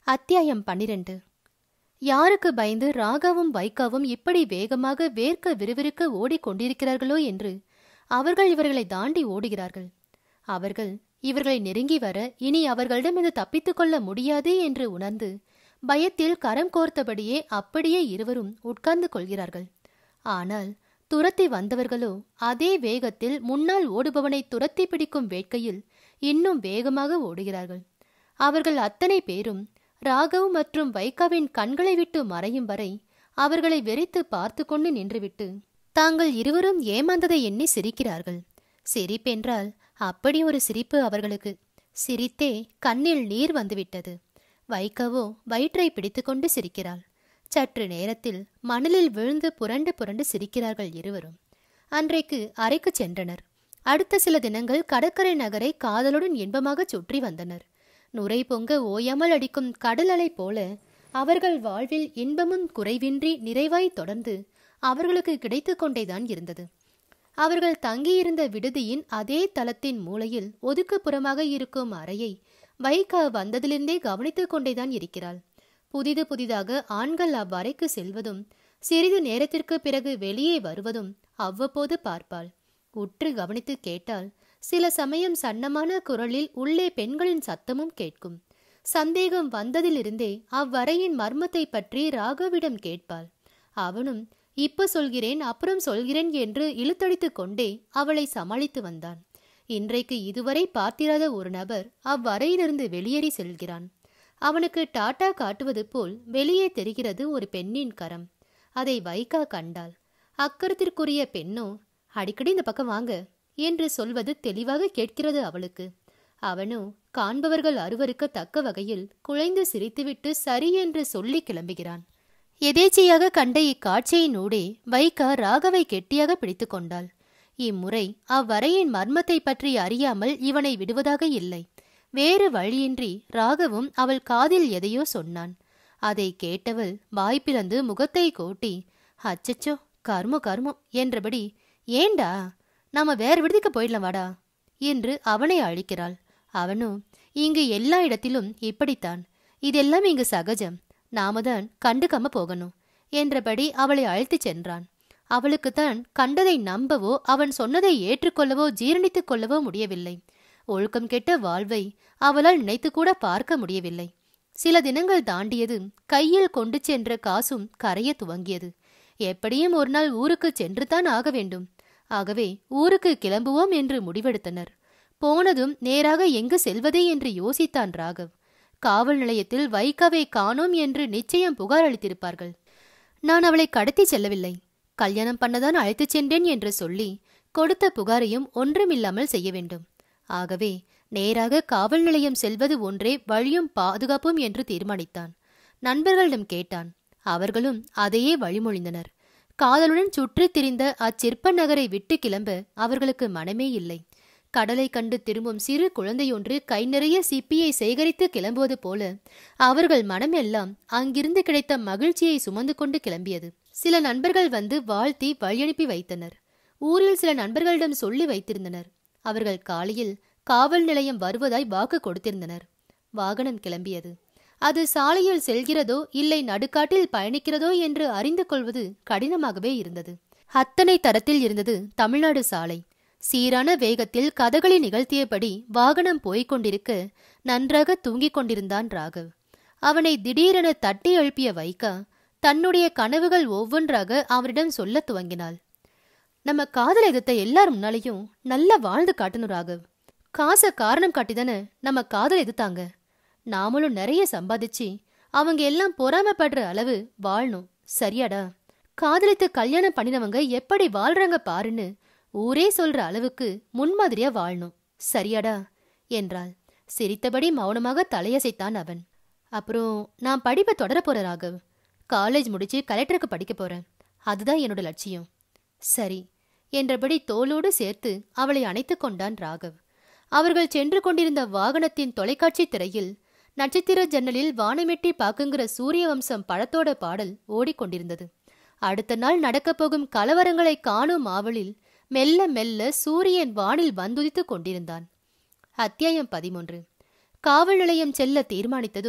அத்தியாயம் பன்னிரண்டு யாருக்கு பயந்து ராகாவும் வைகாவும் இப்படி வேகமாக வேர்க்க விறுவிறுக்க ஓடிக்கொண்டிருக்கிறார்களோ என்று அவர்கள் இவர்களை தாண்டி ஓடுகிறார்கள் அவர்கள் இவர்களை நெருங்கி வர இனி அவர்களிடமிருந்து தப்பித்துக் கொள்ள முடியாது என்று உணர்ந்து பயத்தில் கரம் கோர்த்தபடியே அப்படியே இருவரும் உட்கார்ந்து கொள்கிறார்கள் ஆனால் துரத்தி வந்தவர்களோ அதே வேகத்தில் முன்னால் ஓடுபவனை துரத்தி பிடிக்கும் வேட்கையில் இன்னும் வேகமாக ஓடுகிறார்கள் அவர்கள் அத்தனை பேரும் ராகவ் மற்றும் வைகாவின் கண்களை விட்டு மறையும் வரை அவர்களை வெறித்து பார்த்து கொண்டு நின்றுவிட்டு தாங்கள் இருவரும் ஏமாந்ததை எண்ணி சிரிக்கிறார்கள் சிரிப்பென்றால் அப்படி ஒரு சிரிப்பு அவர்களுக்கு சிரித்தே கண்ணில் நீர் வந்துவிட்டது வைகவோ வயிற்றை பிடித்துக்கொண்டு சிரிக்கிறாள் சற்று நேரத்தில் மணலில் விழுந்து புரண்டு புரண்டு சிரிக்கிறார்கள் இருவரும் அன்றைக்கு அறைக்கு சென்றனர் அடுத்த சில தினங்கள் கடற்கரை நகரை காதலுடன் இன்பமாக சுற்றி வந்தனர் நுரை பொங்க ஓயாமல் அடிக்கும் கடல் அலை போல அவர்கள் வாழ்வில் இன்பமும் குறைவின்றி நிறைவாய் தொடர்ந்து அவர்களுக்கு கிடைத்து கொண்டேதான் இருந்தது அவர்கள் தங்கியிருந்த விடுதியின் அதே தளத்தின் மூலையில் ஒதுக்குப்புறமாக இருக்கும் அறையை வைகா வந்ததிலிருந்தே கவனித்துக் கொண்டேதான் இருக்கிறாள் புதிது புதிதாக ஆண்கள் அவ்வறைக்கு செல்வதும் சிறிது நேரத்திற்கு பிறகு வெளியே வருவதும் அவ்வப்போது பார்ப்பாள் உற்று கவனித்து கேட்டால் சில சமயம் சன்னமான குரலில் உள்ளே பெண்களின் சத்தமும் கேட்கும் சந்தேகம் வந்ததிலிருந்தே அவ்வறையின் மர்மத்தை பற்றி ராகவிடம் கேட்பாள் அவனும் இப்ப சொல்கிறேன் அப்புறம் சொல்கிறேன் என்று இழுத்தடித்துக் கொண்டே அவளை சமாளித்து வந்தான் இன்றைக்கு இதுவரை பார்த்திராத ஒரு நபர் அவ்வறையிலிருந்து வெளியேறி செல்கிறான் அவனுக்கு டாட்டா காட்டுவது போல் வெளியே தெரிகிறது ஒரு பெண்ணின் கரம் அதை வைகா கண்டாள் அக்கரத்திற்குரிய பெண்ணோ அடிக்கடி இந்த பக்கம் வாங்க என்று சொல்வது தெளிவாக கேட்கிறது அவளுக்கு அவனோ காண்பவர்கள் அருவருக்க தக்க வகையில் குழைந்து சிரித்துவிட்டு சரி என்று சொல்லி கிளம்புகிறான் எதேச்சையாக கண்ட இக்காட்சியினூடே வைகா ராகவை கெட்டியாக பிடித்து கொண்டாள் இம்முறை அவ்வறையின் மர்மத்தை பற்றி அறியாமல் இவனை விடுவதாக இல்லை வேறு வழியின்றி ராகவும் அவள் காதில் எதையோ சொன்னான் அதை கேட்டவள் வாய்ப்பிழந்து முகத்தை கோட்டி அச்சச்சோ கர்மோ கர்மோ என்றபடி ஏண்டா நாம வேற விடுதிக்கு போயிடலாம் வாடா என்று அவனை அழிக்கிறாள் அவனோ இங்கு எல்லா இடத்திலும் இப்படித்தான் இதெல்லாம் இங்கு சகஜம் நாம தான் கண்டுக்காம போகணும் என்றபடி அவளை அழைத்துச் சென்றான் அவளுக்குத்தான் கண்டதை நம்பவோ அவன் சொன்னதை ஏற்றுக்கொள்ளவோ ஜீரணித்துக் கொள்ளவோ முடியவில்லை ஒழுக்கம் கெட்ட வாழ்வை அவளால் நினைத்து கூட பார்க்க முடியவில்லை சில தினங்கள் தாண்டியது கையில் கொண்டு சென்ற காசும் கரைய துவங்கியது எப்படியும் ஒரு நாள் ஊருக்கு சென்றுதான் ஆக வேண்டும் ஆகவே ஊருக்கு கிளம்புவோம் என்று முடிவெடுத்தனர் போனதும் நேராக எங்கு செல்வதே என்று யோசித்தான் ராகவ் காவல் நிலையத்தில் வைகவை காணோம் என்று நிச்சயம் புகார் அளித்திருப்பார்கள் நான் அவளை கடத்தி செல்லவில்லை கல்யாணம் பண்ணதான் அழைத்துச் சென்றேன் என்று சொல்லி கொடுத்த புகாரையும் ஒன்றுமில்லாமல் செய்ய வேண்டும் ஆகவே நேராக காவல் நிலையம் செல்வது ஒன்றே வழியும் பாதுகாப்பும் என்று தீர்மானித்தான் நண்பர்களிடம் கேட்டான் அவர்களும் அதையே வழிமொழிந்தனர் காதலுடன் சுற்றித் திரிந்த அச்சிற்ப நகரை விட்டு கிளம்ப அவர்களுக்கு மனமே இல்லை கடலை கண்டு திரும்பும் சிறு குழந்தையொன்று கை நிறைய சிப்பியை சேகரித்து கிளம்புவது போல அவர்கள் மனமெல்லாம் அங்கிருந்து கிடைத்த மகிழ்ச்சியை சுமந்து கொண்டு கிளம்பியது சில நண்பர்கள் வந்து வாழ்த்தி வழியனுப்பி வைத்தனர் ஊரில் சில நண்பர்களிடம் சொல்லி வைத்திருந்தனர் அவர்கள் காலையில் காவல் நிலையம் வருவதாய் வாக்கு கொடுத்திருந்தனர் வாகனம் கிளம்பியது அது சாலையில் செல்கிறதோ இல்லை நடுக்காட்டில் பயணிக்கிறதோ என்று அறிந்து கொள்வது கடினமாகவே இருந்தது அத்தனை தரத்தில் இருந்தது தமிழ்நாடு சாலை சீரான வேகத்தில் கதகளி நிகழ்த்தியபடி வாகனம் போய்க் கொண்டிருக்க நன்றாக தூங்கிக் கொண்டிருந்தான் ராகவ் அவனை திடீரென தட்டி எழுப்பிய வைகா தன்னுடைய கனவுகள் ஒவ்வொன்றாக அவனிடம் சொல்லத் துவங்கினாள் நம்ம காதல் எதிர்த்த எல்லார் முன்னாலேயும் நல்லா வாழ்ந்து காட்டணும் ராகவ் காசை காரணம் காட்டிதானே நம்ம காதல் எதிர்த்தாங்க நாமளும் நிறைய சம்பாதிச்சு அவங்க எல்லாம் பொறாமப்படுற அளவு வாழணும் சரியாடா காதலித்து கல்யாணம் பண்ணினவங்க எப்படி வாழ்றாங்க பாருன்னு ஊரே சொல்ற அளவுக்கு முன்மாதிரியா வாழணும் சரியாடா என்றாள் சிரித்தபடி மௌனமாக தலையசைத்தான் அவன் அப்புறம் நான் படிப்பை தொடர போற ராகவ் காலேஜ் முடிச்சு கலெக்டருக்கு படிக்க போறேன் அதுதான் என்னோட லட்சியம் சரி என்றபடி தோளோடு சேர்த்து அவளை அணைத்துக் கொண்டான் ராகவ் அவர்கள் சென்று கொண்டிருந்த வாகனத்தின் தொலைக்காட்சி திரையில் நட்சத்திர ஜன்னலில் வானமெட்டி பாக்குங்கிற சூரிய வம்சம் படத்தோட பாடல் ஓடிக்கொண்டிருந்தது அடுத்த நாள் நடக்கப் போகும் கலவரங்களை காணும் ஆவலில் மெல்ல மெல்ல சூரியன் வானில் வந்துதித்துக் கொண்டிருந்தான் அத்தியாயம் பதிமூன்று காவல் நிலையம் செல்ல தீர்மானித்ததும்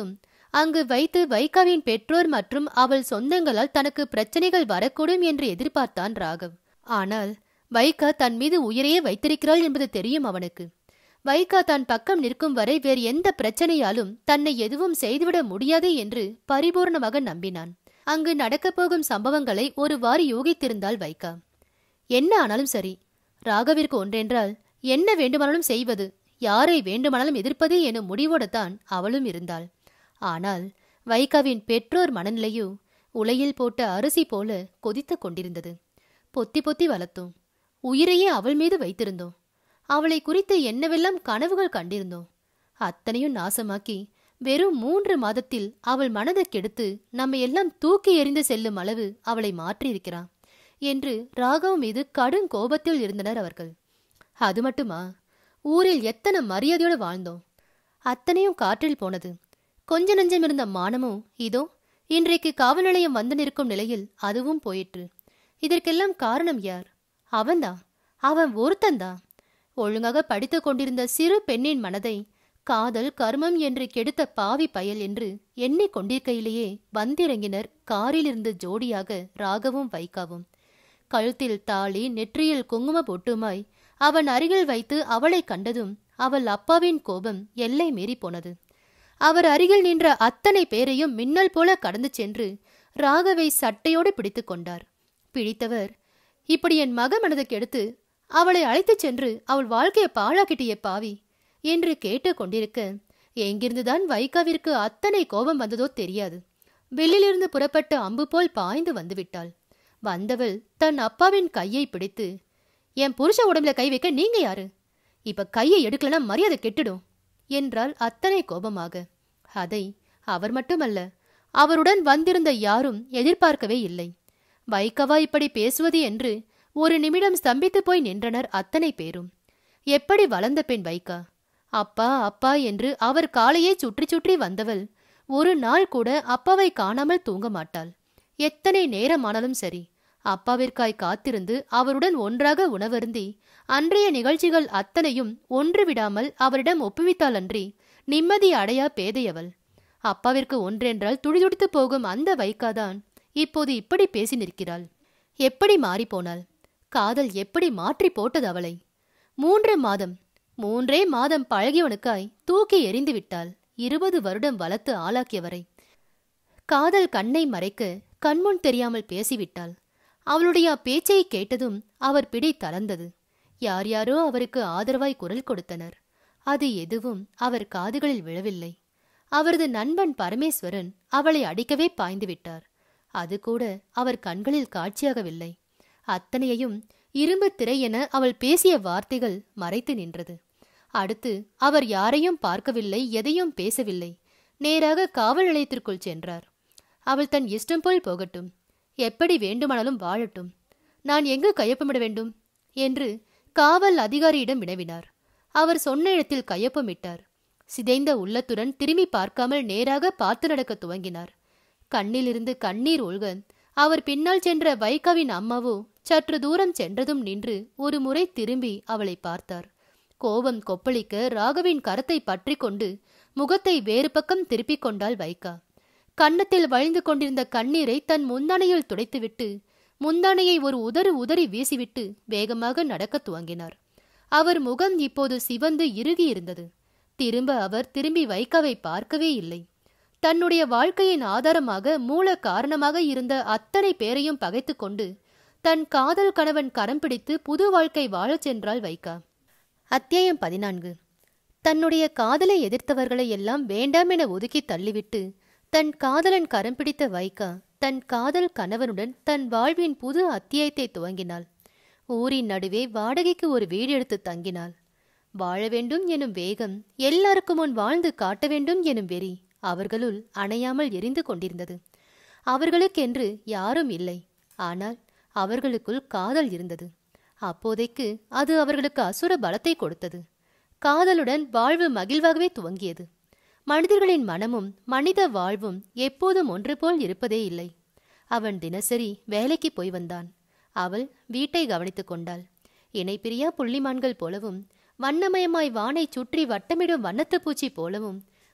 அங்கு வைத்து வைகாவின் பெற்றோர் மற்றும் அவள் சொந்தங்களால் தனக்கு பிரச்சனைகள் வரக்கூடும் என்று எதிர்பார்த்தான் ராகவ் ஆனால் வைகா தன் மீது உயிரையே வைத்திருக்கிறாள் என்பது தெரியும் அவனுக்கு வைகா தான் பக்கம் நிற்கும் வரை வேறு எந்த பிரச்சனையாலும் தன்னை எதுவும் செய்துவிட முடியாது என்று பரிபூர்ணமாக நம்பினான் அங்கு நடக்கப் போகும் சம்பவங்களை ஒருவாறு யோகித்திருந்தாள் வைகா என்ன ஆனாலும் சரி ராகவிற்கு ஒன்றென்றால் என்ன வேண்டுமானாலும் செய்வது யாரை வேண்டுமானாலும் எதிர்ப்பது எனும் முடிவோடு தான் அவளும் இருந்தாள் ஆனால் வைகாவின் பெற்றோர் மனநிலையோ உலையில் போட்ட அரிசி போல கொதித்துக் கொண்டிருந்தது பொத்தி பொத்தி வளர்த்தோம் உயிரையே அவள் மீது வைத்திருந்தோம் அவளை குறித்து என்னவெல்லாம் கனவுகள் கண்டிருந்தோம் அத்தனையும் நாசமாக்கி வெறும் மூன்று மாதத்தில் அவள் மனதை கெடுத்து நம்மை எல்லாம் தூக்கி எறிந்து செல்லும் அளவு அவளை மாற்றியிருக்கிறான் என்று ராகவ் மீது கடும் கோபத்தில் இருந்தனர் அவர்கள் அது மட்டுமா ஊரில் எத்தனை மரியாதையோடு வாழ்ந்தோம் அத்தனையும் காற்றில் போனது கொஞ்ச நஞ்சம் இருந்த மானமும் இதோ இன்றைக்கு காவல் நிலையம் வந்து நிற்கும் நிலையில் அதுவும் போயிற்று இதற்கெல்லாம் காரணம் யார் அவன்தான் அவன் ஒருத்தன்தான் ஒழுங்காக படித்துக் கொண்டிருந்த சிறு பெண்ணின் மனதை காதல் கர்மம் என்று கெடுத்த பாவி பயல் என்று எண்ணிக் கொண்டிருக்கையிலேயே வந்திறங்கினர் காரிலிருந்து ஜோடியாக ராகவும் வைகாவும் கழுத்தில் தாலி நெற்றியில் குங்கும பொட்டுமாய் அவன் அருகில் வைத்து அவளை கண்டதும் அவள் அப்பாவின் கோபம் எல்லை மீறி போனது அவர் அருகில் நின்ற அத்தனை பேரையும் மின்னல் போல கடந்து சென்று ராகவை சட்டையோடு பிடித்து கொண்டார் பிடித்தவர் இப்படி என் மக மனதுக்கு எடுத்து அவளை அழைத்துச் சென்று அவள் வாழ்க்கையை பாழாக்கிட்டிய பாவி என்று கேட்டு கொண்டிருக்க எங்கிருந்துதான் வைகாவிற்கு அத்தனை கோபம் வந்ததோ தெரியாது வெளியிலிருந்து புறப்பட்ட அம்பு போல் பாய்ந்து வந்துவிட்டாள் வந்தவள் தன் அப்பாவின் கையை பிடித்து என் புருஷ உடம்புல கை வைக்க நீங்க யாரு இப்ப கையை எடுக்கலனா மரியாதை கெட்டுடும் என்றால் அத்தனை கோபமாக அதை அவர் மட்டுமல்ல அவருடன் வந்திருந்த யாரும் எதிர்பார்க்கவே இல்லை வைகவா இப்படி பேசுவது என்று ஒரு நிமிடம் ஸ்தம்பித்து போய் நின்றனர் அத்தனை பேரும் எப்படி வளர்ந்த பெண் வைகா அப்பா அப்பா என்று அவர் காலையே சுற்றி சுற்றி வந்தவள் ஒரு நாள் கூட அப்பாவை காணாமல் தூங்க மாட்டாள் எத்தனை நேரமானாலும் சரி அப்பாவிற்காய் காத்திருந்து அவருடன் ஒன்றாக உணவருந்தி அன்றைய நிகழ்ச்சிகள் அத்தனையும் ஒன்று விடாமல் அவரிடம் ஒப்புவித்தாலன்றி நிம்மதி அடையா பேதையவள் அப்பாவிற்கு ஒன்றென்றால் துடிதுடித்து போகும் அந்த வைக்காதான் இப்போது இப்படி பேசி நிற்கிறாள் எப்படி மாறிப்போனாள் காதல் எப்படி மாற்றி போட்டது அவளை மூன்று மாதம் மூன்றே மாதம் பழகியவனுக்காய் தூக்கி எறிந்து விட்டாள் இருபது வருடம் வளர்த்து ஆளாக்கியவரை காதல் கண்ணை மறைக்க கண்முன் தெரியாமல் பேசிவிட்டாள் அவளுடைய பேச்சை கேட்டதும் அவர் பிடி தளர்ந்தது யார் யாரோ அவருக்கு ஆதரவாய் குரல் கொடுத்தனர் அது எதுவும் அவர் காதுகளில் விழவில்லை அவரது நண்பன் பரமேஸ்வரன் அவளை அடிக்கவே பாய்ந்து விட்டார் அது கூட அவர் கண்களில் காட்சியாகவில்லை அத்தனையையும் இரும்பு திரை என அவள் பேசிய வார்த்தைகள் மறைத்து நின்றது அடுத்து அவர் யாரையும் பார்க்கவில்லை எதையும் பேசவில்லை நேராக காவல் நிலையத்திற்குள் சென்றார் அவள் தன் இஷ்டம் போல் போகட்டும் எப்படி வேண்டுமானாலும் வாழட்டும் நான் எங்கு கையொப்பமிட வேண்டும் என்று காவல் அதிகாரியிடம் வினவினார் அவர் சொன்ன இடத்தில் கையொப்பமிட்டார் சிதைந்த உள்ளத்துடன் திரும்பி பார்க்காமல் நேராக பார்த்து நடக்க துவங்கினார் கண்ணிலிருந்து கண்ணீர் ஒழுக அவர் பின்னால் சென்ற வைகாவின் அம்மாவோ சற்று தூரம் சென்றதும் நின்று ஒரு முறை திரும்பி அவளை பார்த்தார் கோபம் கொப்பளிக்க ராகவின் கரத்தை பற்றி கொண்டு முகத்தை வேறு பக்கம் திருப்பிக் கொண்டாள் வைகா கன்னத்தில் வழிந்து கொண்டிருந்த கண்ணீரை தன் முந்தானையில் துடைத்துவிட்டு முந்தானையை ஒரு உதறு உதறி வீசிவிட்டு வேகமாக நடக்கத் துவங்கினார் அவர் முகம் இப்போது சிவந்து இறுகி இருந்தது திரும்ப அவர் திரும்பி வைகாவை பார்க்கவே இல்லை தன்னுடைய வாழ்க்கையின் ஆதாரமாக மூல காரணமாக இருந்த அத்தனை பேரையும் பகைத்து கொண்டு தன் காதல் கணவன் கரம் பிடித்து புது வாழ்க்கை வாழச் சென்றாள் வைகா அத்தியாயம் பதினான்கு தன்னுடைய காதலை எதிர்த்தவர்களை எல்லாம் வேண்டாம் என ஒதுக்கி தள்ளிவிட்டு தன் காதலன் கரம் பிடித்த வைகா தன் காதல் கணவனுடன் தன் வாழ்வின் புது அத்தியாயத்தை துவங்கினாள் ஊரின் நடுவே வாடகைக்கு ஒரு வீடு எடுத்து தங்கினாள் வாழ வேண்டும் எனும் வேகம் எல்லாருக்கும் முன் வாழ்ந்து காட்ட வேண்டும் எனும் வெறி அவர்களுள் அணையாமல் எரிந்து கொண்டிருந்தது அவர்களுக்கென்று யாரும் இல்லை ஆனால் அவர்களுக்குள் காதல் இருந்தது அப்போதைக்கு அது அவர்களுக்கு அசுர பலத்தை கொடுத்தது காதலுடன் வாழ்வு மகிழ்வாகவே துவங்கியது மனிதர்களின் மனமும் மனித வாழ்வும் எப்போதும் ஒன்று போல் இருப்பதே இல்லை அவன் தினசரி வேலைக்கு போய் வந்தான் அவள் வீட்டை கவனித்துக் கொண்டாள் இணைப்பிரியா புள்ளிமான்கள் போலவும் வண்ணமயமாய் வானை சுற்றி வட்டமிடும் வண்ணத்துப் பூச்சி போலவும்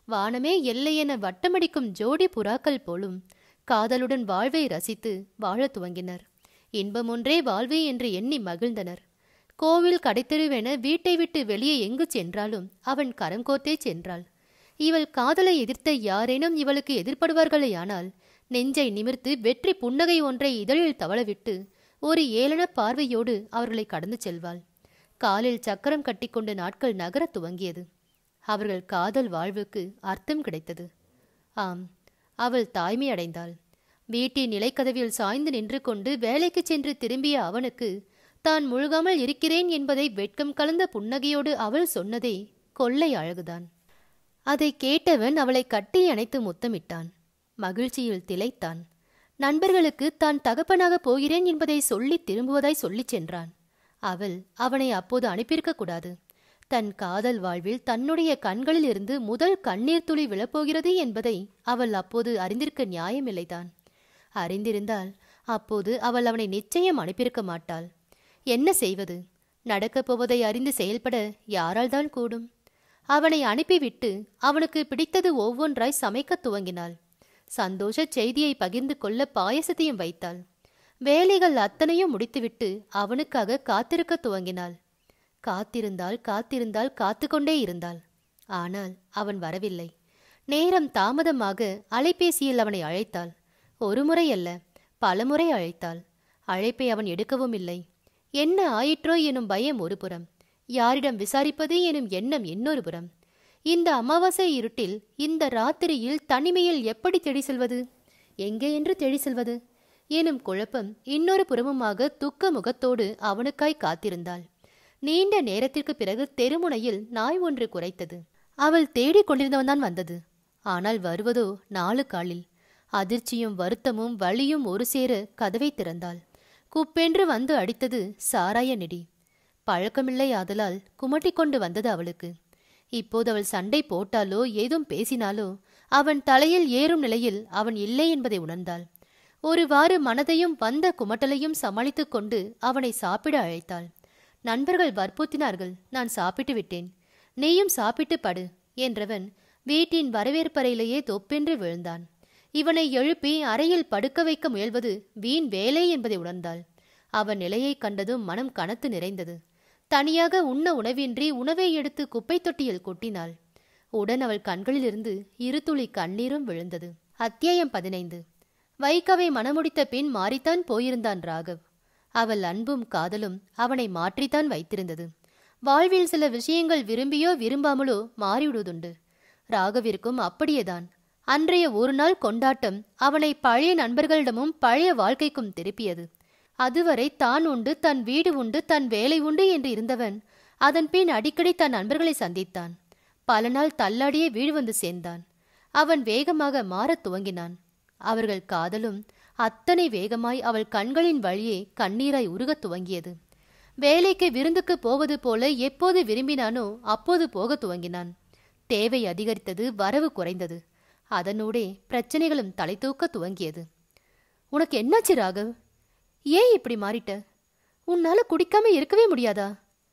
வானமே எல்லை என வட்டமடிக்கும் ஜோடி புறாக்கள் போலும் காதலுடன் வாழ்வை ரசித்து வாழத் துவங்கினர் இன்பம் ஒன்றே வாழ்வு என்று எண்ணி மகிழ்ந்தனர் கோவில் கடைத்தெருவென வீட்டை விட்டு வெளியே எங்கு சென்றாலும் அவன் கரம் கோர்த்தே சென்றாள் இவள் காதலை எதிர்த்த யாரேனும் இவளுக்கு எதிர்ப்படுவார்களேயானால் நெஞ்சை நிமிர்த்து வெற்றி புன்னகை ஒன்றை இதழில் தவளவிட்டு ஒரு ஏளன பார்வையோடு அவர்களை கடந்து செல்வாள் காலில் சக்கரம் கட்டிக்கொண்டு நாட்கள் நகரத் துவங்கியது அவர்கள் காதல் வாழ்வுக்கு அர்த்தம் கிடைத்தது ஆம் அவள் தாய்மை அடைந்தாள் வீட்டின் நிலைக்கதவில் சாய்ந்து நின்று கொண்டு வேலைக்கு சென்று திரும்பிய அவனுக்கு தான் முழுகாமல் இருக்கிறேன் என்பதை வெட்கம் கலந்த புன்னகையோடு அவள் சொன்னதே கொள்ளை அழகுதான் அதை கேட்டவன் அவளை கட்டி அணைத்து முத்தமிட்டான் மகிழ்ச்சியில் திளைத்தான் நண்பர்களுக்கு தான் தகப்பனாக போகிறேன் என்பதை சொல்லி திரும்புவதாய் சொல்லிச் சென்றான் அவள் அவனை அப்போது அனுப்பியிருக்க கூடாது தன் காதல் வாழ்வில் தன்னுடைய கண்களில் இருந்து முதல் கண்ணீர் துளி விழப்போகிறது என்பதை அவள் அப்போது அறிந்திருக்க நியாயமில்லைதான் அறிந்திருந்தால் அப்போது அவள் அவனை நிச்சயம் அனுப்பியிருக்க மாட்டாள் என்ன செய்வது நடக்கப் போவதை அறிந்து செயல்பட யாரால் தான் கூடும் அவனை அனுப்பிவிட்டு அவனுக்கு பிடித்தது ஒவ்வொன்றாய் சமைக்கத் துவங்கினாள் சந்தோஷ செய்தியை பகிர்ந்து கொள்ள பாயசத்தையும் வைத்தாள் வேலைகள் அத்தனையும் முடித்துவிட்டு அவனுக்காக காத்திருக்க துவங்கினாள் காத்திருந்தாள் காத்திருந்தாள் காத்து கொண்டே இருந்தாள் ஆனால் அவன் வரவில்லை நேரம் தாமதமாக அலைபேசியில் அவனை அழைத்தாள் ஒரு முறை அல்ல பலமுறை அழைத்தாள் அழைப்பை அவன் எடுக்கவும் இல்லை என்ன ஆயிற்றோ எனும் பயம் ஒரு புறம் யாரிடம் விசாரிப்பது எனும் எண்ணம் இன்னொரு புறம் இந்த அமாவாசை இருட்டில் இந்த ராத்திரியில் தனிமையில் எப்படி தேடி செல்வது எங்கே என்று தேடி செல்வது எனும் குழப்பம் இன்னொரு புறமுமாக துக்க முகத்தோடு அவனுக்காய் காத்திருந்தாள் நீண்ட நேரத்திற்கு பிறகு தெருமுனையில் நாய் ஒன்று குறைத்தது அவள் தேடிக் கொண்டிருந்தவன்தான் வந்தது ஆனால் வருவதோ நாலு காலில் அதிர்ச்சியும் வருத்தமும் வலியும் ஒரு சேர கதவை திறந்தாள் குப்பென்று வந்து அடித்தது சாராய நெடி பழக்கமில்லை ஆதலால் குமட்டிக் கொண்டு வந்தது அவளுக்கு இப்போது அவள் சண்டை போட்டாலோ ஏதும் பேசினாலோ அவன் தலையில் ஏறும் நிலையில் அவன் இல்லை என்பதை உணர்ந்தாள் ஒருவாறு மனதையும் வந்த குமட்டலையும் சமாளித்துக் கொண்டு அவனை சாப்பிட அழைத்தாள் நண்பர்கள் வற்புறுத்தினார்கள் நான் சாப்பிட்டு விட்டேன் நீயும் சாப்பிட்டு படு என்றவன் வீட்டின் வரவேற்பறையிலேயே தொப்பென்று விழுந்தான் இவனை எழுப்பி அறையில் படுக்க வைக்க முயல்வது வீண் வேலை என்பதை உணர்ந்தாள் அவன் நிலையைக் கண்டதும் மனம் கனத்து நிறைந்தது தனியாக உண்ண உணவின்றி உணவை எடுத்து குப்பை தொட்டியில் கொட்டினாள் உடன் அவள் கண்களிலிருந்து இரு துளி கண்ணீரும் விழுந்தது அத்தியாயம் பதினைந்து வைகவை மனமுடித்த பின் மாறித்தான் போயிருந்தான் ராகவ் அவள் அன்பும் காதலும் அவனை மாற்றித்தான் வைத்திருந்தது வாழ்வில் சில விஷயங்கள் விரும்பியோ விரும்பாமலோ மாறிவிடுவதுண்டு ராகவிற்கும் அப்படியேதான் அன்றைய ஒரு நாள் கொண்டாட்டம் அவனை பழைய நண்பர்களிடமும் பழைய வாழ்க்கைக்கும் திருப்பியது அதுவரை தான் உண்டு தன் வீடு உண்டு தன் வேலை உண்டு என்று இருந்தவன் அதன் பின் அடிக்கடி தன் நண்பர்களை சந்தித்தான் பல நாள் தள்ளாடியே வீடு வந்து சேர்ந்தான் அவன் வேகமாக மாறத் துவங்கினான் அவர்கள் காதலும் அத்தனை வேகமாய் அவள் கண்களின் வழியே கண்ணீராய் உருகத் துவங்கியது வேலைக்கு விருந்துக்கு போவது போல எப்போது விரும்பினானோ அப்போது போகத் துவங்கினான் தேவை அதிகரித்தது வரவு குறைந்தது அதனூடே பிரச்சனைகளும் தலை தூக்க துவங்கியது உனக்கு என்னாச்சு ராகவ் ஏன் இப்படி மாறிட்ட உன்னால குடிக்காம இருக்கவே முடியாதா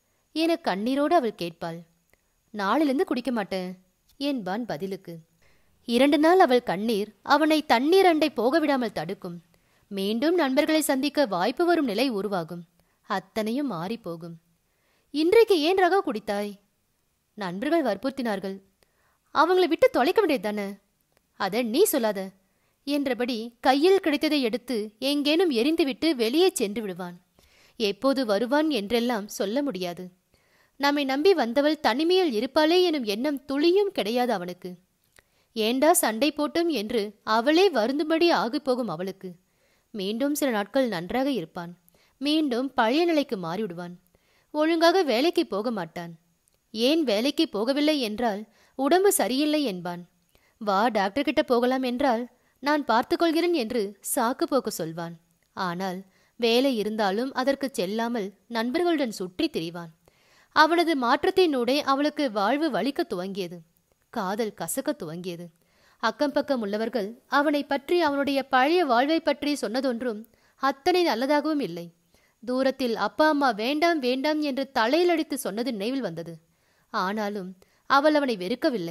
என கண்ணீரோடு அவள் கேட்பாள் நாளிலிருந்து குடிக்க மாட்டேன் என்பான் பதிலுக்கு இரண்டு நாள் அவள் கண்ணீர் அவனை தண்ணீர் அண்டை போக விடாமல் தடுக்கும் மீண்டும் நண்பர்களை சந்திக்க வாய்ப்பு வரும் நிலை உருவாகும் அத்தனையும் மாறிப்போகும் இன்றைக்கு ஏன் ரகா குடித்தாய் நண்பர்கள் வற்புறுத்தினார்கள் அவங்கள விட்டு தொலைக்க வேண்டியது தானே அத நீ சொல்லாத என்றபடி கையில் கிடைத்ததை எடுத்து எங்கேனும் எரிந்துவிட்டு வெளியே சென்று விடுவான் எப்போது வருவான் என்றெல்லாம் சொல்ல முடியாது நம்மை நம்பி வந்தவள் தனிமையில் இருப்பாளே எனும் எண்ணம் துளியும் கிடையாது அவனுக்கு ஏண்டா சண்டை போட்டும் என்று அவளே வருந்தும்படி ஆகிப்போகும் அவளுக்கு மீண்டும் சில நாட்கள் நன்றாக இருப்பான் மீண்டும் பழைய நிலைக்கு மாறிவிடுவான் ஒழுங்காக வேலைக்கு போக மாட்டான் ஏன் வேலைக்கு போகவில்லை என்றால் உடம்பு சரியில்லை என்பான் வா டாக்டர் கிட்ட போகலாம் என்றால் நான் பார்த்துக்கொள்கிறேன் என்று சாக்கு போக்கு சொல்வான் ஆனால் வேலை இருந்தாலும் அதற்கு செல்லாமல் நண்பர்களுடன் சுற்றி திரிவான் அவனது மாற்றத்தினூடே அவளுக்கு வாழ்வு வலிக்க துவங்கியது காதல் கசக்க துவங்கியது அக்கம் பக்கம் உள்ளவர்கள் அவனை பற்றி அவனுடைய பழைய வாழ்வை பற்றி சொன்னதொன்றும் அத்தனை நல்லதாகவும் இல்லை தூரத்தில் அப்பா அம்மா வேண்டாம் வேண்டாம் என்று தலையில் அடித்து சொன்னது நினைவில் வந்தது ஆனாலும் அவள் அவனை வெறுக்கவில்லை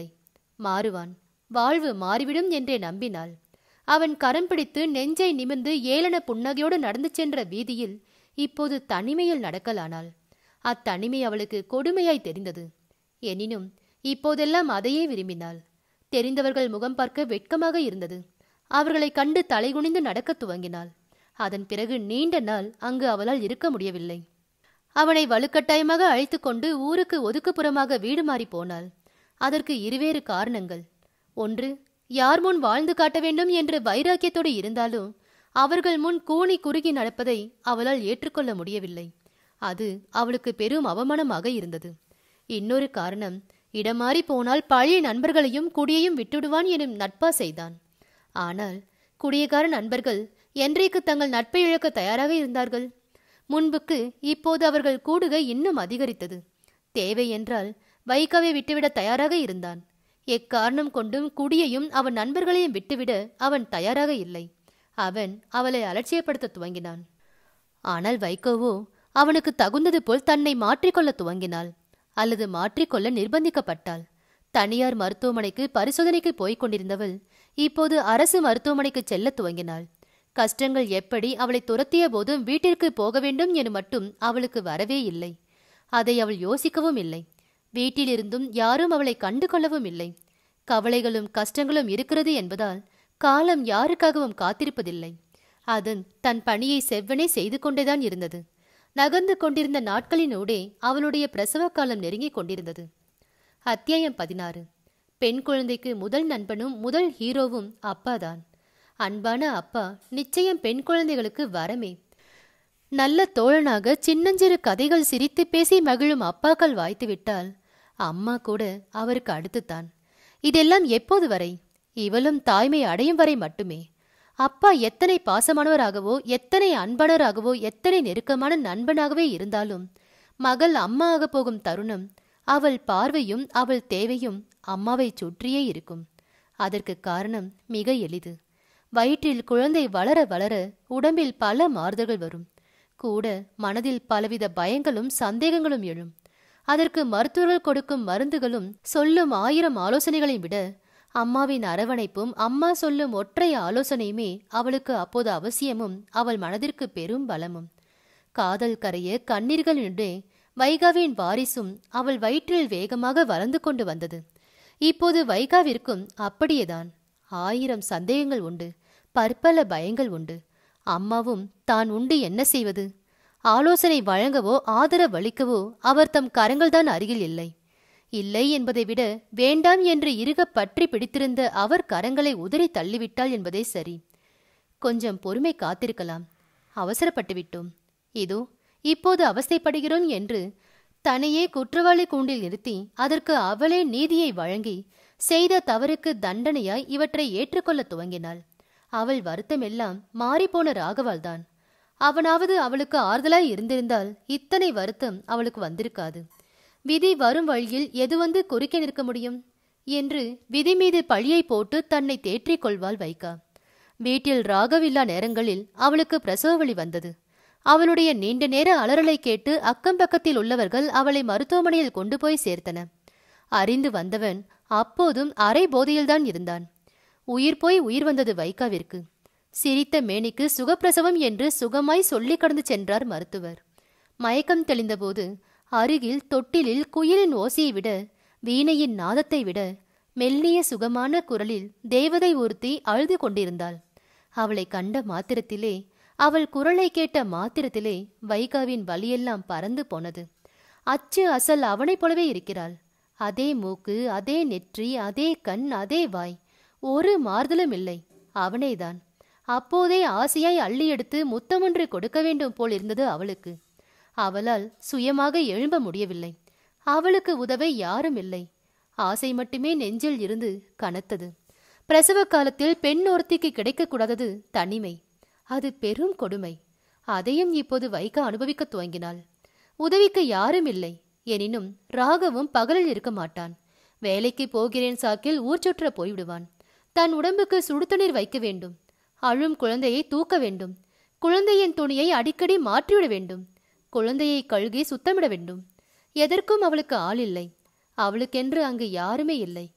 மாறுவான் வாழ்வு மாறிவிடும் என்றே நம்பினாள் அவன் கரம் பிடித்து நெஞ்சை நிமிர்ந்து ஏளன புன்னகையோடு நடந்து சென்ற வீதியில் இப்போது தனிமையில் நடக்கலானாள் அத்தனிமை அவளுக்கு கொடுமையாய் தெரிந்தது எனினும் இப்போதெல்லாம் அதையே விரும்பினாள் தெரிந்தவர்கள் முகம் பார்க்க வெட்கமாக இருந்தது அவர்களை கண்டு தலைகுனிந்து நடக்கத் துவங்கினாள் அதன் பிறகு நீண்ட நாள் அங்கு அவளால் இருக்க முடியவில்லை அவனை வலுக்கட்டாயமாக அழைத்து கொண்டு ஊருக்கு ஒதுக்குப்புறமாக வீடு மாறி போனாள் அதற்கு இருவேறு காரணங்கள் ஒன்று யார் முன் வாழ்ந்து காட்ட வேண்டும் என்று வைராக்கியத்தோடு இருந்தாலும் அவர்கள் முன் கூனி குறுகி நடப்பதை அவளால் ஏற்றுக்கொள்ள முடியவில்லை அது அவளுக்கு பெரும் அவமானமாக இருந்தது இன்னொரு காரணம் இடமாறி போனால் பழைய நண்பர்களையும் குடியையும் விட்டுடுவான் எனும் நட்பா செய்தான் ஆனால் குடியக்கார நண்பர்கள் என்றைக்கு தங்கள் நட்பை இழக்க தயாராக இருந்தார்கள் முன்புக்கு இப்போது அவர்கள் கூடுகை இன்னும் அதிகரித்தது தேவை என்றால் வைகாவை விட்டுவிட தயாராக இருந்தான் எக்காரணம் கொண்டும் குடியையும் அவன் நண்பர்களையும் விட்டுவிட அவன் தயாராக இல்லை அவன் அவளை அலட்சியப்படுத்த துவங்கினான் ஆனால் வைகோவோ அவனுக்கு தகுந்தது போல் தன்னை மாற்றிக்கொள்ள துவங்கினாள் அல்லது மாற்றிக்கொள்ள நிர்பந்திக்கப்பட்டாள் தனியார் மருத்துவமனைக்கு பரிசோதனைக்கு போய்க் கொண்டிருந்தவள் இப்போது அரசு மருத்துவமனைக்கு செல்ல துவங்கினாள் கஷ்டங்கள் எப்படி அவளை துரத்திய போதும் வீட்டிற்கு போக வேண்டும் என மட்டும் அவளுக்கு வரவே இல்லை அதை அவள் யோசிக்கவும் இல்லை வீட்டிலிருந்தும் யாரும் அவளை கண்டு கொள்ளவும் இல்லை கவலைகளும் கஷ்டங்களும் இருக்கிறது என்பதால் காலம் யாருக்காகவும் காத்திருப்பதில்லை அதன் தன் பணியை செவ்வனே செய்து கொண்டேதான் இருந்தது நகர்ந்து கொண்டிருந்த நாட்களினூடே அவளுடைய பிரசவ காலம் நெருங்கிக் கொண்டிருந்தது அத்தியாயம் பதினாறு பெண் குழந்தைக்கு முதல் நண்பனும் முதல் ஹீரோவும் அப்பாதான் அன்பான அப்பா நிச்சயம் பெண் குழந்தைகளுக்கு வரமே நல்ல தோழனாக சின்னஞ்சிறு கதைகள் சிரித்து பேசி மகிழும் அப்பாக்கள் வாய்த்துவிட்டால் அம்மா கூட அவருக்கு அடுத்துத்தான் இதெல்லாம் எப்போது வரை இவளும் தாய்மை அடையும் வரை மட்டுமே அப்பா எத்தனை பாசமானவராகவோ எத்தனை அன்பானவராகவோ எத்தனை நெருக்கமான நண்பனாகவே இருந்தாலும் மகள் அம்மா ஆகப் போகும் தருணம் அவள் பார்வையும் அவள் தேவையும் அம்மாவை சுற்றியே இருக்கும் அதற்கு காரணம் மிக எளிது வயிற்றில் குழந்தை வளர வளர உடம்பில் பல மாறுதல்கள் வரும் கூட மனதில் பலவித பயங்களும் சந்தேகங்களும் எழும் அதற்கு மருத்துவர்கள் கொடுக்கும் மருந்துகளும் சொல்லும் ஆயிரம் ஆலோசனைகளை விட அம்மாவின் அரவணைப்பும் அம்மா சொல்லும் ஒற்றை ஆலோசனையுமே அவளுக்கு அப்போது அவசியமும் அவள் மனதிற்கு பெரும் பலமும் காதல் கரைய கண்ணீர்களினுடே வைகாவின் வாரிசும் அவள் வயிற்றில் வேகமாக வளர்ந்து கொண்டு வந்தது இப்போது வைகாவிற்கும் அப்படியேதான் ஆயிரம் சந்தேகங்கள் உண்டு பற்பல பயங்கள் உண்டு அம்மாவும் தான் உண்டு என்ன செய்வது ஆலோசனை வழங்கவோ ஆதரவளிக்கவோ அவர் தம் கரங்கள்தான் அருகில் இல்லை இல்லை என்பதை விட வேண்டாம் என்று இறுக பற்றி பிடித்திருந்த அவர் கரங்களை உதறி தள்ளிவிட்டாள் என்பதே சரி கொஞ்சம் பொறுமை காத்திருக்கலாம் அவசரப்பட்டு விட்டோம் இதோ இப்போது அவஸ்தைப்படுகிறோம் என்று தன்னையே குற்றவாளி கூண்டில் நிறுத்தி அதற்கு அவளே நீதியை வழங்கி செய்த தவறுக்கு தண்டனையாய் இவற்றை ஏற்றுக்கொள்ள துவங்கினாள் அவள் வருத்தமெல்லாம் மாறிப்போன ராகவால்தான் அவனாவது அவளுக்கு ஆறுதலாய் இருந்திருந்தால் இத்தனை வருத்தம் அவளுக்கு வந்திருக்காது விதி வரும் வழியில் எது வந்து குறுக்கே நிற்க முடியும் என்று விதி மீது பழியை போட்டு தன்னை தேற்றிக் கொள்வாள் வைகா வீட்டில் ராகவில்லா நேரங்களில் அவளுக்கு பிரசவ வலி வந்தது அவளுடைய நீண்ட நேர அலறலை கேட்டு அக்கம் பக்கத்தில் உள்ளவர்கள் அவளை மருத்துவமனையில் கொண்டு போய் சேர்த்தன அறிந்து வந்தவன் அப்போதும் அரை போதையில்தான் இருந்தான் உயிர் போய் உயிர் வந்தது வைகாவிற்கு சிரித்த மேனிக்கு சுகப்பிரசவம் என்று சுகமாய் சொல்லி கடந்து சென்றார் மருத்துவர் மயக்கம் தெளிந்தபோது அருகில் தொட்டிலில் குயிலின் ஓசையை விட வீணையின் நாதத்தை விட மெல்லிய சுகமான குரலில் தேவதை ஒருத்தி அழுது கொண்டிருந்தாள் அவளை கண்ட மாத்திரத்திலே அவள் குரலை கேட்ட மாத்திரத்திலே வைகாவின் வலியெல்லாம் பறந்து போனது அச்சு அசல் அவனைப் போலவே இருக்கிறாள் அதே மூக்கு அதே நெற்றி அதே கண் அதே வாய் ஒரு மாறுதலும் இல்லை அவனேதான் அப்போதே ஆசையாய் அள்ளி எடுத்து முத்தமொன்று கொடுக்க வேண்டும் போல் இருந்தது அவளுக்கு அவளால் சுயமாக எழும்ப முடியவில்லை அவளுக்கு உதவ யாரும் இல்லை ஆசை மட்டுமே நெஞ்சில் இருந்து கனத்தது பிரசவ காலத்தில் பெண் ஒருத்திக்கு கிடைக்கக்கூடாதது தனிமை அது பெரும் கொடுமை அதையும் இப்போது வைக்க அனுபவிக்கத் துவங்கினாள் உதவிக்கு யாரும் இல்லை எனினும் ராகவும் பகலில் இருக்க மாட்டான் வேலைக்கு போகிறேன் சாக்கில் ஊர் சுற்ற போய்விடுவான் தன் உடம்புக்கு சுடுதண்ணீர் வைக்க வேண்டும் அழும் குழந்தையை தூக்க வேண்டும் குழந்தையின் துணியை அடிக்கடி மாற்றிவிட வேண்டும் குழந்தையை கழுகி சுத்தமிட வேண்டும் எதற்கும் அவளுக்கு ஆள் இல்லை அவளுக்கென்று அங்கு யாருமே இல்லை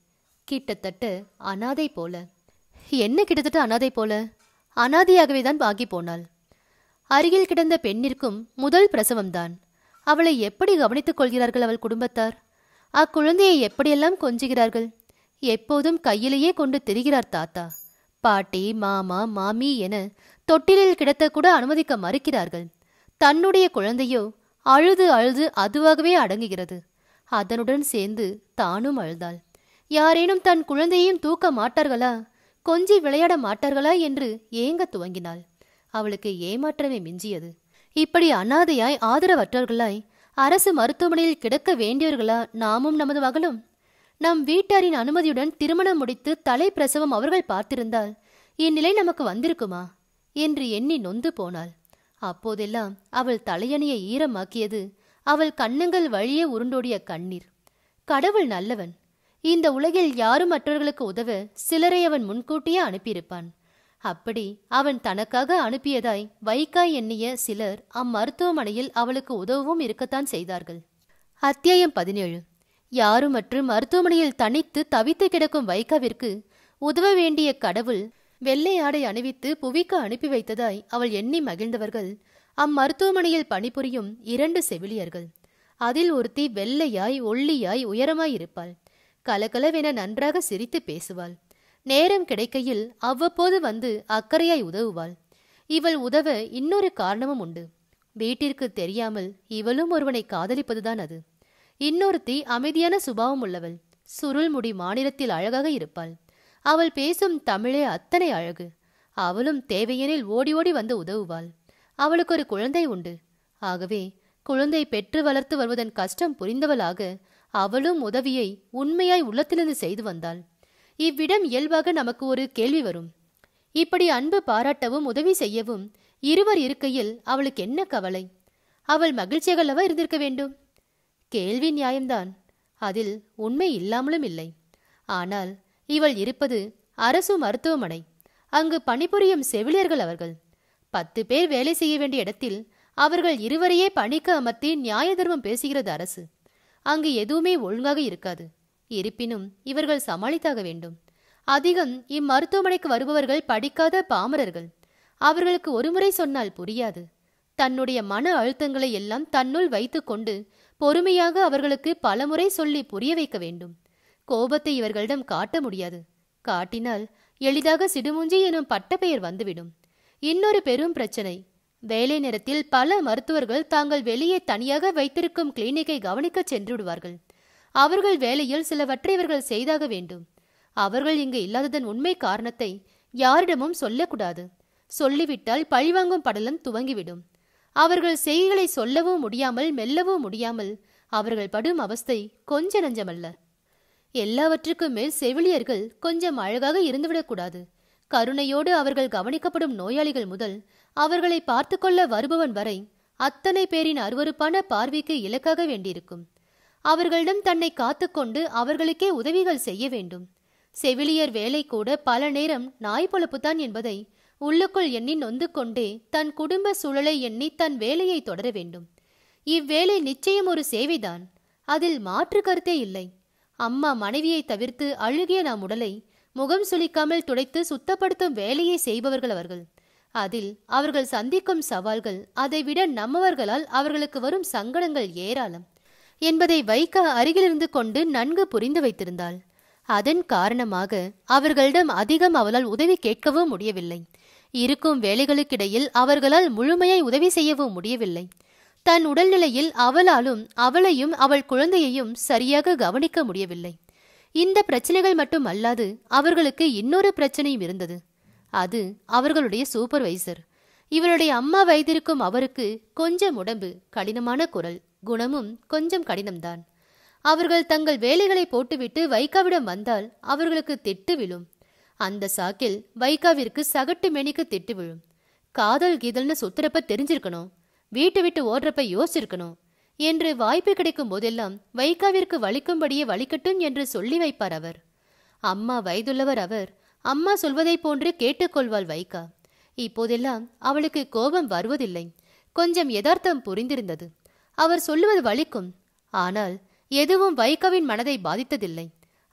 கிட்டத்தட்ட அனாதை போல என்ன கிட்டத்தட்ட அனாதை போல அனாதையாகவே தான் பாக்கி போனாள் அருகில் கிடந்த பெண்ணிற்கும் முதல் பிரசவம்தான் அவளை எப்படி கவனித்துக் கொள்கிறார்கள் அவள் குடும்பத்தார் அக்குழந்தையை எப்படியெல்லாம் கொஞ்சுகிறார்கள் எப்போதும் கையிலேயே கொண்டு திரிகிறார் தாத்தா பாட்டி மாமா மாமி என தொட்டிலில் கிடத்த கூட அனுமதிக்க மறுக்கிறார்கள் தன்னுடைய குழந்தையோ அழுது அழுது அதுவாகவே அடங்குகிறது அதனுடன் சேர்ந்து தானும் அழுதாள் யாரேனும் தன் குழந்தையையும் தூக்க மாட்டார்களா கொஞ்சி விளையாட மாட்டார்களா என்று ஏங்க துவங்கினாள் அவளுக்கு ஏமாற்றமே மிஞ்சியது இப்படி அனாதையாய் ஆதரவற்றவர்களாய் அரசு மருத்துவமனையில் கிடக்க வேண்டியவர்களா நாமும் நமது மகளும் நம் வீட்டாரின் அனுமதியுடன் திருமணம் முடித்து தலை பிரசவம் அவர்கள் பார்த்திருந்தால் இந்நிலை நமக்கு வந்திருக்குமா என்று எண்ணி நொந்து போனாள் அப்போதெல்லாம் அவள் தலையணியை ஈரமாக்கியது அவள் கண்ணங்கள் வழியே உருண்டோடிய கண்ணீர் கடவுள் நல்லவன் இந்த உலகில் யாரும் மற்றவர்களுக்கு உதவ சிலரை அவன் முன்கூட்டியே அனுப்பியிருப்பான் அப்படி அவன் தனக்காக அனுப்பியதாய் வைக்காய் எண்ணிய சிலர் அம்மருத்துவமனையில் அவளுக்கு உதவவும் இருக்கத்தான் செய்தார்கள் அத்தியாயம் பதினேழு யாரும் மற்றும் மருத்துவமனையில் தனித்து தவித்து கிடக்கும் வைகாவிற்கு உதவ வேண்டிய கடவுள் வெள்ளை ஆடை அணிவித்து புவிக்கு அனுப்பி வைத்ததாய் அவள் எண்ணி மகிழ்ந்தவர்கள் அம்மருத்துவமனையில் பணிபுரியும் இரண்டு செவிலியர்கள் அதில் ஒருத்தி வெள்ளையாய் ஒள்ளியாய் உயரமாய் இருப்பாள் கலகலவென நன்றாக சிரித்து பேசுவாள் நேரம் கிடைக்கையில் அவ்வப்போது வந்து அக்கறையாய் உதவுவாள் இவள் உதவ இன்னொரு காரணமும் உண்டு வீட்டிற்கு தெரியாமல் இவளும் ஒருவனை காதலிப்பதுதான் அது இன்னொருத்தி அமைதியான சுபாவம் உள்ளவள் சுருள் முடி மாநிலத்தில் அழகாக இருப்பாள் அவள் பேசும் தமிழே அத்தனை அழகு அவளும் தேவையெனில் ஓடி ஓடி வந்து உதவுவாள் அவளுக்கு ஒரு குழந்தை உண்டு ஆகவே குழந்தை பெற்று வளர்த்து வருவதன் கஷ்டம் புரிந்தவளாக அவளும் உதவியை உண்மையாய் உள்ளத்திலிருந்து செய்து வந்தாள் இவ்விடம் இயல்பாக நமக்கு ஒரு கேள்வி வரும் இப்படி அன்பு பாராட்டவும் உதவி செய்யவும் இருவர் இருக்கையில் அவளுக்கு என்ன கவலை அவள் மகிழ்ச்சியாகல்லவா இருந்திருக்க வேண்டும் கேள்வி நியாயம்தான் அதில் உண்மை இல்லாமலும் இல்லை ஆனால் இவள் இருப்பது அரசு மருத்துவமனை அங்கு பணிபுரியும் செவிலியர்கள் அவர்கள் பத்து பேர் வேலை செய்ய வேண்டிய இடத்தில் அவர்கள் இருவரையே பணிக்கு அமர்த்தி நியாய தர்மம் பேசுகிறது அரசு அங்கு எதுவுமே ஒழுங்காக இருக்காது இருப்பினும் இவர்கள் சமாளித்தாக வேண்டும் அதிகம் இம்மருத்துவமனைக்கு வருபவர்கள் படிக்காத பாமரர்கள் அவர்களுக்கு ஒருமுறை சொன்னால் புரியாது தன்னுடைய மன அழுத்தங்களை எல்லாம் தன்னுள் வைத்துக்கொண்டு பொறுமையாக அவர்களுக்கு பலமுறை சொல்லி புரிய வைக்க வேண்டும் கோபத்தை இவர்களிடம் காட்ட முடியாது காட்டினால் எளிதாக சிடுமுஞ்சி எனும் பட்டப்பெயர் வந்துவிடும் இன்னொரு பெரும் பிரச்சனை வேலை நேரத்தில் பல மருத்துவர்கள் தாங்கள் வெளியே தனியாக வைத்திருக்கும் கிளினிக்கை கவனிக்கச் சென்று விடுவார்கள் அவர்கள் வேலையில் சிலவற்றை இவர்கள் செய்தாக வேண்டும் அவர்கள் இங்கு இல்லாததன் உண்மை காரணத்தை யாரிடமும் சொல்லக்கூடாது சொல்லிவிட்டால் பழிவாங்கும் படலம் துவங்கிவிடும் அவர்கள் செய்திகளை சொல்லவும் முடியாமல் மெல்லவும் முடியாமல் அவர்கள் படும் அவஸ்தை கொஞ்ச நஞ்சமல்ல எல்லாவற்றுக்கும் மேல் செவிலியர்கள் கொஞ்சம் அழகாக இருந்துவிடக்கூடாது கருணையோடு அவர்கள் கவனிக்கப்படும் நோயாளிகள் முதல் அவர்களை பார்த்து கொள்ள வருபவன் வரை அத்தனை பேரின் அருவருப்பான பார்வைக்கு இலக்காக வேண்டியிருக்கும் அவர்களிடம் தன்னை காத்துக்கொண்டு அவர்களுக்கே உதவிகள் செய்ய வேண்டும் செவிலியர் வேலை கூட பல நேரம் நாய் பொழப்புத்தான் என்பதை உள்ளுக்குள் எண்ணி நொந்து கொண்டே தன் குடும்ப சூழலை எண்ணி தன் வேலையை தொடர வேண்டும் இவ்வேலை நிச்சயம் ஒரு சேவைதான் அதில் மாற்று கருத்தே இல்லை அம்மா மனைவியை தவிர்த்து அழுகிய நம் உடலை முகம் சுளிக்காமல் துடைத்து சுத்தப்படுத்தும் வேலையை செய்பவர்கள் அவர்கள் அதில் அவர்கள் சந்திக்கும் சவால்கள் அதைவிட நம்மவர்களால் அவர்களுக்கு வரும் சங்கடங்கள் ஏராளம் என்பதை வைக்க அருகிலிருந்து கொண்டு நன்கு புரிந்து வைத்திருந்தாள் அதன் காரணமாக அவர்களிடம் அதிகம் அவளால் உதவி கேட்கவும் முடியவில்லை இருக்கும் வேலைகளுக்கிடையில் அவர்களால் முழுமையாய் உதவி செய்யவும் முடியவில்லை தன் உடல்நிலையில் அவளாலும் அவளையும் அவள் குழந்தையையும் சரியாக கவனிக்க முடியவில்லை இந்த பிரச்சனைகள் மட்டும் அல்லாது அவர்களுக்கு இன்னொரு பிரச்சனையும் இருந்தது அது அவர்களுடைய சூப்பர்வைசர் இவருடைய அம்மா வைத்திருக்கும் அவருக்கு கொஞ்சம் உடம்பு கடினமான குரல் குணமும் கொஞ்சம் கடினம்தான் அவர்கள் தங்கள் வேலைகளை போட்டுவிட்டு வைகாவிடம் வந்தால் அவர்களுக்கு திட்டு விழும் அந்த சாக்கில் வைகாவிற்கு சகட்டு மெனிக்கு திட்டு விழும் காதல் கீதல்னு சுத்துறப்ப தெரிஞ்சிருக்கணும் வீட்டு விட்டு ஓடுறப்ப யோசிச்சிருக்கணும் என்று வாய்ப்பு கிடைக்கும் போதெல்லாம் வைகாவிற்கு வலிக்கும்படியே வலிக்கட்டும் என்று சொல்லி வைப்பார் அவர் அம்மா வயதுள்ளவர் அவர் அம்மா சொல்வதைப் போன்று கேட்டுக்கொள்வாள் வைகா இப்போதெல்லாம் அவளுக்கு கோபம் வருவதில்லை கொஞ்சம் யதார்த்தம் புரிந்திருந்தது அவர் சொல்லுவது வலிக்கும் ஆனால் எதுவும் வைகாவின் மனதை பாதித்ததில்லை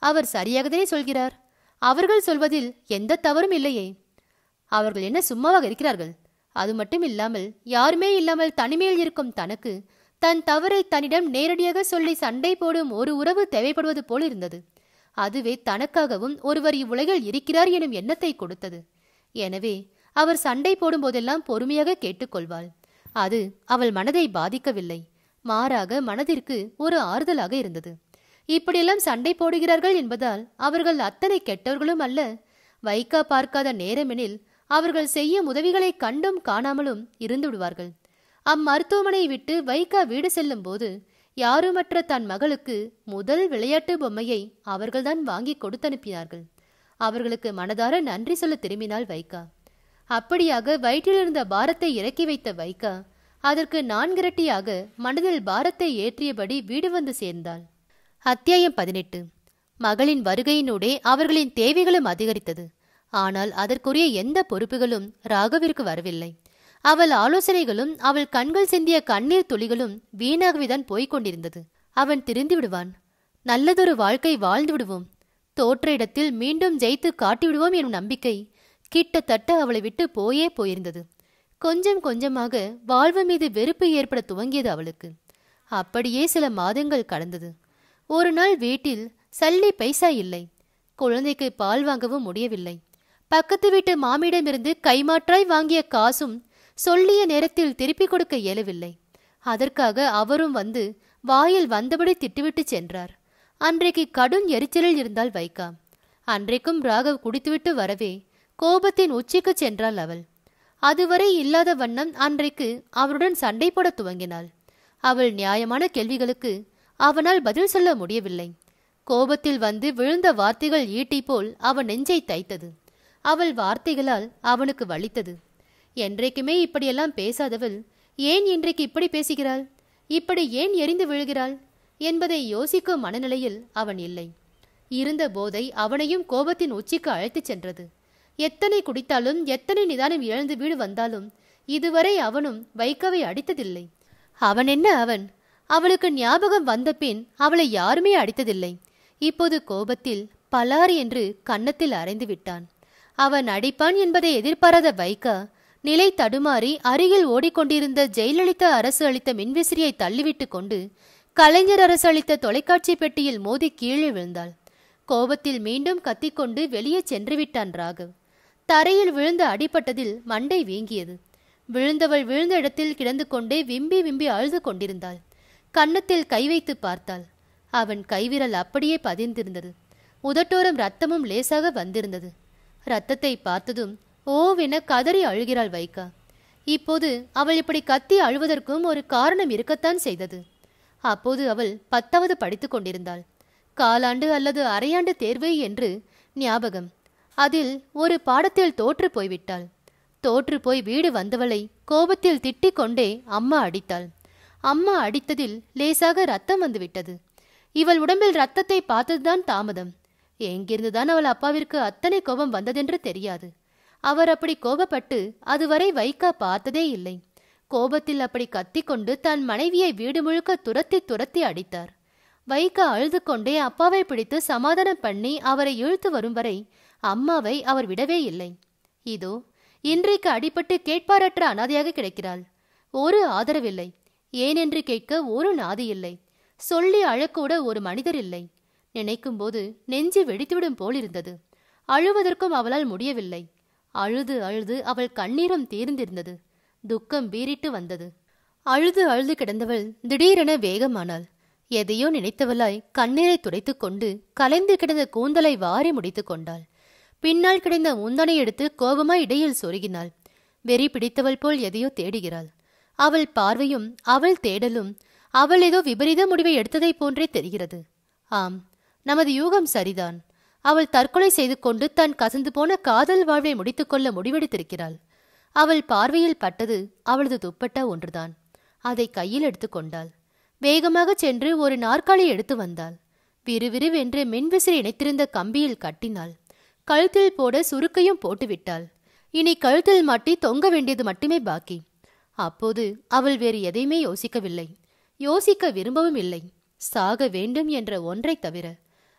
அவர் சரியாகதானே சொல்கிறார் அவர்கள் சொல்வதில் எந்த தவறும் இல்லையே அவர்கள் என்ன சும்மாவாக இருக்கிறார்கள் அது மட்டும் இல்லாமல் யாருமே இல்லாமல் தனிமையில் இருக்கும் தனக்கு தன் தவறை தன்னிடம் நேரடியாக சொல்லி சண்டை போடும் ஒரு உறவு தேவைப்படுவது போல் இருந்தது அதுவே தனக்காகவும் ஒருவர் இவ்வுலகில் இருக்கிறார் எனும் எண்ணத்தை கொடுத்தது எனவே அவர் சண்டை போடும்போதெல்லாம் பொறுமையாக கேட்டுக்கொள்வாள் அது அவள் மனதை பாதிக்கவில்லை மாறாக மனதிற்கு ஒரு ஆறுதலாக இருந்தது இப்படியெல்லாம் சண்டை போடுகிறார்கள் என்பதால் அவர்கள் அத்தனை கெட்டவர்களும் அல்ல வைக்கா பார்க்காத நேரமெனில் அவர்கள் செய்யும் உதவிகளை கண்டும் காணாமலும் இருந்து விடுவார்கள் அம்மருத்துவமனை விட்டு வைகா வீடு செல்லும் போது யாருமற்ற தன் மகளுக்கு முதல் விளையாட்டு பொம்மையை அவர்கள்தான் வாங்கி கொடுத்தனுப்பினார்கள் அவர்களுக்கு மனதார நன்றி சொல்ல திரும்பினாள் வைகா அப்படியாக வயிற்றிலிருந்த பாரத்தை இறக்கி வைத்த வைகா அதற்கு நான்கிரட்டியாக மனதில் பாரத்தை ஏற்றியபடி வீடு வந்து சேர்ந்தாள் அத்தியாயம் பதினெட்டு மகளின் வருகையினூடே அவர்களின் தேவைகளும் அதிகரித்தது ஆனால் அதற்குரிய எந்த பொறுப்புகளும் ராகவிற்கு வரவில்லை அவள் ஆலோசனைகளும் அவள் கண்கள் சிந்திய கண்ணீர் துளிகளும் வீணாகவேதான் போய்க் கொண்டிருந்தது அவன் திருந்தி விடுவான் நல்லதொரு வாழ்க்கை வாழ்ந்து விடுவோம் தோற்ற இடத்தில் மீண்டும் ஜெயித்து காட்டிவிடுவோம் எனும் நம்பிக்கை கிட்டத்தட்ட அவளை விட்டு போயே போயிருந்தது கொஞ்சம் கொஞ்சமாக வாழ்வு மீது வெறுப்பு ஏற்பட துவங்கியது அவளுக்கு அப்படியே சில மாதங்கள் கடந்தது ஒரு நாள் வீட்டில் சல்லி பைசா இல்லை குழந்தைக்கு பால் வாங்கவும் முடியவில்லை பக்கத்து வீட்டு மாமியிடமிருந்து கைமாற்றாய் வாங்கிய காசும் சொல்லிய நேரத்தில் திருப்பிக் கொடுக்க இயலவில்லை அதற்காக அவரும் வந்து வாயில் வந்தபடி திட்டுவிட்டு சென்றார் அன்றைக்கு கடும் எரிச்சலில் இருந்தால் வைக்கா அன்றைக்கும் ராகவ் குடித்துவிட்டு வரவே கோபத்தின் உச்சிக்கு சென்றாள் அவள் அதுவரை இல்லாத வண்ணம் அன்றைக்கு அவருடன் சண்டை போட துவங்கினாள் அவள் நியாயமான கேள்விகளுக்கு அவனால் பதில் சொல்ல முடியவில்லை கோபத்தில் வந்து விழுந்த வார்த்தைகள் ஈட்டி போல் அவன் நெஞ்சை தைத்தது அவள் வார்த்தைகளால் அவனுக்கு வலித்தது என்றைக்குமே இப்படியெல்லாம் பேசாதவள் ஏன் இன்றைக்கு இப்படி பேசுகிறாள் இப்படி ஏன் எரிந்து விழுகிறாள் என்பதை யோசிக்கும் மனநிலையில் அவன் இல்லை இருந்த போதை அவனையும் கோபத்தின் உச்சிக்கு அழைத்துச் சென்றது எத்தனை குடித்தாலும் எத்தனை நிதானம் இழந்து வீடு வந்தாலும் இதுவரை அவனும் வைகவை அடித்ததில்லை அவன் என்ன அவன் அவளுக்கு ஞாபகம் வந்த பின் அவளை யாருமே அடித்ததில்லை இப்போது கோபத்தில் பலார் என்று கன்னத்தில் அரைந்து விட்டான் அவன் அடிப்பான் என்பதை எதிர்பாராத வைகா நிலை தடுமாறி அருகில் ஓடிக்கொண்டிருந்த ஜெயலலிதா அரசு அளித்த மின்விசிறியை தள்ளிவிட்டு கொண்டு கலைஞர் அரசு அளித்த தொலைக்காட்சி பெட்டியில் மோதி கீழே விழுந்தாள் கோபத்தில் மீண்டும் கத்திக்கொண்டு வெளியே சென்று விட்டான் ராகவ் தரையில் விழுந்து அடிபட்டதில் மண்டை வீங்கியது விழுந்தவள் விழுந்த இடத்தில் கிடந்து கொண்டே விம்பி விம்பி அழுது கொண்டிருந்தாள் கன்னத்தில் கை வைத்து பார்த்தாள் அவன் கைவிரல் அப்படியே பதிந்திருந்தது உதட்டோரம் ரத்தமும் லேசாக வந்திருந்தது ரத்தத்தை பார்த்ததும் ஓவென கதறி அழுகிறாள் வைகா இப்போது அவள் இப்படி கத்தி அழுவதற்கும் ஒரு காரணம் இருக்கத்தான் செய்தது அப்போது அவள் பத்தாவது படித்துக் கொண்டிருந்தாள் காலாண்டு அல்லது அரையாண்டு தேர்வு என்று ஞாபகம் அதில் ஒரு பாடத்தில் தோற்று போய்விட்டாள் தோற்று போய் வீடு வந்தவளை கோபத்தில் திட்டிக் கொண்டே அம்மா அடித்தாள் அம்மா அடித்ததில் லேசாக ரத்தம் வந்துவிட்டது இவள் உடம்பில் ரத்தத்தை பார்த்ததுதான் தாமதம் எங்கிருந்துதான் அவள் அப்பாவிற்கு அத்தனை கோபம் வந்ததென்று தெரியாது அவர் அப்படி கோபப்பட்டு அதுவரை வைக்கா பார்த்ததே இல்லை கோபத்தில் அப்படி கத்திக்கொண்டு தன் மனைவியை வீடு முழுக்க துரத்தி துரத்தி அடித்தார் வைகா அழுது கொண்டே அப்பாவை பிடித்து சமாதானம் பண்ணி அவரை இழுத்து வரும் வரை அம்மாவை அவர் விடவே இல்லை இதோ இன்றைக்கு அடிபட்டு கேட்பாரற்ற அனாதையாக கிடக்கிறாள் ஒரு ஆதரவில்லை ஏனென்று கேட்க ஒரு நாதி இல்லை சொல்லி அழக்கூட ஒரு மனிதர் இல்லை நினைக்கும்போது நெஞ்சு வெடித்துவிடும் போல் இருந்தது அழுவதற்கும் அவளால் முடியவில்லை அழுது அழுது அவள் கண்ணீரும் தீர்ந்திருந்தது துக்கம் பீறிட்டு வந்தது அழுது அழுது கிடந்தவள் திடீரென வேகமானாள் எதையோ நினைத்தவளாய் கண்ணீரை துடைத்துக் கொண்டு கலைந்து கிடந்த கூந்தலை வாரி முடித்துக் கொண்டாள் பின்னால் கிடந்த முந்தனை எடுத்து கோபமாய் இடையில் சொருகினாள் வெறி பிடித்தவள் போல் எதையோ தேடுகிறாள் அவள் பார்வையும் அவள் தேடலும் அவள் ஏதோ விபரீத முடிவை எடுத்ததைப் போன்றே தெரிகிறது ஆம் நமது யூகம் சரிதான் அவள் தற்கொலை செய்து கொண்டு தன் கசந்து போன காதல் வாழ்வை முடித்துக்கொள்ள முடிவெடுத்திருக்கிறாள் அவள் பார்வையில் பட்டது அவளது துப்பட்டா ஒன்றுதான் அதை கையில் எடுத்துக்கொண்டாள் வேகமாகச் சென்று ஒரு நாற்காலி எடுத்து வந்தாள் விறுவிறுவென்று மின்விசிறி இணைத்திருந்த கம்பியில் கட்டினாள் கழுத்தில் போட சுருக்கையும் போட்டுவிட்டாள் இனி கழுத்தில் மாட்டி தொங்க வேண்டியது மட்டுமே பாக்கி அப்போது அவள் வேறு எதையுமே யோசிக்கவில்லை யோசிக்க விரும்பவும் இல்லை சாக வேண்டும் என்ற ஒன்றை தவிர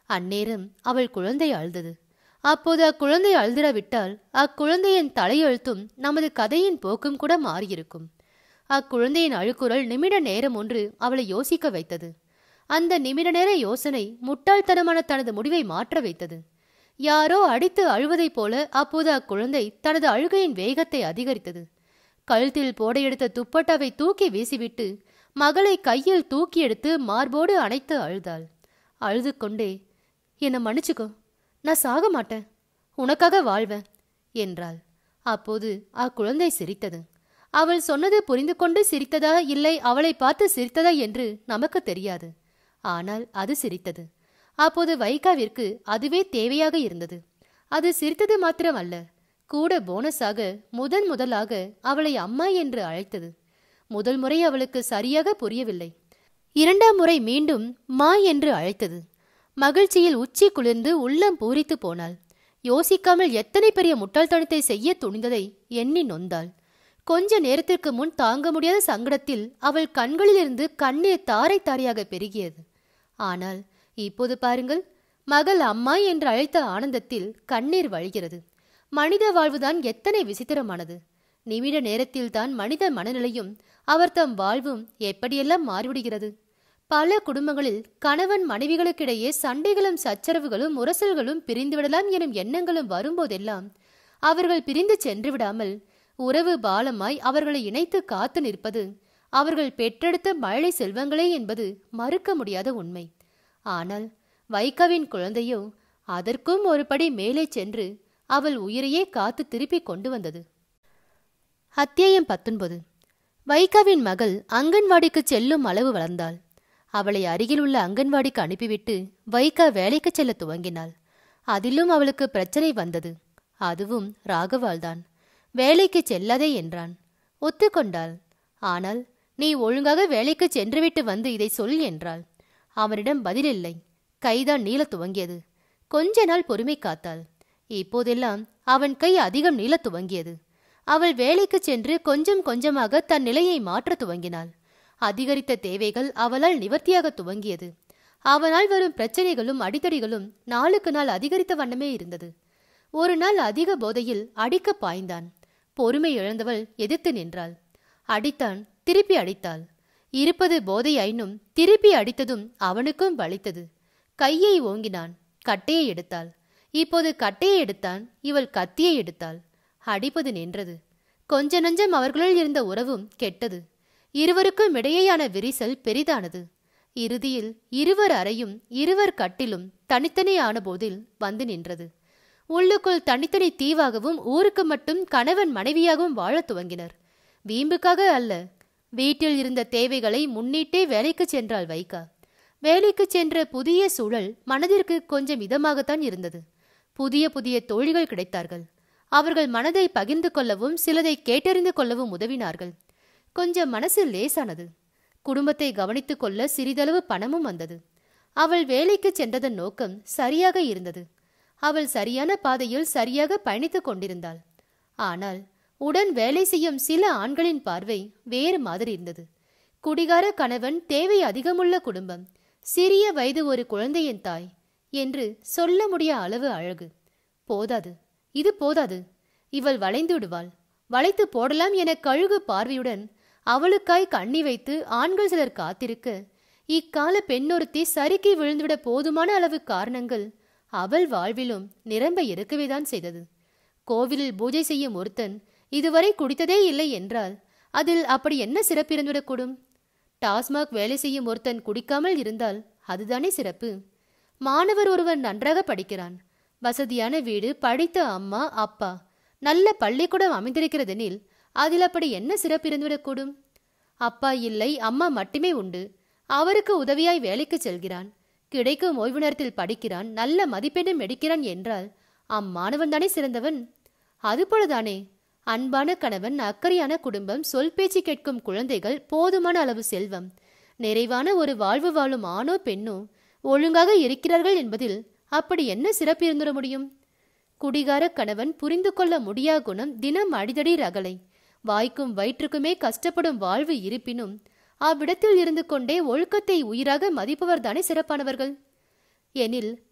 அந்நேரம் அவள் குழந்தை அழுதது அப்போது அக்குழந்தை அழுதிராவிட்டால் அக்குழந்தையின் தலையெழுத்தும் நமது கதையின் போக்கும் கூட மாறியிருக்கும் அக்குழந்தையின் அழுக்குரல் நிமிட நேரம் ஒன்று அவளை யோசிக்க வைத்தது அந்த நிமிட நேர யோசனை முட்டாள்தனமான தனது முடிவை மாற்ற வைத்தது யாரோ அடித்து அழுவதைப் போல அப்போது அக்குழந்தை தனது அழுகையின் வேகத்தை அதிகரித்தது கழுத்தில் போட எடுத்த துப்பட்டாவை தூக்கி வீசிவிட்டு மகளை கையில் தூக்கி எடுத்து மார்போடு அணைத்து அழுதாள் அழுது கொண்டே என்னை மன்னிச்சுக்கோ நான் சாக மாட்டேன் உனக்காக வாழ்வேன் என்றாள் அப்போது அக்குழந்தை சிரித்தது அவள் சொன்னது புரிந்து கொண்டு சிரித்ததா இல்லை அவளை பார்த்து சிரித்ததா என்று நமக்கு தெரியாது ஆனால் அது சிரித்தது அப்போது வைகாவிற்கு அதுவே தேவையாக இருந்தது அது சிரித்தது மாத்திரமல்ல கூட போனஸாக முதன் முதலாக அவளை அம்மா என்று அழைத்தது முதல் முறை அவளுக்கு சரியாக புரியவில்லை இரண்டாம் முறை மீண்டும் மா என்று அழைத்தது மகிழ்ச்சியில் உச்சி குளிர்ந்து உள்ளம் பூரித்து போனாள் யோசிக்காமல் எத்தனை பெரிய முட்டாள்தனத்தை செய்ய துணிந்ததை எண்ணி நொந்தாள் கொஞ்ச நேரத்திற்கு முன் தாங்க முடியாத சங்கடத்தில் அவள் கண்களிலிருந்து கண்ணீர் தாரை தாரையாக பெருகியது ஆனால் இப்போது பாருங்கள் மகள் அம்மா என்று அழைத்த ஆனந்தத்தில் கண்ணீர் வழிகிறது மனித வாழ்வுதான் எத்தனை விசித்திரமானது நிமிட நேரத்தில்தான் மனித மனநிலையும் அவர் தம் வாழ்வும் எப்படியெல்லாம் மாறிவிடுகிறது பல குடும்பங்களில் கணவன் மனைவிகளுக்கிடையே சண்டைகளும் சச்சரவுகளும் முரசல்களும் பிரிந்துவிடலாம் எனும் எண்ணங்களும் வரும்போதெல்லாம் அவர்கள் பிரிந்து சென்று விடாமல் உறவு பாலமாய் அவர்களை இணைத்து காத்து நிற்பது அவர்கள் பெற்றெடுத்த மழை செல்வங்களே என்பது மறுக்க முடியாத உண்மை ஆனால் வைகவின் குழந்தையோ அதற்கும் ஒரு படி மேலே சென்று அவள் உயிரையே காத்து திருப்பி கொண்டு வந்தது அத்தியாயம் பத்தொன்பது வைகாவின் மகள் அங்கன்வாடிக்கு செல்லும் அளவு வளர்ந்தாள் அவளை அருகில் உள்ள அங்கன்வாடிக்கு அனுப்பிவிட்டு வைகா வேலைக்கு செல்ல துவங்கினாள் அதிலும் அவளுக்கு பிரச்சனை வந்தது அதுவும் ராகவால்தான் வேலைக்கு செல்லாதே என்றான் ஒத்துக்கொண்டாள் ஆனால் நீ ஒழுங்காக வேலைக்கு சென்றுவிட்டு வந்து இதை சொல் என்றாள் அவனிடம் பதிலில்லை கைதான் நீளத் துவங்கியது கொஞ்ச நாள் பொறுமை காத்தாள் இப்போதெல்லாம் அவன் கை அதிகம் நீளத் துவங்கியது அவள் வேலைக்கு சென்று கொஞ்சம் கொஞ்சமாக தன் நிலையை மாற்றத் துவங்கினாள் அதிகரித்த தேவைகள் அவளால் நிவர்த்தியாக துவங்கியது அவனால் வரும் பிரச்சனைகளும் அடித்தடிகளுகளும் நாளுக்கு நாள் அதிகரித்த வண்ணமே இருந்தது ஒரு நாள் அதிக போதையில் அடிக்க பாய்ந்தான் பொறுமை இழந்தவள் எதிர்த்து நின்றாள் அடித்தான் திருப்பி அடித்தாள் இருப்பது போதை ஐனும் திருப்பி அடித்ததும் அவனுக்கும் வலித்தது கையை ஓங்கினான் கட்டையை எடுத்தாள் இப்போது கட்டையை எடுத்தான் இவள் கத்தியை எடுத்தாள் அடிப்பது நின்றது கொஞ்ச நஞ்சம் அவர்களுள் இருந்த உறவும் கெட்டது இருவருக்கும் இடையேயான விரிசல் பெரிதானது இறுதியில் இருவர் அறையும் இருவர் கட்டிலும் தனித்தனி ஆன போதில் வந்து நின்றது உள்ளுக்குள் தனித்தனி தீவாகவும் ஊருக்கு மட்டும் கணவன் மனைவியாகவும் வாழத் துவங்கினர் வீம்புக்காக அல்ல வீட்டில் இருந்த தேவைகளை முன்னிட்டே வேலைக்கு சென்றாள் வைகா வேலைக்கு சென்ற புதிய சூழல் மனதிற்கு கொஞ்சம் இதமாகத்தான் இருந்தது புதிய புதிய தோழிகள் கிடைத்தார்கள் அவர்கள் மனதை பகிர்ந்து கொள்ளவும் சிலதை கேட்டறிந்து கொள்ளவும் உதவினார்கள் கொஞ்சம் மனசு லேசானது குடும்பத்தை கவனித்துக் கொள்ள சிறிதளவு பணமும் வந்தது அவள் வேலைக்கு சென்றதன் நோக்கம் சரியாக இருந்தது அவள் சரியான பாதையில் சரியாக பயணித்துக் கொண்டிருந்தாள் ஆனால் உடன் வேலை செய்யும் சில ஆண்களின் பார்வை வேறு மாதிரி இருந்தது குடிகார கணவன் தேவை அதிகமுள்ள குடும்பம் சிறிய வயது ஒரு குழந்தையின் தாய் என்று சொல்ல முடிய அளவு அழகு போதாது இது போதாது இவள் வளைந்து விடுவாள் வளைத்து போடலாம் என கழுகு பார்வையுடன் அவளுக்காய் கண்ணி வைத்து ஆண்கள் சிலர் காத்திருக்க இக்கால பெண்ணொருத்தி சறுக்கி விழுந்துவிட போதுமான அளவு காரணங்கள் அவள் வாழ்விலும் நிரம்ப இருக்கவேதான் செய்தது கோவிலில் பூஜை செய்யும் ஒருத்தன் இதுவரை குடித்ததே இல்லை என்றால் அதில் அப்படி என்ன சிறப்பு இருந்துவிடக்கூடும் டாஸ்மாக் வேலை செய்யும் ஒருத்தன் குடிக்காமல் இருந்தால் அதுதானே சிறப்பு மாணவர் ஒருவன் நன்றாக படிக்கிறான் வசதியான வீடு படித்த அம்மா அப்பா நல்ல பள்ளிக்கூடம் அமைந்திருக்கிறதெனில் அதில் அப்படி என்ன சிறப்பு இருந்துவிடக்கூடும் அப்பா இல்லை அம்மா மட்டுமே உண்டு அவருக்கு உதவியாய் வேலைக்கு செல்கிறான் கிடைக்கும் ஓய்வு நேரத்தில் படிக்கிறான் நல்ல மதிப்பெண்ணும் எடுக்கிறான் என்றால் அம்மாணவன் தானே சிறந்தவன் அதுபோலதானே அன்பான கணவன் அக்கறையான குடும்பம் சொல் பேச்சு கேட்கும் குழந்தைகள் போதுமான அளவு செல்வம் நிறைவான ஒரு வாழ்வு வாழும் ஆணோ பெண்ணோ ஒழுங்காக இருக்கிறார்கள் என்பதில் அப்படி என்ன சிறப்பு இருந்துட முடியும் குடிகார கணவன் புரிந்து கொள்ள முடியா குணம் தினம் அடிதடி ரகலை வாய்க்கும் வயிற்றுக்குமே கஷ்டப்படும் வாழ்வு இருப்பினும் அவ்விடத்தில் இருந்து கொண்டே ஒழுக்கத்தை உயிராக மதிப்பவர் தானே சிறப்பானவர்கள் எனில்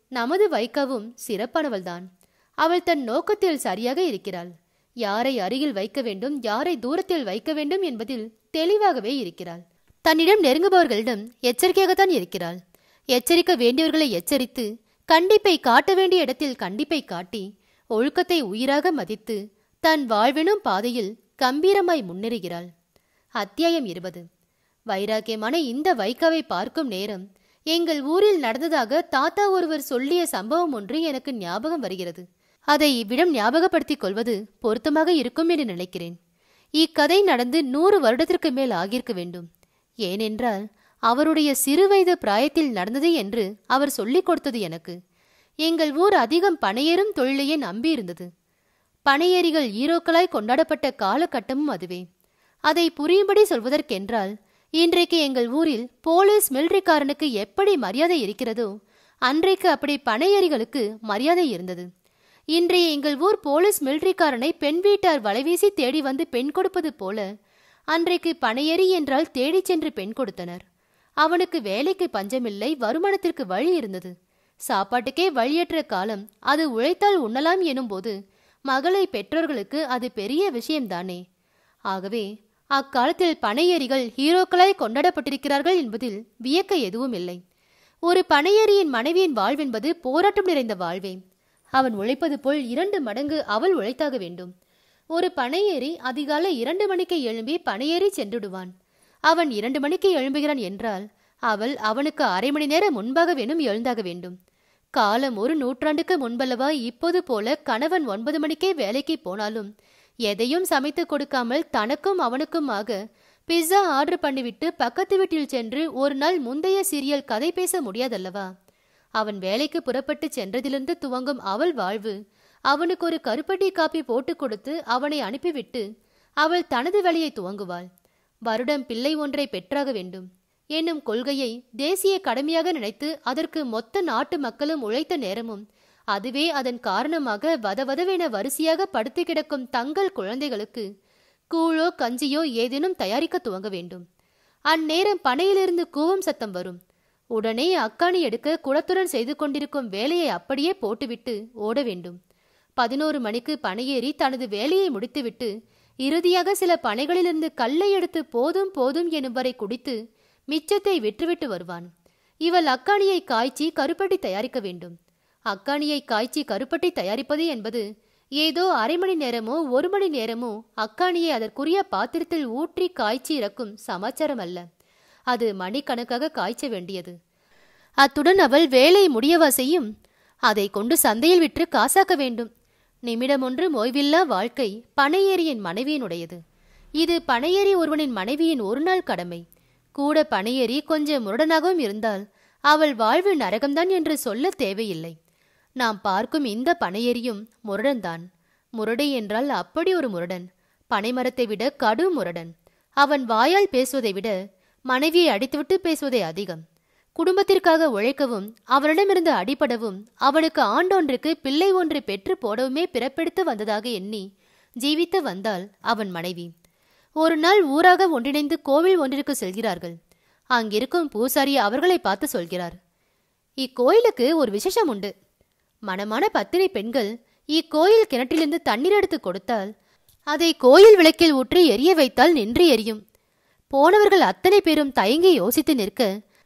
நமது வைக்காவும் சிறப்பானவள்தான் அவள் தன் நோக்கத்தில் சரியாக இருக்கிறாள் யாரை அருகில் வைக்க வேண்டும் யாரை தூரத்தில் வைக்க வேண்டும் என்பதில் தெளிவாகவே இருக்கிறாள் தன்னிடம் நெருங்குபவர்களிடம் எச்சரிக்கையாகத்தான் இருக்கிறாள் எச்சரிக்க வேண்டியவர்களை எச்சரித்து கண்டிப்பை காட்ட வேண்டிய இடத்தில் கண்டிப்பை காட்டி ஒழுக்கத்தை உயிராக மதித்து தன் வாழ்வெனும் பாதையில் கம்பீரமாய் முன்னேறுகிறாள் அத்தியாயம் இருபது வைராக்கியமான இந்த வைக்காவை பார்க்கும் நேரம் எங்கள் ஊரில் நடந்ததாக தாத்தா ஒருவர் சொல்லிய சம்பவம் ஒன்று எனக்கு ஞாபகம் வருகிறது அதை இவ்விடம் ஞாபகப்படுத்திக் கொள்வது பொருத்தமாக இருக்கும் என்று நினைக்கிறேன் இக்கதை நடந்து நூறு வருடத்திற்கு மேல் ஆகியிருக்க வேண்டும் ஏனென்றால் அவருடைய சிறுவயது பிராயத்தில் நடந்தது என்று அவர் சொல்லிக் கொடுத்தது எனக்கு எங்கள் ஊர் அதிகம் பனையேறும் தொழிலையே நம்பியிருந்தது பனையேறிகள் ஈரோக்களாய் கொண்டாடப்பட்ட காலகட்டமும் அதுவே அதை புரியும்படி சொல்வதற்கென்றால் இன்றைக்கு எங்கள் ஊரில் போலீஸ் மிலிட்டரிக்காரனுக்கு எப்படி மரியாதை இருக்கிறதோ அன்றைக்கு அப்படி பனையேறிகளுக்கு மரியாதை இருந்தது இன்றைய எங்கள் ஊர் போலீஸ் மிலிட்டரிக்காரனை பெண் வீட்டார் வலைவீசி தேடி வந்து பெண் கொடுப்பது போல அன்றைக்கு பனையேறி என்றால் தேடிச் சென்று பெண் கொடுத்தனர் அவனுக்கு வேலைக்கு பஞ்சமில்லை வருமானத்திற்கு வழி இருந்தது சாப்பாட்டுக்கே வழியற்ற காலம் அது உழைத்தால் உண்ணலாம் எனும்போது மகளை பெற்றோர்களுக்கு அது பெரிய விஷயம்தானே ஆகவே அக்காலத்தில் பனையேறிகள் ஹீரோக்களாய் கொண்டாடப்பட்டிருக்கிறார்கள் என்பதில் வியக்க எதுவும் இல்லை ஒரு பனையேறியின் மனைவியின் வாழ்வென்பது போராட்டம் நிறைந்த வாழ்வே அவன் உழைப்பது போல் இரண்டு மடங்கு அவள் உழைத்தாக வேண்டும் ஒரு பனையேறி அதிகாலை இரண்டு மணிக்கு எழும்பி பனையேறி சென்றுடுவான் அவன் இரண்டு மணிக்கு எழும்புகிறான் என்றால் அவள் அவனுக்கு அரை மணி நேரம் முன்பாக வேணும் எழுந்தாக வேண்டும் காலம் ஒரு நூற்றாண்டுக்கு முன்பல்லவா இப்போது போல கணவன் ஒன்பது மணிக்கே வேலைக்கு போனாலும் எதையும் சமைத்து கொடுக்காமல் தனக்கும் அவனுக்குமாக பிஸ்ஸா ஆர்டர் பண்ணிவிட்டு பக்கத்து வீட்டில் சென்று ஒரு நாள் முந்தைய சீரியல் கதை பேச முடியாதல்லவா அவன் வேலைக்கு புறப்பட்டு சென்றதிலிருந்து துவங்கும் அவள் வாழ்வு அவனுக்கு ஒரு கருப்பட்டி காப்பி போட்டு கொடுத்து அவனை அனுப்பிவிட்டு அவள் தனது வேலையை துவங்குவாள் வருடம் பிள்ளை ஒன்றை பெற்றாக வேண்டும் என்னும் கொள்கையை தேசிய கடமையாக நினைத்து அதற்கு மொத்த நாட்டு மக்களும் உழைத்த நேரமும் அதுவே அதன் காரணமாக வதவதவென வரிசையாக படுத்து கிடக்கும் தங்கள் குழந்தைகளுக்கு கூழோ கஞ்சியோ ஏதேனும் தயாரிக்க துவங்க வேண்டும் அந்நேரம் பனையிலிருந்து கூவம் சத்தம் வரும் உடனே அக்காணி எடுக்க குளத்துடன் செய்து கொண்டிருக்கும் வேலையை அப்படியே போட்டுவிட்டு ஓட வேண்டும் பதினோரு மணிக்கு பனையேறி தனது வேலையை முடித்துவிட்டு இறுதியாக சில பனைகளிலிருந்து கல்லை எடுத்து போதும் போதும் எனும் வரை குடித்து மிச்சத்தை விற்றுவிட்டு வருவான் இவள் அக்காணியை காய்ச்சி கருப்பட்டி தயாரிக்க வேண்டும் அக்காணியை காய்ச்சி கருப்பட்டி தயாரிப்பது என்பது ஏதோ அரை மணி நேரமோ ஒரு மணி நேரமோ அக்காணியை அதற்குரிய பாத்திரத்தில் ஊற்றி காய்ச்சி இறக்கும் சமாச்சாரம் அல்ல அது மணிக்கணக்காக காய்ச்ச வேண்டியது அத்துடன் அவள் வேலை முடியவா செய்யும் அதை கொண்டு சந்தையில் விற்று காசாக்க வேண்டும் நிமிடமொன்று ஓய்வில்லா வாழ்க்கை பனையேறியின் மனைவியினுடையது இது பனையேறி ஒருவனின் மனைவியின் ஒரு நாள் கடமை கூட பனையேறி கொஞ்சம் முரடனாகவும் இருந்தால் அவள் வாழ்வு நரகம்தான் என்று சொல்ல தேவையில்லை நாம் பார்க்கும் இந்த பனையேறியும் முரடன்தான் முரடை என்றால் அப்படி ஒரு முரடன் பனைமரத்தை விட கடு முரடன் அவன் வாயால் பேசுவதை விட மனைவியை அடித்துவிட்டு பேசுவதே அதிகம் குடும்பத்திற்காக உழைக்கவும் அவனிடமிருந்து அடிபடவும் அவனுக்கு ஆண்டொன்றுக்கு பிள்ளை ஒன்று பெற்று போடவுமே பிறப்பெடுத்து வந்ததாக எண்ணி ஜீவித்து வந்தாள் அவன் மனைவி ஒரு நாள் ஊராக ஒன்றிணைந்து கோவில் ஒன்றிற்கு செல்கிறார்கள் அங்கிருக்கும் பூசாரி அவர்களை பார்த்து சொல்கிறார் இக்கோயிலுக்கு ஒரு விசேஷம் உண்டு மணமான பத்திரை பெண்கள் இக்கோயில் கிணற்றிலிருந்து தண்ணீர் எடுத்து கொடுத்தால் அதை கோயில் விளக்கில் ஊற்றி எரிய வைத்தால் நின்று எரியும் போனவர்கள் அத்தனை பேரும் தயங்கி யோசித்து நிற்க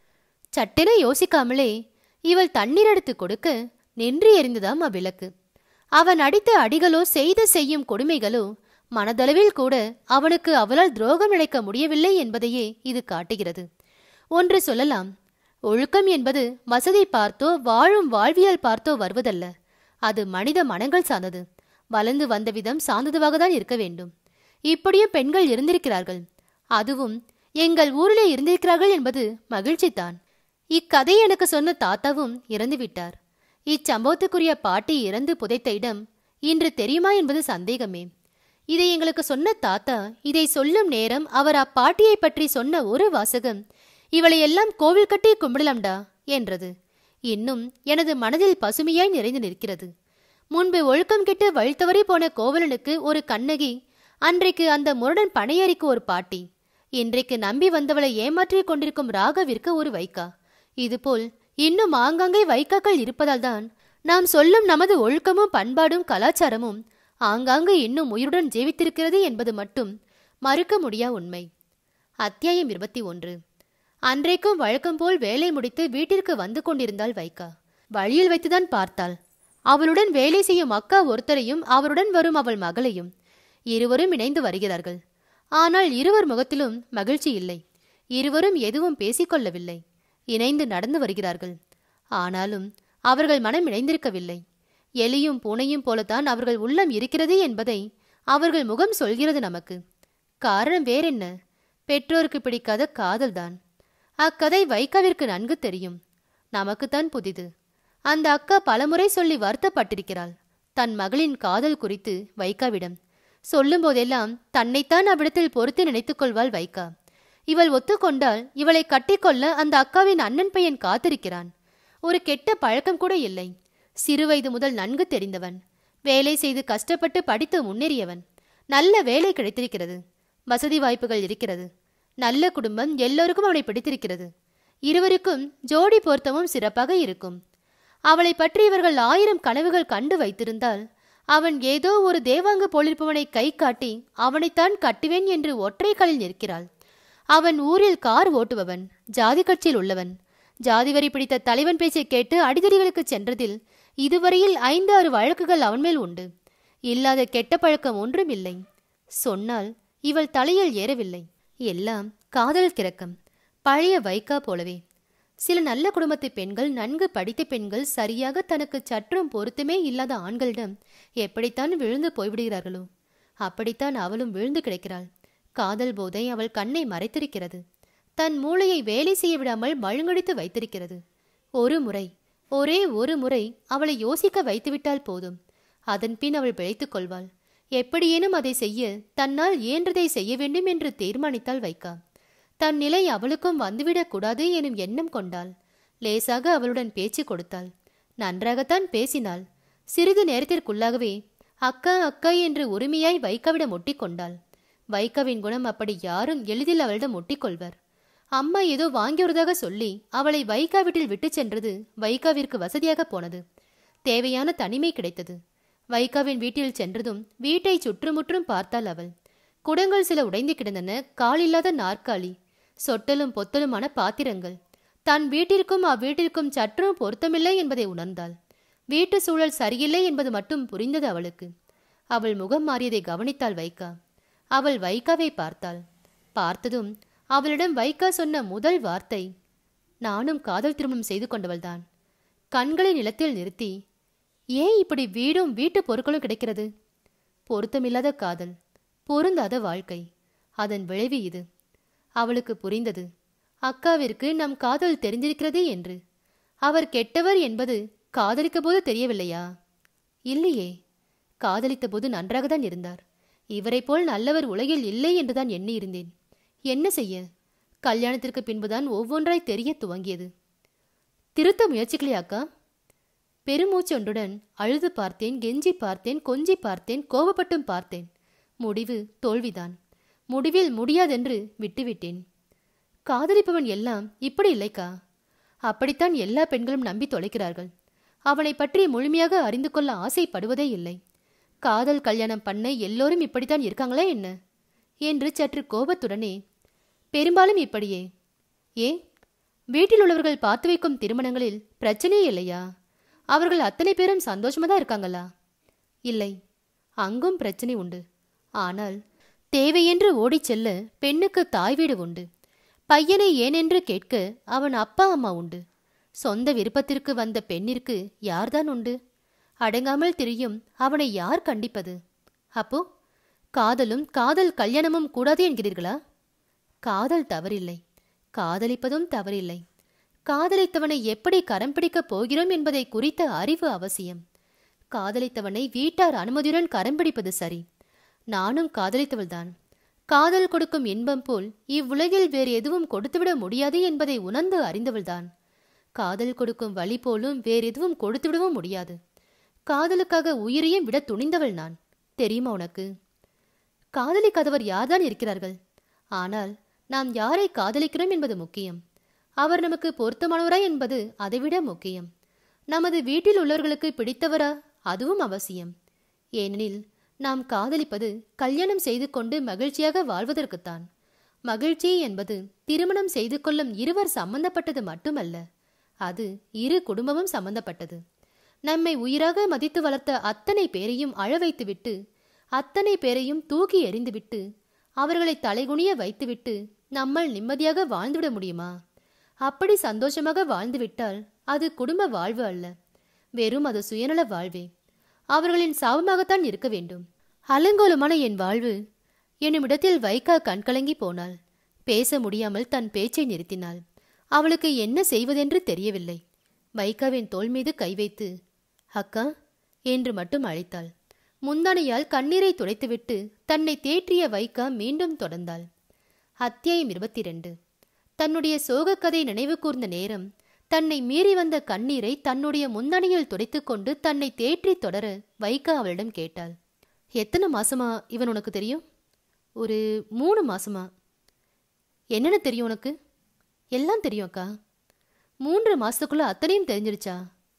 சட்டென யோசிக்காமலே இவள் தண்ணீர் எடுத்து கொடுக்க நின்று எரிந்ததாம் அவ்விளக்கு அவன் அடித்த அடிகளோ செய்த செய்யும் கொடுமைகளோ மனதளவில் கூட அவனுக்கு அவளால் துரோகம் இழைக்க முடியவில்லை என்பதையே இது காட்டுகிறது ஒன்று சொல்லலாம் ஒழுக்கம் என்பது வசதி பார்த்தோ வாழும் வாழ்வியல் பார்த்தோ வருவதல்ல அது மனித மனங்கள் சார்ந்தது வளர்ந்து வந்த விதம் சார்ந்ததுவாக தான் இருக்க வேண்டும் இப்படியும் பெண்கள் இருந்திருக்கிறார்கள் அதுவும் எங்கள் ஊரிலே இருந்திருக்கிறார்கள் என்பது மகிழ்ச்சிதான் இக்கதை எனக்கு சொன்ன தாத்தாவும் இறந்து விட்டார் இச்சம்பவத்துக்குரிய பாட்டி இறந்து புதைத்த இடம் இன்று தெரியுமா என்பது சந்தேகமே இதை எங்களுக்கு சொன்ன தாத்தா இதை சொல்லும் நேரம் அவர் அப்பாட்டியை பற்றி சொன்ன ஒரு வாசகம் இவளை எல்லாம் கோவில் கட்டி கும்பிடலாம்டா என்றது இன்னும் எனது மனதில் பசுமையாய் நிறைந்து நிற்கிறது முன்பு ஒழுக்கம் கெட்டு வழித்தவறி போன கோவலனுக்கு ஒரு கண்ணகி அன்றைக்கு அந்த முரடன் பனையறிக்கு ஒரு பாட்டி இன்றைக்கு நம்பி வந்தவளை ஏமாற்றிக் கொண்டிருக்கும் ராகவிற்கு ஒரு வைக்கா இதுபோல் இன்னும் ஆங்காங்கே வைக்காக்கள் இருப்பதால் தான் நாம் சொல்லும் நமது ஒழுக்கமும் பண்பாடும் கலாச்சாரமும் ஆங்காங்கு இன்னும் உயிருடன் ஜீவித்திருக்கிறது என்பது மட்டும் மறுக்க முடியா உண்மை அத்தியாயம் இருபத்தி ஒன்று அன்றைக்கும் வழக்கம் போல் வேலை முடித்து வீட்டிற்கு வந்து கொண்டிருந்தாள் வைக்கா வழியில் வைத்துதான் பார்த்தாள் அவளுடன் வேலை செய்யும் அக்கா ஒருத்தரையும் அவருடன் வரும் அவள் மகளையும் இருவரும் இணைந்து வருகிறார்கள் ஆனால் இருவர் முகத்திலும் மகிழ்ச்சி இல்லை இருவரும் எதுவும் பேசிக்கொள்ளவில்லை இணைந்து நடந்து வருகிறார்கள் ஆனாலும் அவர்கள் மனம் இணைந்திருக்கவில்லை எலியும் பூனையும் போலத்தான் அவர்கள் உள்ளம் இருக்கிறது என்பதை அவர்கள் முகம் சொல்கிறது நமக்கு காரணம் வேறென்ன பெற்றோருக்கு பிடிக்காத காதல்தான் அக்கதை வைக்காவிற்கு நன்கு தெரியும் நமக்குத்தான் புதிது அந்த அக்கா பலமுறை சொல்லி வருத்தப்பட்டிருக்கிறாள் தன் மகளின் காதல் குறித்து வைக்காவிடம் சொல்லும்போதெல்லாம் தன்னைத்தான் அவ்விடத்தில் பொறுத்து நினைத்துக் கொள்வாள் வைக்கா இவள் ஒத்துக்கொண்டால் இவளை கட்டிக்கொள்ள அந்த அக்காவின் அண்ணன் பையன் காத்திருக்கிறான் ஒரு கெட்ட பழக்கம் கூட இல்லை சிறுவயது முதல் நன்கு தெரிந்தவன் வேலை செய்து கஷ்டப்பட்டு படித்து முன்னேறியவன் நல்ல வேலை கிடைத்திருக்கிறது வசதி வாய்ப்புகள் இருக்கிறது நல்ல குடும்பம் எல்லோருக்கும் அவனை பிடித்திருக்கிறது இருவருக்கும் ஜோடி பொருத்தமும் சிறப்பாக இருக்கும் அவளை பற்றி இவர்கள் ஆயிரம் கனவுகள் கண்டு வைத்திருந்தால் அவன் ஏதோ ஒரு தேவாங்க போலிருப்பவனை கை காட்டி அவனைத்தான் கட்டுவேன் என்று ஒற்றை காலில் நிற்கிறாள் அவன் ஊரில் கார் ஓட்டுபவன் ஜாதி கட்சியில் உள்ளவன் ஜாதி வரி பிடித்த தலைவன் பேச்சை கேட்டு அடிதடிகளுக்கு சென்றதில் இதுவரையில் ஐந்து ஆறு வழக்குகள் அவன் மேல் உண்டு இல்லாத கெட்ட பழக்கம் ஒன்றும் இல்லை சொன்னால் இவள் தலையில் ஏறவில்லை எல்லாம் காதல் கிறக்கம் பழைய வைக்கா போலவே சில நல்ல குடும்பத்து பெண்கள் நன்கு படித்த பெண்கள் சரியாக தனக்கு சற்றும் பொருத்தமே இல்லாத ஆண்களிடம் எப்படித்தான் விழுந்து போய்விடுகிறார்களோ அப்படித்தான் அவளும் விழுந்து கிடக்கிறாள் காதல் போதை அவள் கண்ணை மறைத்திருக்கிறது தன் மூளையை வேலை செய்ய விடாமல் மழுங்கடித்து வைத்திருக்கிறது ஒரு முறை ஒரே ஒரு முறை அவளை யோசிக்க வைத்துவிட்டால் போதும் அதன் பின் அவள் பிழைத்துக் கொள்வாள் எப்படியேனும் அதை செய்ய தன்னால் இயன்றதை செய்ய வேண்டும் என்று தீர்மானித்தாள் வைக்கா தன் நிலை அவளுக்கும் வந்துவிடக் கூடாது எனும் எண்ணம் கொண்டாள் லேசாக அவளுடன் பேச்சு கொடுத்தாள் நன்றாகத்தான் பேசினாள் சிறிது நேரத்திற்குள்ளாகவே அக்கா அக்கா என்று உரிமையாய் வைக்காவிடம் ஒட்டிக்கொண்டாள் வைக்காவின் குணம் அப்படி யாரும் எளிதில் அவளிடம் ஒட்டிக்கொள்வர் அம்மா ஏதோ வாங்கி வருவதாக சொல்லி அவளை வைகா வீட்டில் விட்டுச் சென்றது வைகாவிற்கு வசதியாக போனது தேவையான தனிமை கிடைத்தது வைகாவின் வீட்டில் சென்றதும் வீட்டை சுற்றுமுற்றும் பார்த்தாள் அவள் குடங்கள் சில உடைந்து கிடந்தன காலில்லாத நாற்காலி சொட்டலும் பொத்தலுமான பாத்திரங்கள் தன் வீட்டிற்கும் அவ்வீட்டிற்கும் சற்றும் பொருத்தமில்லை என்பதை உணர்ந்தாள் வீட்டு சூழல் சரியில்லை என்பது மட்டும் புரிந்தது அவளுக்கு அவள் முகம் மாறியதை கவனித்தாள் வைக்கா அவள் வைக்காவை பார்த்தாள் பார்த்ததும் அவளிடம் வைக்கா சொன்ன முதல் வார்த்தை நானும் காதல் திருமணம் செய்து கொண்டவள்தான் கண்களை நிலத்தில் நிறுத்தி ஏன் இப்படி வீடும் வீட்டு பொருட்களும் கிடைக்கிறது பொருத்தமில்லாத காதல் பொருந்தாத வாழ்க்கை அதன் விளைவு இது அவளுக்கு புரிந்தது அக்காவிற்கு நம் காதல் தெரிந்திருக்கிறது என்று அவர் கெட்டவர் என்பது காதலிக்க போது தெரியவில்லையா இல்லையே காதலித்த போது நன்றாகத்தான் இருந்தார் இவரைப் போல் நல்லவர் உலகில் இல்லை என்றுதான் எண்ணியிருந்தேன் என்ன செய்ய கல்யாணத்திற்கு பின்புதான் ஒவ்வொன்றாய் தெரிய துவங்கியது திருத்த முயற்சிக்கலையா அக்கா பெருமூச்சொன்றுடன் அழுது பார்த்தேன் கெஞ்சி பார்த்தேன் கொஞ்சி பார்த்தேன் கோபப்பட்டும் பார்த்தேன் முடிவு தோல்விதான் முடிவில் முடியாதென்று விட்டுவிட்டேன் காதலிப்பவன் எல்லாம் இப்படி இல்லைக்கா அப்படித்தான் எல்லா பெண்களும் நம்பி தொலைக்கிறார்கள் அவனை பற்றி முழுமையாக அறிந்து கொள்ள ஆசைப்படுவதே இல்லை காதல் கல்யாணம் பண்ண எல்லோரும் இப்படித்தான் இருக்காங்களா என்ன என்று சற்று கோபத்துடனே பெரும்பாலும் இப்படியே ஏன் வீட்டில் உள்ளவர்கள் பார்த்து வைக்கும் திருமணங்களில் பிரச்சனையே இல்லையா அவர்கள் அத்தனை பேரும் சந்தோஷமா தான் இருக்காங்களா இல்லை அங்கும் பிரச்சனை உண்டு ஆனால் தேவையென்று ஓடிச் செல்ல பெண்ணுக்கு தாய் வீடு உண்டு பையனை ஏனென்று கேட்க அவன் அப்பா அம்மா உண்டு சொந்த விருப்பத்திற்கு வந்த பெண்ணிற்கு யார்தான் உண்டு அடங்காமல் திரியும் அவனை யார் கண்டிப்பது அப்போ காதலும் காதல் கல்யாணமும் கூடாது என்கிறீர்களா காதல் தவறில்லை காதலிப்பதும் தவறில்லை காதலித்தவனை எப்படி கரம் பிடிக்கப் போகிறோம் என்பதை குறித்த அறிவு அவசியம் காதலித்தவனை வீட்டார் அனுமதியுடன் கரம் பிடிப்பது சரி நானும் காதலித்தவள்தான் காதல் கொடுக்கும் இன்பம் போல் இவ்வுலகில் வேறு எதுவும் கொடுத்துவிட முடியாது என்பதை உணர்ந்து அறிந்தவள்தான் காதல் கொடுக்கும் வழி போலும் வேறு எதுவும் கொடுத்துவிடவும் முடியாது காதலுக்காக உயிரையும் விட துணிந்தவள் நான் தெரியுமா உனக்கு காதலிக்காதவர் யார்தான் இருக்கிறார்கள் ஆனால் நாம் யாரை காதலிக்கிறோம் என்பது முக்கியம் அவர் நமக்கு பொருத்தமானவரா என்பது அதைவிட முக்கியம் நமது வீட்டில் உள்ளவர்களுக்கு பிடித்தவரா அதுவும் அவசியம் ஏனெனில் நாம் காதலிப்பது கல்யாணம் செய்து கொண்டு மகிழ்ச்சியாக வாழ்வதற்குத்தான் மகிழ்ச்சி என்பது திருமணம் செய்து கொள்ளும் இருவர் சம்பந்தப்பட்டது மட்டுமல்ல அது இரு குடும்பமும் சம்பந்தப்பட்டது நம்மை உயிராக மதித்து வளர்த்த அத்தனை பேரையும் அழ வைத்துவிட்டு அத்தனை பேரையும் தூக்கி எறிந்துவிட்டு அவர்களை தலைகுனிய வைத்துவிட்டு நம்மால் நிம்மதியாக வாழ்ந்துவிட முடியுமா அப்படி சந்தோஷமாக வாழ்ந்துவிட்டால் அது குடும்ப வாழ்வு அல்ல வெறும் அது சுயநல வாழ்வே அவர்களின் சாபமாகத்தான் இருக்க வேண்டும் அலங்கோலமான என் வாழ்வு என்னுமிடத்தில் வைக்கா கண்கலங்கி போனாள் பேச முடியாமல் தன் பேச்சை நிறுத்தினாள் அவளுக்கு என்ன செய்வதென்று தெரியவில்லை வைக்காவின் தோள் மீது கை வைத்து அக்கா என்று மட்டும் அழைத்தாள் முந்தானையால் கண்ணீரை துடைத்துவிட்டு தன்னை தேற்றிய வைக்கா மீண்டும் தொடர்ந்தாள் அத்தியாயம் இருபத்தி ரெண்டு தன்னுடைய சோகக்கதை நினைவு கூர்ந்த நேரம் தன்னை மீறி வந்த கண்ணீரை தன்னுடைய முந்தானையில் துடைத்துக்கொண்டு தன்னை தேற்றி தொடர வைக்கா அவளிடம் கேட்டாள் எத்தனை மாசமா இவன் உனக்கு தெரியும் ஒரு மூணு மாசமா என்னென்ன தெரியும் உனக்கு எல்லாம் தெரியும் அக்கா மூன்று மாசத்துக்குள்ள அத்தனையும் தெரிஞ்சிருச்சா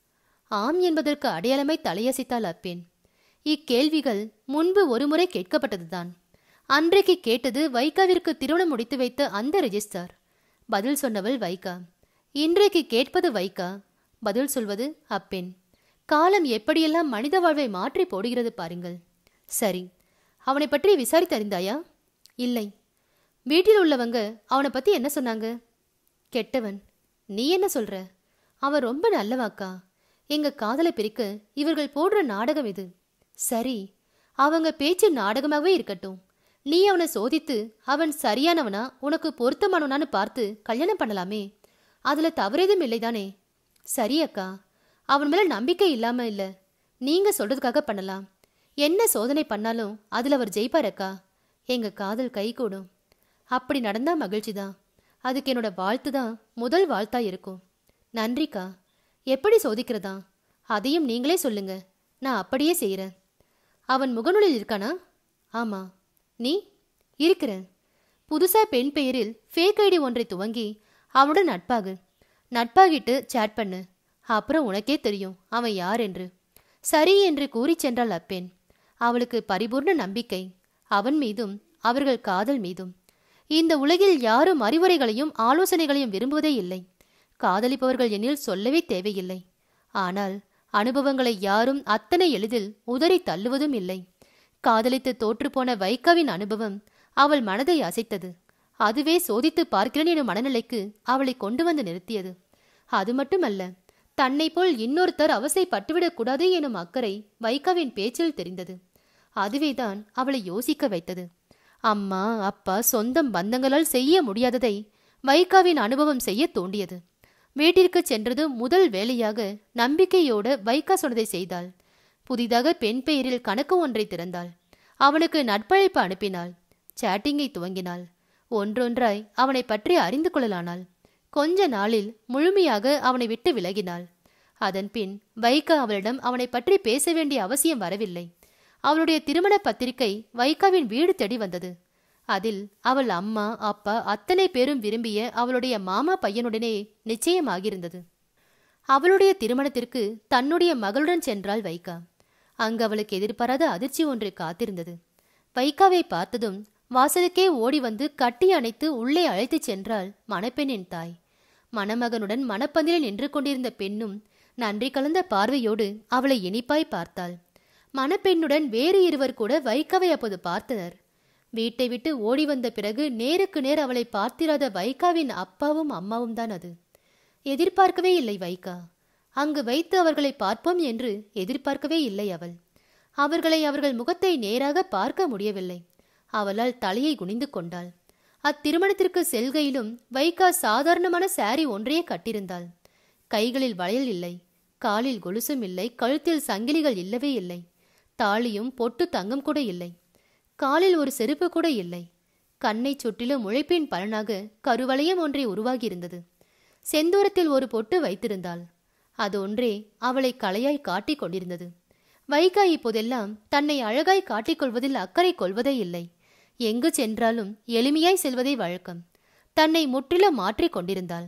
ஆம் என்பதற்கு அடையாளமாய் தலையசைத்தாள் அப்பேன் இக்கேள்விகள் முன்பு ஒருமுறை கேட்கப்பட்டதுதான் அன்றைக்கு கேட்டது வைகாவிற்கு திருமணம் முடித்து வைத்த அந்த ரெஜிஸ்டார் பதில் சொன்னவள் வைகா இன்றைக்கு கேட்பது வைகா பதில் சொல்வது அப்பெண் காலம் எப்படியெல்லாம் மனித வாழ்வை மாற்றி போடுகிறது பாருங்கள் சரி அவனை பற்றி விசாரித்தறிந்தாயா இல்லை வீட்டில் உள்ளவங்க அவனை பத்தி என்ன சொன்னாங்க கெட்டவன் நீ என்ன சொல்ற அவன் ரொம்ப நல்லவாக்கா எங்க காதலை பிரிக்க இவர்கள் போடுற நாடகம் இது சரி அவங்க பேச்சு நாடகமாகவே இருக்கட்டும் நீ அவனை சோதித்து அவன் சரியானவனா உனக்கு பொருத்தமானவனான்னு பார்த்து கல்யாணம் பண்ணலாமே அதுல தவறேதும் இல்லைதானே சரி அக்கா அவன் மேல நம்பிக்கை இல்லாம இல்ல நீங்க சொல்றதுக்காக பண்ணலாம் என்ன சோதனை பண்ணாலும் அதுல அவர் ஜெயிப்பார் அக்கா எங்க காதல் கை கூடும் அப்படி நடந்தா மகிழ்ச்சிதான் அதுக்கு என்னோட வாழ்த்து தான் முதல் வாழ்த்தா இருக்கும் நன்றிக்கா எப்படி சோதிக்கிறதா அதையும் நீங்களே சொல்லுங்க நான் அப்படியே செய்யறேன் அவன் முகநூலில் இருக்கானா ஆமா நீ இருக்கிறேன் புதுசா பெண் பெயரில் ஃபேக் ஐடி ஒன்றை துவங்கி அவனுடன் நட்பாகு நட்பாகிட்டு சேட் பண்ணு அப்புறம் உனக்கே தெரியும் அவன் யார் என்று சரி என்று கூறிச் சென்றாள் அப்பெண் அவளுக்கு பரிபூர்ண நம்பிக்கை அவன் மீதும் அவர்கள் காதல் மீதும் இந்த உலகில் யாரும் அறிவுரைகளையும் ஆலோசனைகளையும் விரும்புவதே இல்லை காதலிப்பவர்கள் எனில் சொல்லவே தேவையில்லை ஆனால் அனுபவங்களை யாரும் அத்தனை எளிதில் உதறி தள்ளுவதும் இல்லை காதலித்து தோற்றுப்போன வைகாவின் அனுபவம் அவள் மனதை அசைத்தது அதுவே சோதித்து பார்க்கிறேன் எனும் மனநிலைக்கு அவளை கொண்டு வந்து நிறுத்தியது அது மட்டுமல்ல தன்னை போல் இன்னொருத்தர் அவசைப்பட்டுவிடக் கூடாது எனும் அக்கறை வைகாவின் பேச்சில் தெரிந்தது அதுவேதான் அவளை யோசிக்க வைத்தது அம்மா அப்பா சொந்தம் பந்தங்களால் செய்ய முடியாததை வைகாவின் அனுபவம் செய்ய தூண்டியது வீட்டிற்கு சென்றது முதல் வேலையாக நம்பிக்கையோடு வைகா சொன்னதை செய்தாள் புதிதாக பெண் பெயரில் கணக்கு ஒன்றை திறந்தாள் அவனுக்கு நட்பழைப்பு அனுப்பினாள் சேட்டிங்கை துவங்கினாள் ஒன்றொன்றாய் அவனை பற்றி அறிந்து கொள்ளலானாள் கொஞ்ச நாளில் முழுமையாக அவனை விட்டு விலகினாள் அதன்பின் வைகா அவளிடம் அவனை பற்றி பேச வேண்டிய அவசியம் வரவில்லை அவளுடைய திருமண பத்திரிகை வைகாவின் வீடு தேடி வந்தது அதில் அவள் அம்மா அப்பா அத்தனை பேரும் விரும்பிய அவளுடைய மாமா பையனுடனே நிச்சயமாகியிருந்தது அவளுடைய திருமணத்திற்கு தன்னுடைய மகளுடன் சென்றாள் வைகா அங்கு அவளுக்கு எதிர்பாராத அதிர்ச்சி ஒன்று காத்திருந்தது வைகாவை பார்த்ததும் வாசலுக்கே ஓடி வந்து கட்டி அணைத்து உள்ளே அழைத்துச் சென்றாள் மணப்பெண்ணின் தாய் மணமகனுடன் மணப்பந்திலில் நின்று கொண்டிருந்த பெண்ணும் நன்றி கலந்த பார்வையோடு அவளை இனிப்பாய் பார்த்தாள் மணப்பெண்ணுடன் வேறு இருவர் கூட வைகாவை அப்போது பார்த்தனர் வீட்டை விட்டு ஓடி வந்த பிறகு நேருக்கு நேர் அவளை பார்த்திராத வைகாவின் அப்பாவும் அம்மாவும் தான் அது எதிர்பார்க்கவே இல்லை வைகா அங்கு வைத்து அவர்களை பார்ப்போம் என்று எதிர்பார்க்கவே இல்லை அவள் அவர்களை அவர்கள் முகத்தை நேராக பார்க்க முடியவில்லை அவளால் தலையை குனிந்து கொண்டாள் அத்திருமணத்திற்கு செல்கையிலும் வைகா சாதாரணமான சாரி ஒன்றையே கட்டியிருந்தாள் கைகளில் வளையல் இல்லை காலில் கொலுசும் இல்லை கழுத்தில் சங்கிலிகள் இல்லவே இல்லை தாலியும் பொட்டு தங்கம் கூட இல்லை காலில் ஒரு செருப்பு கூட இல்லை கண்ணை சுற்றிலும் உழைப்பின் பலனாக கருவளையம் ஒன்றை உருவாகியிருந்தது செந்தூரத்தில் ஒரு பொட்டு வைத்திருந்தாள் அது ஒன்றே அவளை கலையாய் காட்டிக் கொண்டிருந்தது வைகா இப்போதெல்லாம் தன்னை அழகாய் காட்டிக் கொள்வதில் அக்கறை கொள்வதே இல்லை எங்கு சென்றாலும் எளிமையாய் செல்வதே வழக்கம் தன்னை முற்றிலும் மாற்றிக் கொண்டிருந்தாள்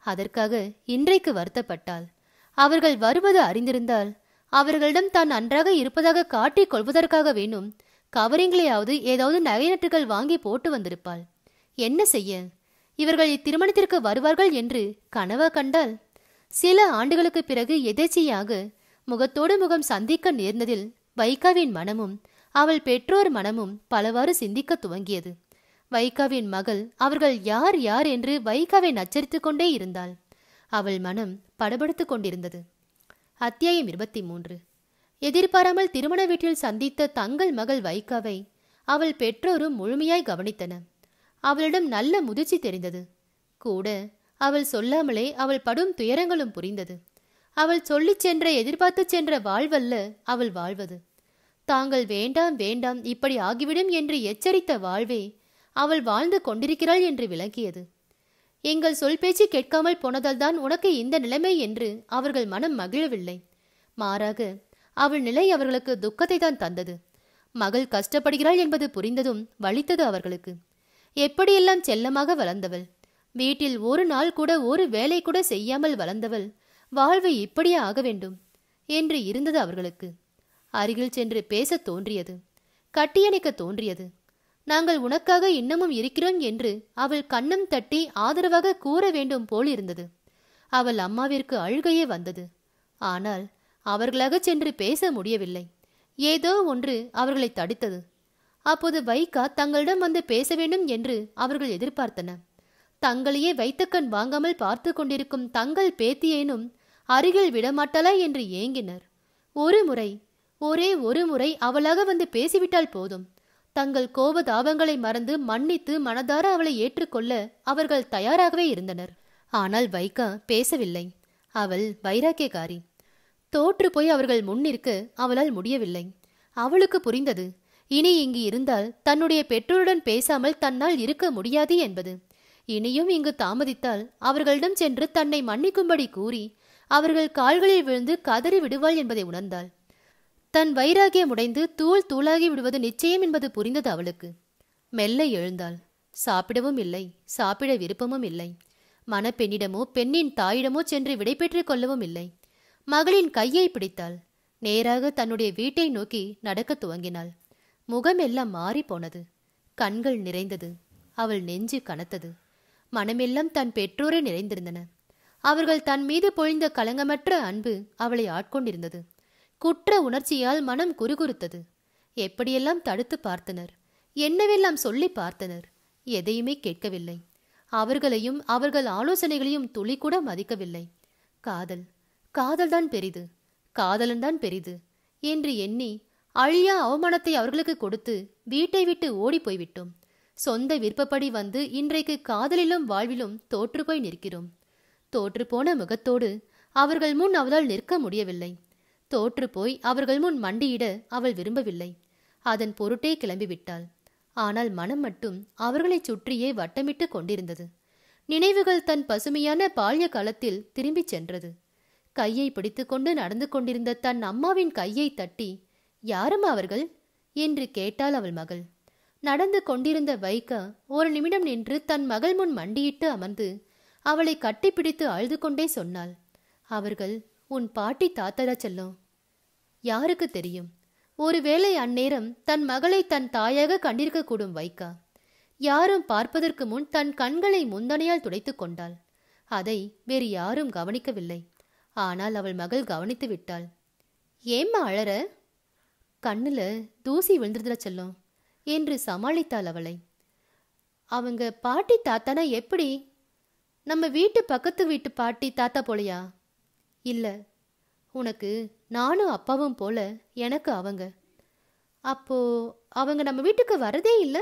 அதற்காக இன்றைக்கு வருத்தப்பட்டாள் அவர்கள் வருவது அறிந்திருந்தால் அவர்களிடம் தான் நன்றாக இருப்பதாக காட்டிக் கொள்வதற்காக வேணும் கவரிங்களையாவது ஏதாவது நகை நட்டுகள் வாங்கி போட்டு வந்திருப்பாள் என்ன செய்ய இவர்கள் இத்திருமணத்திற்கு வருவார்கள் என்று கனவா கண்டால் சில ஆண்டுகளுக்கு பிறகு எதேச்சையாக முகத்தோடு முகம் சந்திக்க நேர்ந்ததில் வைகாவின் மனமும் அவள் பெற்றோர் மனமும் பலவாறு சிந்திக்க துவங்கியது வைகாவின் மகள் அவர்கள் யார் யார் என்று வைகாவை நச்சரித்துக் கொண்டே இருந்தாள் அவள் மனம் படபடுத்துக் கொண்டிருந்தது அத்தியாயம் இருபத்தி மூன்று எதிர்பாராமல் திருமண வீட்டில் சந்தித்த தங்கள் மகள் வைகாவை அவள் பெற்றோரும் முழுமையாய் கவனித்தன அவளிடம் நல்ல முதிர்ச்சி தெரிந்தது கூட அவள் சொல்லாமலே அவள் படும் துயரங்களும் புரிந்தது அவள் சொல்லிச் சென்ற எதிர்பார்த்துச் சென்ற வாழ்வல்ல அவள் வாழ்வது தாங்கள் வேண்டாம் வேண்டாம் இப்படி ஆகிவிடும் என்று எச்சரித்த வாழ்வே அவள் வாழ்ந்து கொண்டிருக்கிறாள் என்று விளங்கியது எங்கள் சொல் பேச்சு கேட்காமல் போனதால்தான் உனக்கு இந்த நிலைமை என்று அவர்கள் மனம் மகிழவில்லை மாறாக அவள் நிலை அவர்களுக்கு துக்கத்தை தான் தந்தது மகள் கஷ்டப்படுகிறாள் என்பது புரிந்ததும் வலித்தது அவர்களுக்கு எப்படியெல்லாம் செல்லமாக வளர்ந்தவள் வீட்டில் ஒரு நாள் கூட ஒரு வேலை கூட செய்யாமல் வளர்ந்தவள் வாழ்வு இப்படியே ஆக வேண்டும் என்று இருந்தது அவர்களுக்கு அருகில் சென்று பேசத் தோன்றியது கட்டியணைக்க தோன்றியது நாங்கள் உனக்காக இன்னமும் இருக்கிறோம் என்று அவள் கன்னம் தட்டி ஆதரவாக கூற வேண்டும் போல் இருந்தது அவள் அம்மாவிற்கு அழுகையே வந்தது ஆனால் அவர்களாக சென்று பேச முடியவில்லை ஏதோ ஒன்று அவர்களை தடுத்தது அப்போது வைகா தங்களிடம் வந்து பேச வேண்டும் என்று அவர்கள் எதிர்பார்த்தன தங்களையே வைத்தக்கண் வாங்காமல் பார்த்து கொண்டிருக்கும் தங்கள் பேத்தியேனும் அருகில் விடமாட்டாளா என்று ஏங்கினர் ஒரு முறை ஒரே ஒரு முறை அவளாக வந்து பேசிவிட்டால் போதும் தங்கள் கோப தாபங்களை மறந்து மன்னித்து மனதார அவளை ஏற்றுக்கொள்ள அவர்கள் தயாராகவே இருந்தனர் ஆனால் வைகா பேசவில்லை அவள் வைராக்கியக்காரி தோற்று போய் அவர்கள் முன்னிற்க அவளால் முடியவில்லை அவளுக்கு புரிந்தது இனி இங்கு இருந்தால் தன்னுடைய பெற்றோருடன் பேசாமல் தன்னால் இருக்க முடியாது என்பது இனியும் இங்கு தாமதித்தால் அவர்களிடம் சென்று தன்னை மன்னிக்கும்படி கூறி அவர்கள் கால்களில் விழுந்து கதறி விடுவாள் என்பதை உணர்ந்தாள் தன் வைராகியம் உடைந்து தூள் தூளாகி விடுவது நிச்சயம் என்பது புரிந்தது அவளுக்கு மெல்ல எழுந்தாள் சாப்பிடவும் இல்லை சாப்பிட விருப்பமும் இல்லை மணப்பெண்ணிடமோ பெண்ணின் தாயிடமோ சென்று விடைபெற்றுக் கொள்ளவும் இல்லை மகளின் கையை பிடித்தாள் நேராக தன்னுடைய வீட்டை நோக்கி நடக்கத் துவங்கினாள் முகமெல்லாம் மாறி போனது கண்கள் நிறைந்தது அவள் நெஞ்சு கனத்தது மனமெல்லாம் தன் பெற்றோரே நிறைந்திருந்தன அவர்கள் தன் மீது பொழிந்த கலங்கமற்ற அன்பு அவளை ஆட்கொண்டிருந்தது குற்ற உணர்ச்சியால் மனம் குறுகுறுத்தது எப்படியெல்லாம் தடுத்து பார்த்தனர் என்னவெல்லாம் சொல்லி பார்த்தனர் எதையுமே கேட்கவில்லை அவர்களையும் அவர்கள் ஆலோசனைகளையும் துளி கூட மதிக்கவில்லை காதல் காதல்தான் பெரிது காதலன்தான் பெரிது என்று எண்ணி அழியா அவமானத்தை அவர்களுக்கு கொடுத்து வீட்டை விட்டு ஓடி போய்விட்டோம் சொந்த விருப்பப்படி வந்து இன்றைக்கு காதலிலும் வாழ்விலும் தோற்றுப்போய் நிற்கிறோம் தோற்றுப்போன முகத்தோடு அவர்கள் முன் அவளால் நிற்க முடியவில்லை தோற்றுப்போய் அவர்கள் முன் மண்டியிட அவள் விரும்பவில்லை அதன் பொருட்டே கிளம்பிவிட்டாள் ஆனால் மனம் மட்டும் அவர்களைச் சுற்றியே வட்டமிட்டு கொண்டிருந்தது நினைவுகள் தன் பசுமையான பால்ய காலத்தில் திரும்பிச் சென்றது கையை பிடித்துக்கொண்டு நடந்து கொண்டிருந்த தன் அம்மாவின் கையை தட்டி யாரும் அவர்கள் என்று கேட்டாள் அவள் மகள் நடந்து கொண்டிருந்த வைகா ஒரு நிமிடம் நின்று தன் மகள் முன் மண்டியிட்டு அமர்ந்து அவளை கட்டிப்பிடித்து அழுது கொண்டே சொன்னாள் அவர்கள் உன் பாட்டி தாத்தரா செல்லும் யாருக்கு தெரியும் ஒருவேளை அந்நேரம் தன் மகளை தன் தாயாக கண்டிருக்கக்கூடும் வைகா யாரும் பார்ப்பதற்கு முன் தன் கண்களை முந்தனையால் துடைத்துக் கொண்டாள் அதை வேறு யாரும் கவனிக்கவில்லை ஆனால் அவள் மகள் கவனித்து விட்டாள் ஏம்மா அழற கண்ணுல தூசி விழுந்துருதுல செல்லும் என்று சமாளித்தாள் அவளை அவங்க பாட்டி தாத்தானா எப்படி நம்ம வீட்டு பக்கத்து வீட்டு பாட்டி தாத்தா போலையா இல்ல உனக்கு நானும் அப்பாவும் போல எனக்கு அவங்க அப்போ அவங்க நம்ம வீட்டுக்கு வரதே இல்லை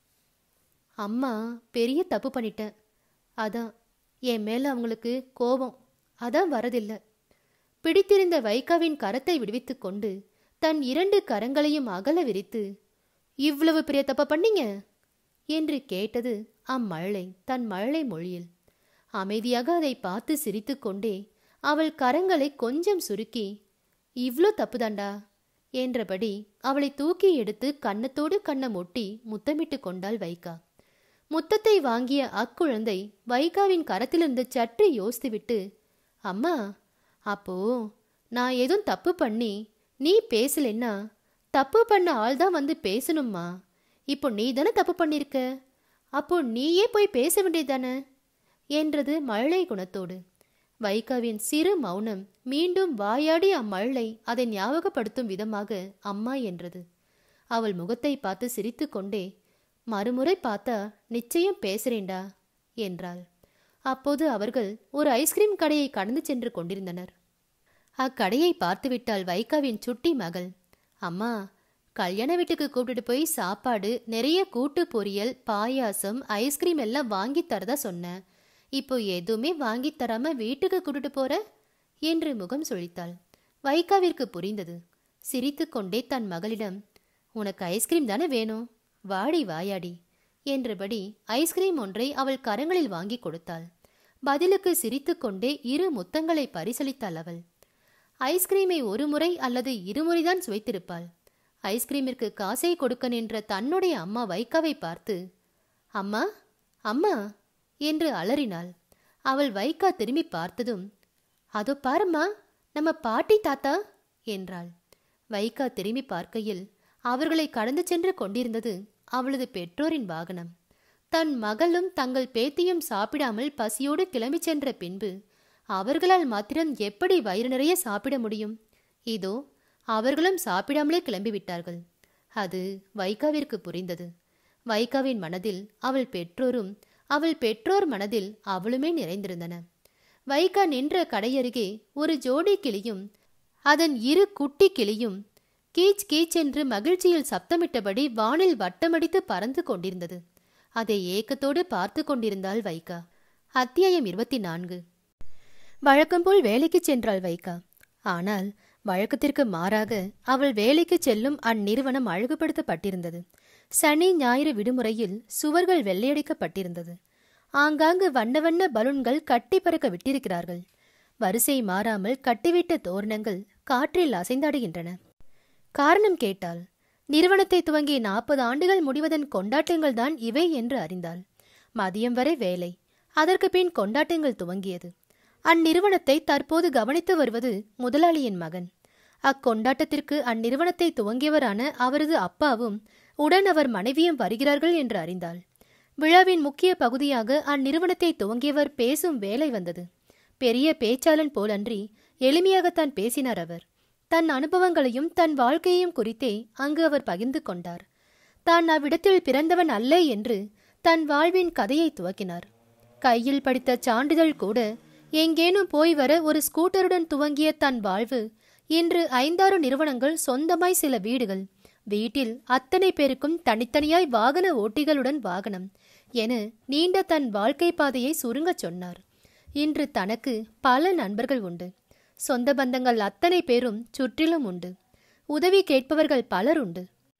அம்மா பெரிய தப்பு பண்ணிட்டேன் அதான் என் மேல அவங்களுக்கு கோபம் அதான் வரதில்லை பிடித்திருந்த வைகாவின் கரத்தை விடுவித்துக் கொண்டு தன் இரண்டு கரங்களையும் அகல விரித்து இவ்வளவு பெரிய தப்ப பண்ணீங்க என்று கேட்டது அம்மழலை தன் மழலை மொழியில் அமைதியாக அதை பார்த்து சிரித்துக்கொண்டே அவள் கரங்களை கொஞ்சம் சுருக்கி இவ்ளோ தப்புதாண்டா என்றபடி அவளை தூக்கி எடுத்து கன்னத்தோடு கன்னம் ஒட்டி முத்தமிட்டு கொண்டாள் வைகா முத்தத்தை வாங்கிய அக்குழந்தை வைகாவின் கரத்திலிருந்து சற்று யோசித்துவிட்டு அம்மா அப்போ நான் எதுவும் தப்பு பண்ணி நீ பேசலைன்னா தப்பு பண்ண ஆள் தான் வந்து பேசணும்மா இப்போ நீ தானே தப்பு பண்ணிருக்க அப்போ நீயே போய் பேச வேண்டியதானே என்றது மழலை குணத்தோடு வைகாவின் சிறு மௌனம் மீண்டும் வாயாடி அம்மழலை அதை ஞாபகப்படுத்தும் விதமாக அம்மா என்றது அவள் முகத்தை பார்த்து சிரித்துக்கொண்டே மறுமுறை பார்த்தா நிச்சயம் பேசுறேன்டா என்றாள் அப்போது அவர்கள் ஒரு ஐஸ்கிரீம் கடையை கடந்து சென்று கொண்டிருந்தனர் அக்கடையை பார்த்துவிட்டாள் வைகாவின் சுட்டி மகள் அம்மா கல்யாண வீட்டுக்கு கூப்பிட்டுட்டு போய் சாப்பாடு நிறைய கூட்டு பொரியல் பாயாசம் ஐஸ்கிரீம் எல்லாம் வாங்கி தரதா சொன்னேன் இப்போ எதுவுமே வாங்கி தராம வீட்டுக்கு கூட்டிட்டு போற என்று முகம் சுழித்தாள் வைகாவிற்கு புரிந்தது சிரித்துக்கொண்டே தன் மகளிடம் உனக்கு ஐஸ்கிரீம் தானே வேணும் வாடி வாயாடி என்றபடி ஐஸ்கிரீம் ஒன்றை அவள் கரங்களில் வாங்கி கொடுத்தாள் பதிலுக்கு சிரித்துக்கொண்டே இரு முத்தங்களை பரிசளித்தாள் அவள் ஐஸ்கிரீமை ஒரு முறை அல்லது இருமுறைதான் சுவைத்திருப்பாள் ஐஸ்கிரீமிற்கு காசை கொடுக்க நின்ற தன்னுடைய அம்மா வைகாவை பார்த்து அம்மா அம்மா என்று அலறினாள் அவள் வைகா திரும்பி பார்த்ததும் அதோ பாரும்மா நம்ம பாட்டி தாத்தா என்றாள் வைகா திரும்பி பார்க்கையில் அவர்களை கடந்து சென்று கொண்டிருந்தது அவளது பெற்றோரின் வாகனம் தன் மகளும் தங்கள் பேத்தியும் சாப்பிடாமல் பசியோடு கிளம்பிச் சென்ற பின்பு அவர்களால் மாத்திரம் எப்படி வயிறு நிறைய சாப்பிட முடியும் இதோ அவர்களும் சாப்பிடாமலே கிளம்பிவிட்டார்கள் அது வைகாவிற்கு புரிந்தது வைகாவின் மனதில் அவள் பெற்றோரும் அவள் பெற்றோர் மனதில் அவளுமே நிறைந்திருந்தன வைகா நின்ற கடையருகே ஒரு ஜோடி கிளியும் அதன் இரு குட்டி கிளியும் கீச் கீச் என்று மகிழ்ச்சியில் சப்தமிட்டபடி வானில் வட்டமடித்து பறந்து கொண்டிருந்தது அதை ஏக்கத்தோடு பார்த்து கொண்டிருந்தாள் வைகா அத்தியாயம் இருபத்தி நான்கு வழக்கம்போல் வேலைக்கு சென்றாள் வைகா ஆனால் வழக்கத்திற்கு மாறாக அவள் வேலைக்கு செல்லும் அந்நிறுவனம் அழகுபடுத்தப்பட்டிருந்தது சனி ஞாயிறு விடுமுறையில் சுவர்கள் வெள்ளையடிக்கப்பட்டிருந்தது ஆங்காங்கு வண்ண வண்ண பலூன்கள் கட்டி பறக்க விட்டிருக்கிறார்கள் வரிசை மாறாமல் கட்டிவிட்ட தோரணங்கள் காற்றில் அசைந்தாடுகின்றன காரணம் கேட்டாள் நிறுவனத்தை துவங்கி நாற்பது ஆண்டுகள் முடிவதன் கொண்டாட்டங்கள் தான் இவை என்று அறிந்தாள் மதியம் வரை வேலை அதற்கு பின் கொண்டாட்டங்கள் துவங்கியது அந்நிறுவனத்தை தற்போது கவனித்து வருவது முதலாளியின் மகன் அக்கொண்டாட்டத்திற்கு அந்நிறுவனத்தை துவங்கியவரான அவரது அப்பாவும் உடன் அவர் மனைவியும் வருகிறார்கள் என்று அறிந்தாள் விழாவின் முக்கிய பகுதியாக அந்நிறுவனத்தை துவங்கியவர் பேசும் வேலை வந்தது பெரிய பேச்சாளன் போலன்றி எளிமையாகத்தான் பேசினார் அவர் தன் அனுபவங்களையும் தன் வாழ்க்கையையும் குறித்தே அங்கு அவர் பகிர்ந்து கொண்டார் தான் அவ்விடத்தில் பிறந்தவன் அல்ல என்று தன் வாழ்வின் கதையை துவக்கினார் கையில் படித்த சான்றிதழ் கூட எங்கேனும் போய் வர ஒரு ஸ்கூட்டருடன் துவங்கிய தன் வாழ்வு இன்று ஐந்தாறு நிறுவனங்கள் சொந்தமாய் சில வீடுகள் வீட்டில் அத்தனை பேருக்கும் தனித்தனியாய் வாகன ஓட்டிகளுடன் வாகனம் என நீண்ட தன் வாழ்க்கை பாதையை சுருங்கச் சொன்னார் இன்று தனக்கு பல நண்பர்கள் உண்டு சொந்த பந்தங்கள் அத்தனை பேரும் சுற்றிலும் உண்டு உதவி கேட்பவர்கள் பலர் உண்டு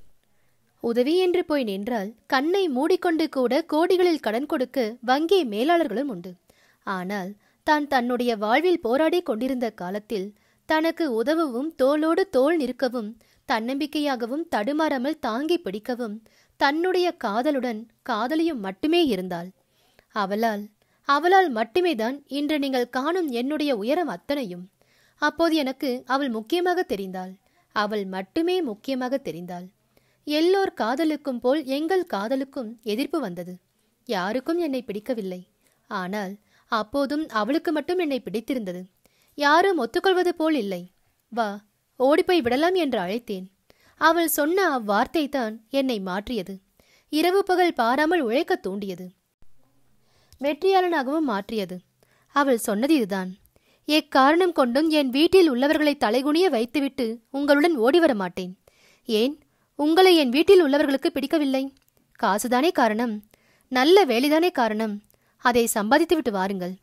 உதவி என்று போய் நின்றால் கண்ணை மூடிக்கொண்டு கூட கோடிகளில் கடன் கொடுக்க வங்கி மேலாளர்களும் உண்டு ஆனால் தான் தன்னுடைய வாழ்வில் போராடி கொண்டிருந்த காலத்தில் தனக்கு உதவவும் தோளோடு தோள் நிற்கவும் தன்னம்பிக்கையாகவும் தடுமாறாமல் தாங்கி பிடிக்கவும் தன்னுடைய காதலுடன் காதலியும் மட்டுமே இருந்தாள் அவளால் அவளால் மட்டுமே தான் இன்று நீங்கள் காணும் என்னுடைய உயரம் அத்தனையும் அப்போது எனக்கு அவள் முக்கியமாக தெரிந்தாள் அவள் மட்டுமே முக்கியமாக தெரிந்தாள் எல்லோர் காதலுக்கும் போல் எங்கள் காதலுக்கும் எதிர்ப்பு வந்தது யாருக்கும் என்னை பிடிக்கவில்லை ஆனால் அப்போதும் அவளுக்கு மட்டும் என்னை பிடித்திருந்தது யாரும் ஒத்துக்கொள்வது போல் இல்லை வா ஓடிப்போய் விடலாம் என்று அழைத்தேன் அவள் சொன்ன அவ்வார்த்தை தான் என்னை மாற்றியது இரவு பகல் பாராமல் உழைக்க தூண்டியது வெற்றியாளனாகவும் மாற்றியது அவள் சொன்னது இதுதான் எக்காரணம் கொண்டும் என் வீட்டில் உள்ளவர்களை தலைகுனிய வைத்துவிட்டு உங்களுடன் ஓடி வர மாட்டேன் ஏன் உங்களை என் வீட்டில் உள்ளவர்களுக்கு பிடிக்கவில்லை காசுதானே காரணம் நல்ல வேலைதானே காரணம் அதை சம்பாதித்துவிட்டு வாருங்கள்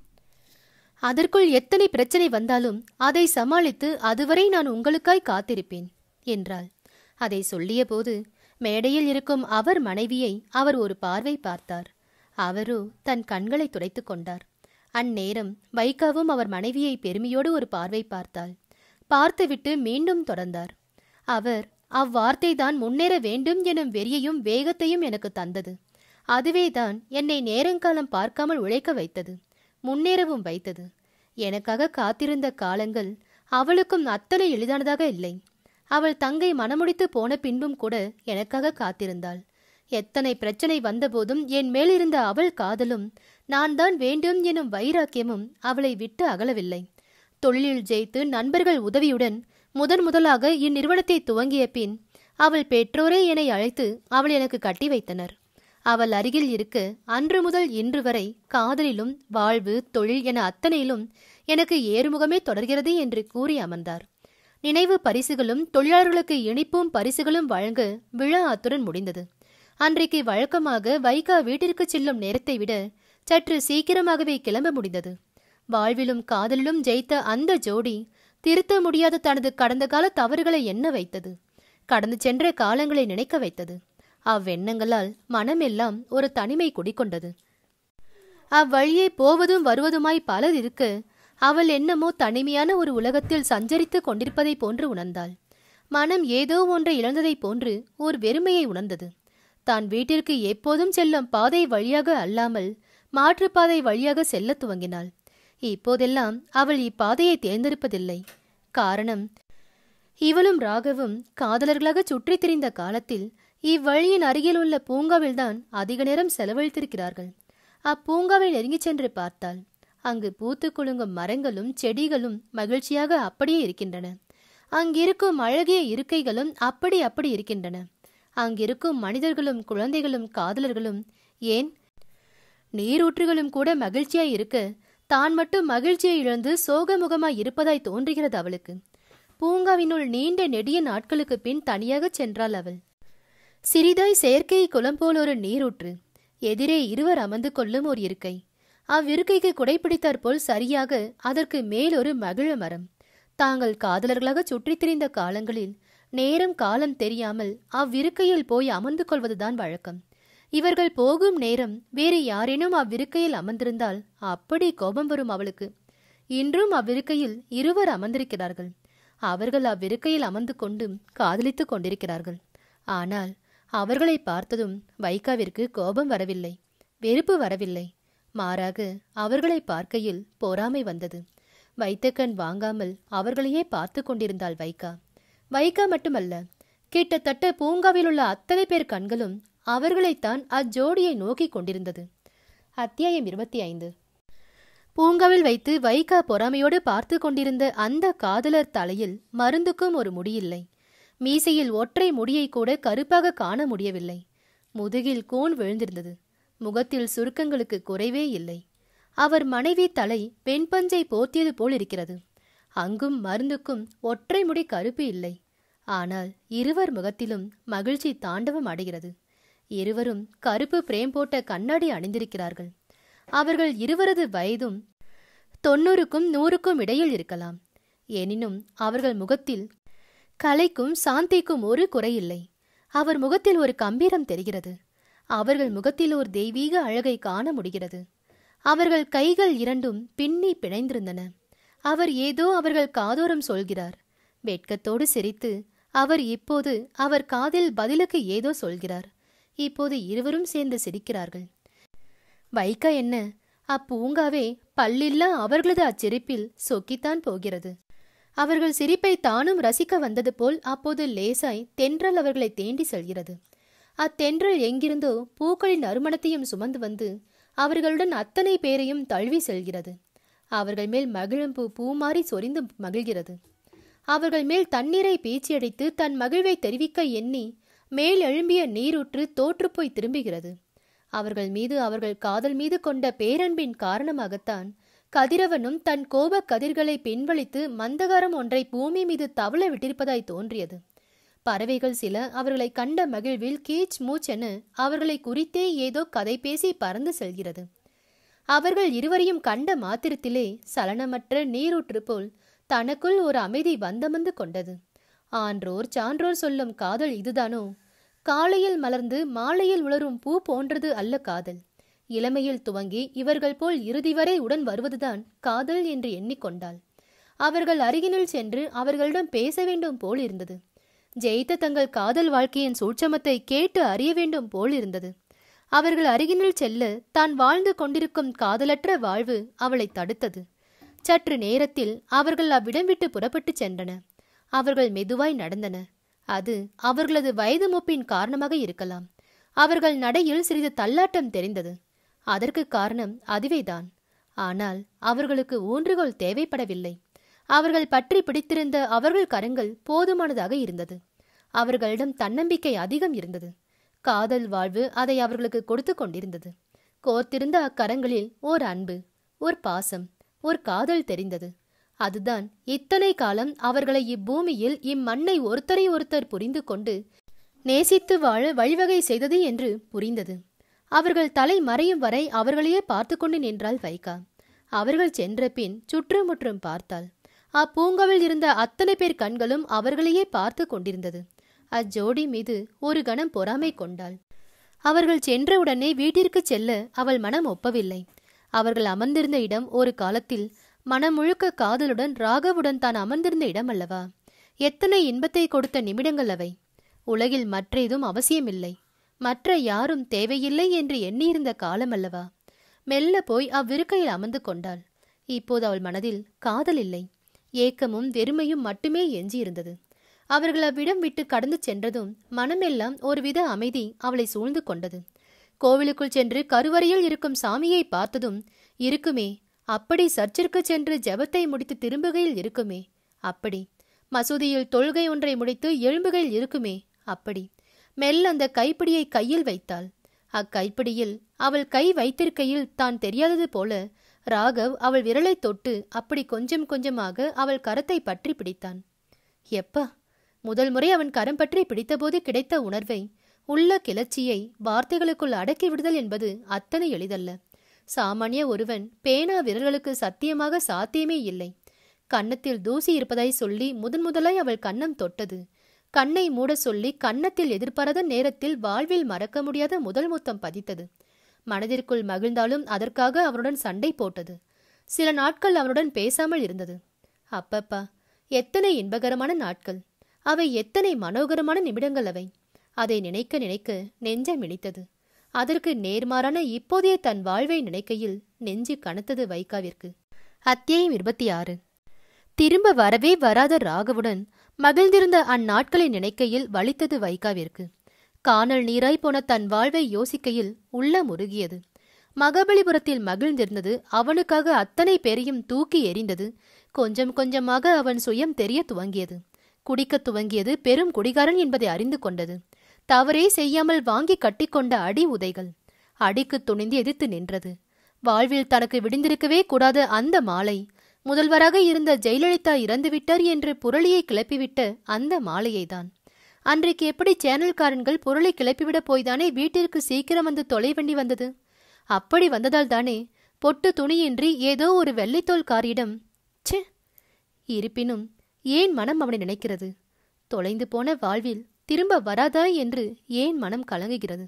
அதற்குள் எத்தனை பிரச்சனை வந்தாலும் அதை சமாளித்து அதுவரை நான் உங்களுக்காய் காத்திருப்பேன் என்றாள் அதை சொல்லியபோது மேடையில் இருக்கும் அவர் மனைவியை அவர் ஒரு பார்வை பார்த்தார் அவரோ தன் கண்களை துடைத்துக் கொண்டார் அந்நேரம் வைகாவும் அவர் மனைவியை பெருமையோடு ஒரு பார்வை பார்த்தாள் பார்த்துவிட்டு மீண்டும் தொடர்ந்தார் அவர் அவ்வார்த்தை தான் முன்னேற வேண்டும் எனும் வெறியையும் வேகத்தையும் எனக்கு தந்தது அதுவேதான் என்னை நேரங்காலம் பார்க்காமல் உழைக்க வைத்தது முன்னேறவும் வைத்தது எனக்காக காத்திருந்த காலங்கள் அவளுக்கும் அத்தனை எளிதானதாக இல்லை அவள் தங்கை மனமுடித்து போன பின்பும் கூட எனக்காக காத்திருந்தாள் எத்தனை பிரச்சனை வந்தபோதும் என் மேலிருந்த அவள் காதலும் நான் தான் வேண்டும் எனும் வைராக்கியமும் அவளை விட்டு அகலவில்லை தொழிலில் ஜெயித்து நண்பர்கள் உதவியுடன் முதன் முதலாக இந்நிறுவனத்தை துவங்கிய பின் அவள் பெற்றோரே என்னை அழைத்து அவள் எனக்கு கட்டி வைத்தனர் அவள் அருகில் இருக்க அன்று முதல் இன்று வரை காதலிலும் வாழ்வு தொழில் என அத்தனையிலும் எனக்கு ஏறுமுகமே தொடர்கிறது என்று கூறி அமர்ந்தார் நினைவு பரிசுகளும் தொழிலாளர்களுக்கு இனிப்பும் பரிசுகளும் வழங்க விழா அத்துடன் முடிந்தது அன்றைக்கு வழக்கமாக வைகா வீட்டிற்கு செல்லும் நேரத்தை விட சற்று சீக்கிரமாகவே கிளம்ப முடிந்தது வாழ்விலும் காதலிலும் ஜெயித்த அந்த ஜோடி திருத்த முடியாத தனது கடந்த கால தவறுகளை எண்ண வைத்தது கடந்து சென்ற காலங்களை நினைக்க வைத்தது அவ்வெண்ணங்களால் மனமெல்லாம் ஒரு தனிமை குடிக்கொண்டது அவ்வழியே போவதும் வருவதுமாய் பலர் இருக்க அவள் என்னமோ தனிமையான ஒரு உலகத்தில் சஞ்சரித்துக் கொண்டிருப்பதைப் போன்று உணர்ந்தாள் மனம் ஏதோ ஒன்றை இழந்ததைப் போன்று ஓர் வெறுமையை உணர்ந்தது தான் வீட்டிற்கு எப்போதும் செல்லும் பாதை வழியாக அல்லாமல் மாற்றுப்பாதை வழியாக செல்லத் துவங்கினாள் இப்போதெல்லாம் அவள் இப்பாதையை தேர்ந்தெடுப்பதில்லை காரணம் இவளும் ராகவும் காதலர்களாக சுற்றித் திரிந்த காலத்தில் இவ்வழியின் அருகில் உள்ள பூங்காவில்தான் அதிக நேரம் செலவழித்திருக்கிறார்கள் அப்பூங்காவை நெருங்கிச் சென்று பார்த்தாள் அங்கு பூத்து குலுங்கும் மரங்களும் செடிகளும் மகிழ்ச்சியாக அப்படியே இருக்கின்றன அங்கிருக்கும் அழகிய இருக்கைகளும் அப்படி அப்படி இருக்கின்றன அங்கிருக்கும் மனிதர்களும் குழந்தைகளும் காதலர்களும் ஏன் நீரூற்றுகளும் கூட மகிழ்ச்சியாய் இருக்க தான் மட்டும் மகிழ்ச்சியை இழந்து சோகமுகமாய் இருப்பதாய் தோன்றுகிறது அவளுக்கு பூங்காவினுள் நீண்ட நெடிய நாட்களுக்கு பின் தனியாகச் சென்றாள் அவள் சிறிதாய் செயற்கை குளம் போல் ஒரு நீரூற்று எதிரே இருவர் அமர்ந்து கொள்ளும் ஒரு இருக்கை அவ்விருக்கைக்கு குடைப்பிடித்தாற்போல் சரியாக அதற்கு மேல் ஒரு மகிழ மரம் தாங்கள் காதலர்களாக சுற்றித் திரிந்த காலங்களில் நேரம் காலம் தெரியாமல் அவ்விருக்கையில் போய் அமர்ந்து கொள்வதுதான் வழக்கம் இவர்கள் போகும் நேரம் வேறு யாரேனும் அவ்விருக்கையில் அமர்ந்திருந்தால் அப்படி கோபம் வரும் அவளுக்கு இன்றும் அவ்விருக்கையில் இருவர் அமர்ந்திருக்கிறார்கள் அவர்கள் அவ்விருக்கையில் அமர்ந்து கொண்டும் காதலித்துக் கொண்டிருக்கிறார்கள் ஆனால் அவர்களை பார்த்ததும் வைகாவிற்கு கோபம் வரவில்லை வெறுப்பு வரவில்லை மாறாக அவர்களை பார்க்கையில் பொறாமை வந்தது வைத்த கண் வாங்காமல் அவர்களையே பார்த்து கொண்டிருந்தாள் வைகா வைகா மட்டுமல்ல கிட்டத்தட்ட பூங்காவில் உள்ள அத்தனை பேர் கண்களும் அவர்களைத்தான் அஜோடியை நோக்கிக் கொண்டிருந்தது அத்தியாயம் இருபத்தி ஐந்து பூங்காவில் வைத்து வைகா பொறாமையோடு பார்த்து கொண்டிருந்த அந்த காதலர் தலையில் மருந்துக்கும் ஒரு முடியில்லை மீசையில் ஒற்றை முடியை கூட கருப்பாக காண முடியவில்லை முதுகில் கூன் விழுந்திருந்தது முகத்தில் சுருக்கங்களுக்கு குறைவே இல்லை அவர் மனைவி தலை வெண்பஞ்சை போர்த்தியது போல் இருக்கிறது அங்கும் மருந்துக்கும் ஒற்றை முடி கருப்பு இல்லை ஆனால் இருவர் முகத்திலும் மகிழ்ச்சி தாண்டவம் அடைகிறது இருவரும் கருப்பு பிரேம் போட்ட கண்ணாடி அணிந்திருக்கிறார்கள் அவர்கள் இருவரது வயதும் தொண்ணூறுக்கும் நூறுக்கும் இடையில் இருக்கலாம் எனினும் அவர்கள் முகத்தில் கலைக்கும் சாந்திக்கும் ஒரு குறையில்லை அவர் முகத்தில் ஒரு கம்பீரம் தெரிகிறது அவர்கள் முகத்தில் ஒரு தெய்வீக அழகை காண முடிகிறது அவர்கள் கைகள் இரண்டும் பின்னி பிணைந்திருந்தன அவர் ஏதோ அவர்கள் காதோரம் சொல்கிறார் வெட்கத்தோடு சிரித்து அவர் இப்போது அவர் காதில் பதிலுக்கு ஏதோ சொல்கிறார் இப்போது இருவரும் சேர்ந்து சிரிக்கிறார்கள் வைக்க என்ன அப்பூங்காவே பல்லில்லா அவர்களது அச்சிரிப்பில் சொக்கித்தான் போகிறது அவர்கள் சிரிப்பை தானும் ரசிக்க வந்தது போல் அப்போது லேசாய் தென்றல் அவர்களை தேண்டி செல்கிறது அத்தென்றல் எங்கிருந்தோ பூக்களின் நறுமணத்தையும் சுமந்து வந்து அவர்களுடன் அத்தனை பேரையும் தழுவி செல்கிறது அவர்கள் மேல் மகிழம்பூ பூமாறி சொரிந்து மகிழ்கிறது அவர்கள் மேல் தண்ணீரை பீச்சியடித்து தன் மகிழ்வை தெரிவிக்க எண்ணி மேல் எழும்பிய நீரூற்று தோற்றுப்போய் திரும்புகிறது அவர்கள் மீது அவர்கள் காதல் மீது கொண்ட பேரன்பின் காரணமாகத்தான் கதிரவனும் தன் கோப கதிர்களை பின்வழித்து மந்தகாரம் ஒன்றை பூமி மீது தவள விட்டிருப்பதாய் தோன்றியது பறவைகள் சில அவர்களை கண்ட மகிழ்வில் கீச் மூச் என அவர்களை குறித்தே ஏதோ கதை பேசி பறந்து செல்கிறது அவர்கள் இருவரையும் கண்ட மாத்திரத்திலே சலனமற்ற நீரூற்று போல் தனக்குள் ஒரு அமைதி வந்தமந்து கொண்டது ஆன்றோர் சான்றோர் சொல்லும் காதல் இதுதானோ காலையில் மலர்ந்து மாலையில் உலரும் பூ போன்றது அல்ல காதல் இளமையில் துவங்கி இவர்கள் போல் இறுதி வரை உடன் வருவதுதான் காதல் என்று எண்ணிக்கொண்டாள் அவர்கள் அருகினில் சென்று அவர்களிடம் பேச வேண்டும் போல் இருந்தது ஜெயித்த தங்கள் காதல் வாழ்க்கையின் சூட்சமத்தை கேட்டு அறிய வேண்டும் போல் இருந்தது அவர்கள் அருகினில் செல்ல தான் வாழ்ந்து கொண்டிருக்கும் காதலற்ற வாழ்வு அவளை தடுத்தது சற்று நேரத்தில் அவர்கள் அவ்விடம் விட்டு புறப்பட்டுச் சென்றன அவர்கள் மெதுவாய் நடந்தன அது அவர்களது வயது மூப்பின் காரணமாக இருக்கலாம் அவர்கள் நடையில் சிறிது தள்ளாட்டம் தெரிந்தது அதற்கு காரணம் அதுவேதான் ஆனால் அவர்களுக்கு ஊன்றுகோல் தேவைப்படவில்லை அவர்கள் பற்றி பிடித்திருந்த அவர்கள் கரங்கள் போதுமானதாக இருந்தது அவர்களிடம் தன்னம்பிக்கை அதிகம் இருந்தது காதல் வாழ்வு அதை அவர்களுக்கு கொடுத்து கொண்டிருந்தது கோர்த்திருந்த அக்கரங்களில் ஓர் அன்பு ஓர் பாசம் ஓர் காதல் தெரிந்தது அதுதான் இத்தனை காலம் அவர்களை இப்பூமியில் இம்மண்ணை ஒருத்தரை ஒருத்தர் புரிந்து கொண்டு நேசித்து வாழ வழிவகை செய்தது என்று புரிந்தது அவர்கள் தலை மறையும் வரை அவர்களையே பார்த்து கொண்டு நின்றாள் வைகா அவர்கள் சென்ற பின் சுற்றுமுற்றும் பார்த்தாள் அப்பூங்காவில் இருந்த அத்தனை பேர் கண்களும் அவர்களையே பார்த்து கொண்டிருந்தது அஜோடி மீது ஒரு கணம் பொறாமை கொண்டாள் அவர்கள் சென்றவுடனே வீட்டிற்கு செல்ல அவள் மனம் ஒப்பவில்லை அவர்கள் அமர்ந்திருந்த இடம் ஒரு காலத்தில் மனம் முழுக்க காதலுடன் ராகவுடன் தான் அமர்ந்திருந்த இடம் அல்லவா எத்தனை இன்பத்தை கொடுத்த நிமிடங்கள் அவை உலகில் மற்றேதும் அவசியமில்லை மற்ற யாரும் தேவையில்லை என்று எண்ணியிருந்த காலம் அல்லவா மெல்ல போய் அவ்விருக்கையில் அமர்ந்து கொண்டாள் இப்போது அவள் மனதில் காதல் இல்லை ஏக்கமும் வெறுமையும் மட்டுமே எஞ்சியிருந்தது அவர்கள் அவ்விடம் விட்டு கடந்து சென்றதும் மனமெல்லாம் ஒருவித அமைதி அவளை சூழ்ந்து கொண்டது கோவிலுக்குள் சென்று கருவறையில் இருக்கும் சாமியை பார்த்ததும் இருக்குமே அப்படி சர்ச்சிற்கு சென்று ஜெபத்தை முடித்து திரும்புகையில் இருக்குமே அப்படி மசூதியில் தொழுகை ஒன்றை முடித்து எழும்புகையில் இருக்குமே அப்படி மெல்ல அந்த கைப்பிடியை கையில் வைத்தாள் அக்கைப்பிடியில் அவள் கை வைத்திருக்கையில் தான் தெரியாதது போல ராகவ் அவள் விரலை தொட்டு அப்படி கொஞ்சம் கொஞ்சமாக அவள் கரத்தை பற்றி பிடித்தான் எப்பா முதல் முறை அவன் கரம் பற்றி பிடித்தபோது கிடைத்த உணர்வை உள்ள கிளர்ச்சியை வார்த்தைகளுக்குள் அடக்கி விடுதல் என்பது அத்தனை எளிதல்ல சாமானிய ஒருவன் பேனா விரல்களுக்கு சத்தியமாக சாத்தியமே இல்லை கன்னத்தில் தூசி இருப்பதாய் சொல்லி முதன் முதலாய் அவள் கன்னம் தொட்டது கண்ணை மூட சொல்லி கன்னத்தில் எதிர்பாராத நேரத்தில் வாழ்வில் மறக்க முடியாத முதல் முத்தம் பதித்தது மனதிற்குள் மகிழ்ந்தாலும் அதற்காக அவனுடன் சண்டை போட்டது சில நாட்கள் அவனுடன் பேசாமல் இருந்தது அப்பப்பா எத்தனை இன்பகரமான நாட்கள் அவை எத்தனை மனோகரமான நிமிடங்கள் அவை அதை நினைக்க நினைக்க நெஞ்சம் இனித்தது அதற்கு நேர்மாறான இப்போதைய தன் வாழ்வை நினைக்கையில் நெஞ்சு கனத்தது வைகாவிற்கு அத்தியாயம் இருபத்தி ஆறு திரும்ப வரவே வராத ராகவுடன் மகிழ்ந்திருந்த அந்நாட்களை நினைக்கையில் வலித்தது வைகாவிற்கு காணல் நீராய் போன தன் வாழ்வை யோசிக்கையில் உள்ள முருகியது மகாபலிபுரத்தில் மகிழ்ந்திருந்தது அவனுக்காக அத்தனை பேரையும் தூக்கி எறிந்தது கொஞ்சம் கொஞ்சமாக அவன் சுயம் தெரிய துவங்கியது குடிக்கத் துவங்கியது பெரும் குடிகாரன் என்பதை அறிந்து கொண்டது தவறே செய்யாமல் வாங்கி கட்டிக்கொண்ட அடி உதைகள் அடிக்கு துணிந்து எதிர்த்து நின்றது வாழ்வில் தனக்கு விடிந்திருக்கவே கூடாத அந்த மாலை முதல்வராக இருந்த ஜெயலலிதா இறந்துவிட்டார் என்று புரளியை கிளப்பிவிட்ட அந்த மாலையைதான் அன்றைக்கு எப்படி சேனல்காரன்கள் புரளை கிளப்பிவிட போய்தானே வீட்டிற்கு சீக்கிரம் வந்து தொலைவண்டி வந்தது அப்படி வந்ததால் தானே பொட்டு துணியின்றி ஏதோ ஒரு வெள்ளைத்தோல்காரியிடம் ச்சே இருப்பினும் ஏன் மனம் அவனை நினைக்கிறது தொலைந்து போன வாழ்வில் திரும்ப வராதா என்று ஏன் மனம் கலங்குகிறது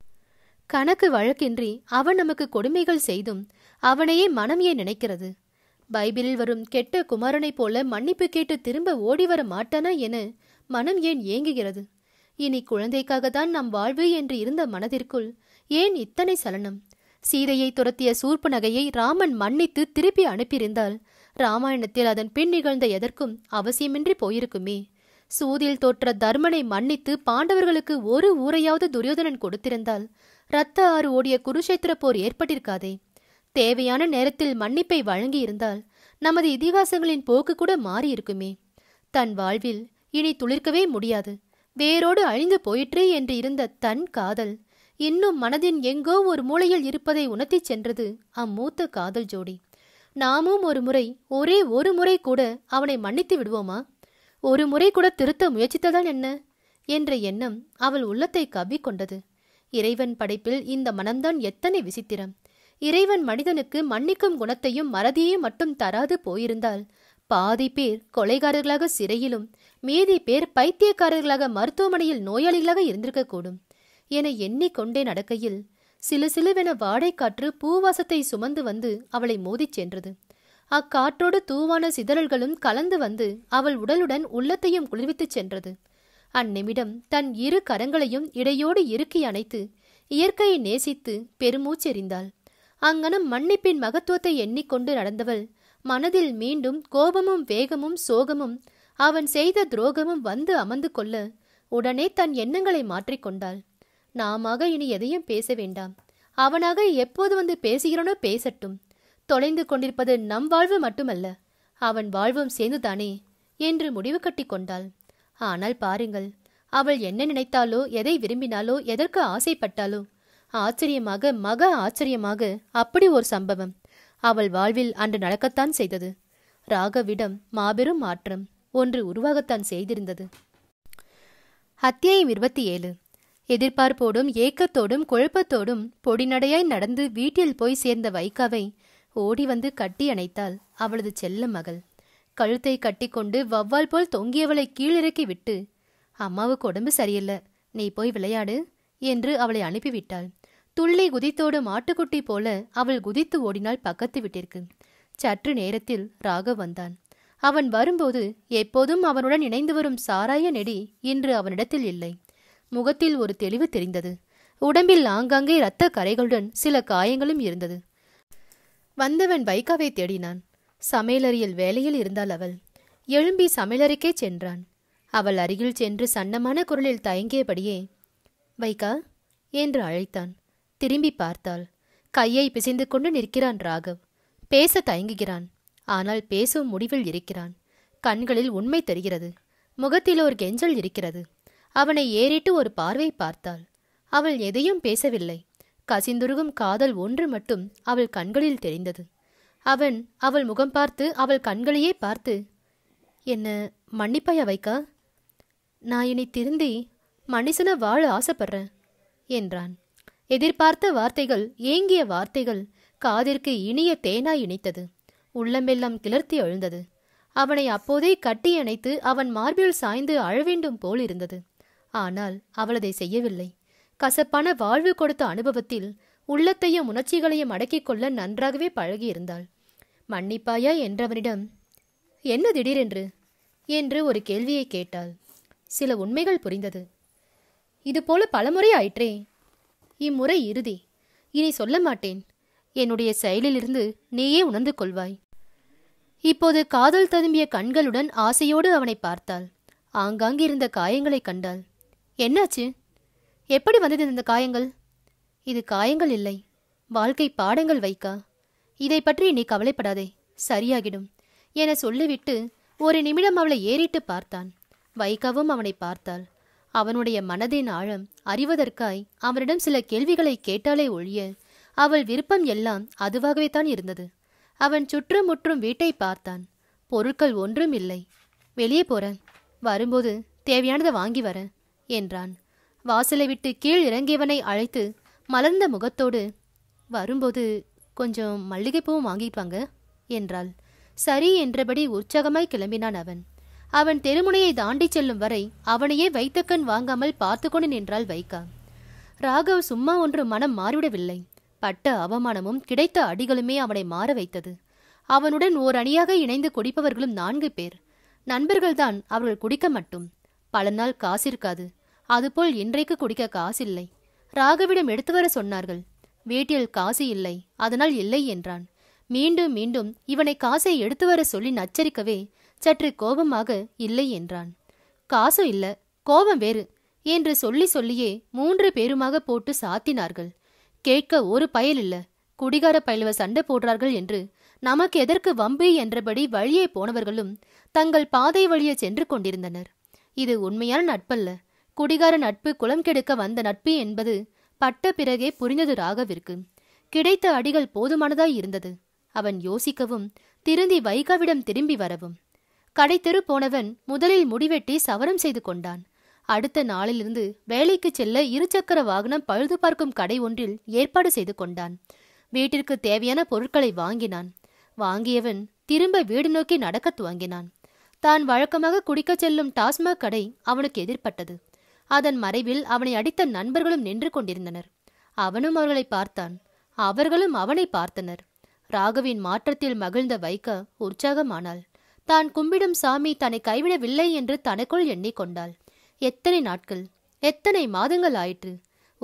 கணக்கு வழக்கின்றி அவன் நமக்கு கொடுமைகள் செய்தும் அவனையே மனம் ஏன் நினைக்கிறது பைபிளில் வரும் கெட்ட குமாரனைப் போல மன்னிப்பு கேட்டு திரும்ப ஓடி வர மாட்டானா என மனம் ஏன் ஏங்குகிறது இனி குழந்தைக்காகத்தான் நம் வாழ்வு என்று இருந்த மனதிற்குள் ஏன் இத்தனை சலனம் சீதையை துரத்திய சூர்ப்பு நகையை ராமன் மன்னித்து திருப்பி அனுப்பியிருந்தால் ராமாயணத்தில் அதன் பின் நிகழ்ந்த எதற்கும் அவசியமின்றி போயிருக்குமே சூதில் தோற்ற தர்மனை மன்னித்து பாண்டவர்களுக்கு ஒரு ஊரையாவது துரியோதனன் கொடுத்திருந்தால் ரத்த ஆறு ஓடிய குருஷேத்திர போர் ஏற்பட்டிருக்காதே தேவையான நேரத்தில் மன்னிப்பை வழங்கியிருந்தால் நமது இதிகாசங்களின் போக்கு கூட மாறியிருக்குமே தன் வாழ்வில் இனி துளிர்க்கவே முடியாது வேரோடு அழிந்து போயிற்றே என்று இருந்த தன் காதல் இன்னும் மனதின் எங்கோ ஒரு மூலையில் இருப்பதை உணர்த்திச் சென்றது அம்மூத்த காதல் ஜோடி நாமும் ஒரு முறை ஒரே ஒரு முறை கூட அவனை மன்னித்து விடுவோமா ஒரு முறை கூட திருத்த முயற்சித்ததால் என்ன என்ற எண்ணம் அவள் உள்ளத்தை கவ்விக்கொண்டது இறைவன் படைப்பில் இந்த மனம்தான் எத்தனை விசித்திரம் இறைவன் மனிதனுக்கு மன்னிக்கும் குணத்தையும் மறதியையும் மட்டும் தராது போயிருந்தால் பாதி பேர் கொலைகாரர்களாக சிறையிலும் மீதி பேர் பைத்தியக்காரர்களாக மருத்துவமனையில் நோயாளிகளாக இருந்திருக்கக்கூடும் என எண்ணிக்கொண்டே நடக்கையில் சிலு சிலுவென வாடைக்காற்று பூவாசத்தை சுமந்து வந்து அவளை மோதிச் சென்றது அக்காற்றோடு தூவான சிதறல்களும் கலந்து வந்து அவள் உடலுடன் உள்ளத்தையும் குளிர்வித்துச் சென்றது அந்நிமிடம் தன் இரு கரங்களையும் இடையோடு இறுக்கி அணைத்து இயற்கையை நேசித்து பெருமூச்செறிந்தாள் அங்கனம் மன்னிப்பின் மகத்துவத்தை எண்ணிக்கொண்டு நடந்தவள் மனதில் மீண்டும் கோபமும் வேகமும் சோகமும் அவன் செய்த துரோகமும் வந்து அமர்ந்து கொள்ள உடனே தன் எண்ணங்களை மாற்றிக்கொண்டாள் நாமாக இனி எதையும் பேச வேண்டாம் அவனாக எப்போது வந்து பேசுகிறானோ பேசட்டும் தொலைந்து கொண்டிருப்பது நம் வாழ்வு மட்டுமல்ல அவன் வாழ்வும் சேர்ந்துதானே என்று முடிவு கட்டி கொண்டாள் ஆனால் பாருங்கள் அவள் என்ன நினைத்தாலோ எதை விரும்பினாலோ எதற்கு ஆசைப்பட்டாலோ ஆச்சரியமாக மக ஆச்சரியமாக அப்படி ஒரு சம்பவம் அவள் வாழ்வில் அன்று நடக்கத்தான் செய்தது ராகவிடம் மாபெரும் மாற்றம் ஒன்று உருவாகத்தான் செய்திருந்தது அத்தியாயம் இருபத்தி ஏழு எதிர்பார்ப்போடும் ஏக்கத்தோடும் குழப்பத்தோடும் பொடிநடையாய் நடந்து வீட்டில் போய் சேர்ந்த வைகாவை ஓடி வந்து கட்டி அணைத்தாள் அவளது செல்ல மகள் கழுத்தை கட்டிக்கொண்டு வவ்வால் போல் தொங்கியவளை கீழிறக்கி விட்டு அம்மாவுக்கு உடம்பு சரியில்லை நீ போய் விளையாடு என்று அவளை அனுப்பிவிட்டாள் துள்ளி குதித்தோடு மாட்டுக்குட்டி போல அவள் குதித்து ஓடினாள் பக்கத்து வீட்டிற்கு சற்று நேரத்தில் ராகவ் வந்தான் அவன் வரும்போது எப்போதும் அவனுடன் இணைந்து வரும் சாராய நெடி இன்று அவனிடத்தில் இல்லை முகத்தில் ஒரு தெளிவு தெரிந்தது உடம்பில் ஆங்காங்கே இரத்த கரைகளுடன் சில காயங்களும் இருந்தது வந்தவன் வைகாவை தேடினான் சமையலறையில் வேலையில் இருந்தாள் அவள் எழும்பி சமையலறைக்கே சென்றான் அவள் அருகில் சென்று சன்னமான குரலில் தயங்கியபடியே வைகா என்று அழைத்தான் திரும்பி பார்த்தாள் கையை பிசைந்து கொண்டு நிற்கிறான் ராகவ் பேச தயங்குகிறான் ஆனால் பேசும் முடிவில் இருக்கிறான் கண்களில் உண்மை தெரிகிறது முகத்தில் ஒரு கெஞ்சல் இருக்கிறது அவனை ஏறிட்டு ஒரு பார்வை பார்த்தாள் அவள் எதையும் பேசவில்லை கசிந்துருகும் காதல் ஒன்று மட்டும் அவள் கண்களில் தெரிந்தது அவன் அவள் முகம் பார்த்து அவள் கண்களையே பார்த்து என்ன மன்னிப்பாயா வைக்கா நான் இனி திருந்தி மனுஷன வாழ ஆசைப்படுறேன் என்றான் எதிர்பார்த்த வார்த்தைகள் ஏங்கிய வார்த்தைகள் காதிற்கு இனிய தேனாய் இணைத்தது உள்ளமெல்லாம் கிளர்த்தி எழுந்தது அவனை அப்போதே கட்டி அணைத்து அவன் மார்பில் சாய்ந்து அழவேண்டும் போல் இருந்தது ஆனால் அவள் அதை செய்யவில்லை கசப்பான வாழ்வு கொடுத்த அனுபவத்தில் உள்ளத்தையும் உணர்ச்சிகளையும் அடக்கிக் கொள்ள நன்றாகவே பழகியிருந்தாள் மன்னிப்பாயா என்றவனிடம் என்ன திடீரென்று என்று ஒரு கேள்வியை கேட்டாள் சில உண்மைகள் புரிந்தது இதுபோல பலமுறை ஆயிற்றே இம்முறை இறுதி இனி சொல்ல மாட்டேன் என்னுடைய செயலிலிருந்து நீயே உணர்ந்து கொள்வாய் இப்போது காதல் ததும்பிய கண்களுடன் ஆசையோடு அவனை பார்த்தாள் ஆங்காங்கிருந்த காயங்களைக் கண்டாள் என்னாச்சு எப்படி வந்தது இந்த காயங்கள் இது காயங்கள் இல்லை வாழ்க்கை பாடங்கள் வைக்கா இதை பற்றி நீ கவலைப்படாதே சரியாகிடும் என சொல்லிவிட்டு ஒரு நிமிடம் அவளை ஏறிட்டு பார்த்தான் வைகாவும் அவனை பார்த்தாள் அவனுடைய மனதின் ஆழம் அறிவதற்காய் அவனிடம் சில கேள்விகளை கேட்டாலே ஒழிய அவள் விருப்பம் எல்லாம் அதுவாகவே தான் இருந்தது அவன் சுற்றும் முற்றும் வீட்டை பார்த்தான் பொருட்கள் ஒன்றும் இல்லை வெளியே போறேன் வரும்போது தேவையானதை வாங்கி வரேன் என்றான் வாசலை விட்டு கீழ் இறங்கியவனை அழைத்து மலர்ந்த முகத்தோடு வரும்போது கொஞ்சம் மல்லிகைப்பூவும் வாங்கிட்டு வாங்க என்றாள் சரி என்றபடி உற்சாகமாய் கிளம்பினான் அவன் அவன் தெருமுனையை தாண்டிச் செல்லும் வரை அவனையே வைத்தக்கண் வாங்காமல் பார்த்து கொண்டு நின்றாள் வைகா ராகவ் சும்மா ஒன்று மனம் மாறிவிடவில்லை பட்ட அவமானமும் கிடைத்த அடிகளுமே அவனை மாற வைத்தது அவனுடன் ஓர் அணியாக இணைந்து குடிப்பவர்களும் நான்கு பேர் நண்பர்கள்தான் அவர்கள் குடிக்க மட்டும் பல நாள் காசிருக்காது அதுபோல் இன்றைக்கு குடிக்க காசில்லை ராகவிடம் எடுத்து வர சொன்னார்கள் வீட்டில் காசு இல்லை அதனால் இல்லை என்றான் மீண்டும் மீண்டும் இவனை காசை எடுத்து வர சொல்லி நச்சரிக்கவே சற்று கோபமாக இல்லை என்றான் காசு இல்ல கோபம் வேறு என்று சொல்லி சொல்லியே மூன்று பேருமாக போட்டு சாத்தினார்கள் கேட்க ஒரு பயல் இல்ல குடிகார பயலுவ சண்டை போடுறார்கள் என்று நமக்கு எதற்கு வம்பு என்றபடி வழியே போனவர்களும் தங்கள் பாதை வழியே சென்று கொண்டிருந்தனர் இது உண்மையான நட்பல்ல குடிகார நட்பு குளம் கெடுக்க வந்த நட்பு என்பது பட்ட பிறகே புரிந்தது ராகவிற்கு கிடைத்த அடிகள் போதுமானதாய் இருந்தது அவன் யோசிக்கவும் திருந்தி வைகாவிடம் திரும்பி வரவும் கடை தெரு போனவன் முதலில் முடிவெட்டி சவரம் செய்து கொண்டான் அடுத்த நாளிலிருந்து வேலைக்கு செல்ல இருசக்கர வாகனம் பழுது பார்க்கும் கடை ஒன்றில் ஏற்பாடு செய்து கொண்டான் வீட்டிற்கு தேவையான பொருட்களை வாங்கினான் வாங்கியவன் திரும்ப வீடு நோக்கி நடக்கத் துவங்கினான் தான் வழக்கமாக குடிக்கச் செல்லும் டாஸ்மாக் கடை அவனுக்கு எதிர்ப்பட்டது அதன் மறைவில் அவனை அடித்த நண்பர்களும் நின்று கொண்டிருந்தனர் அவனும் அவர்களை பார்த்தான் அவர்களும் அவனை பார்த்தனர் ராகவின் மாற்றத்தில் மகிழ்ந்த வைக்க உற்சாகமானாள் தான் கும்பிடும் சாமி தன்னை கைவிடவில்லை என்று தனக்குள் எண்ணிக்கொண்டாள் எத்தனை நாட்கள் எத்தனை மாதங்கள் ஆயிற்று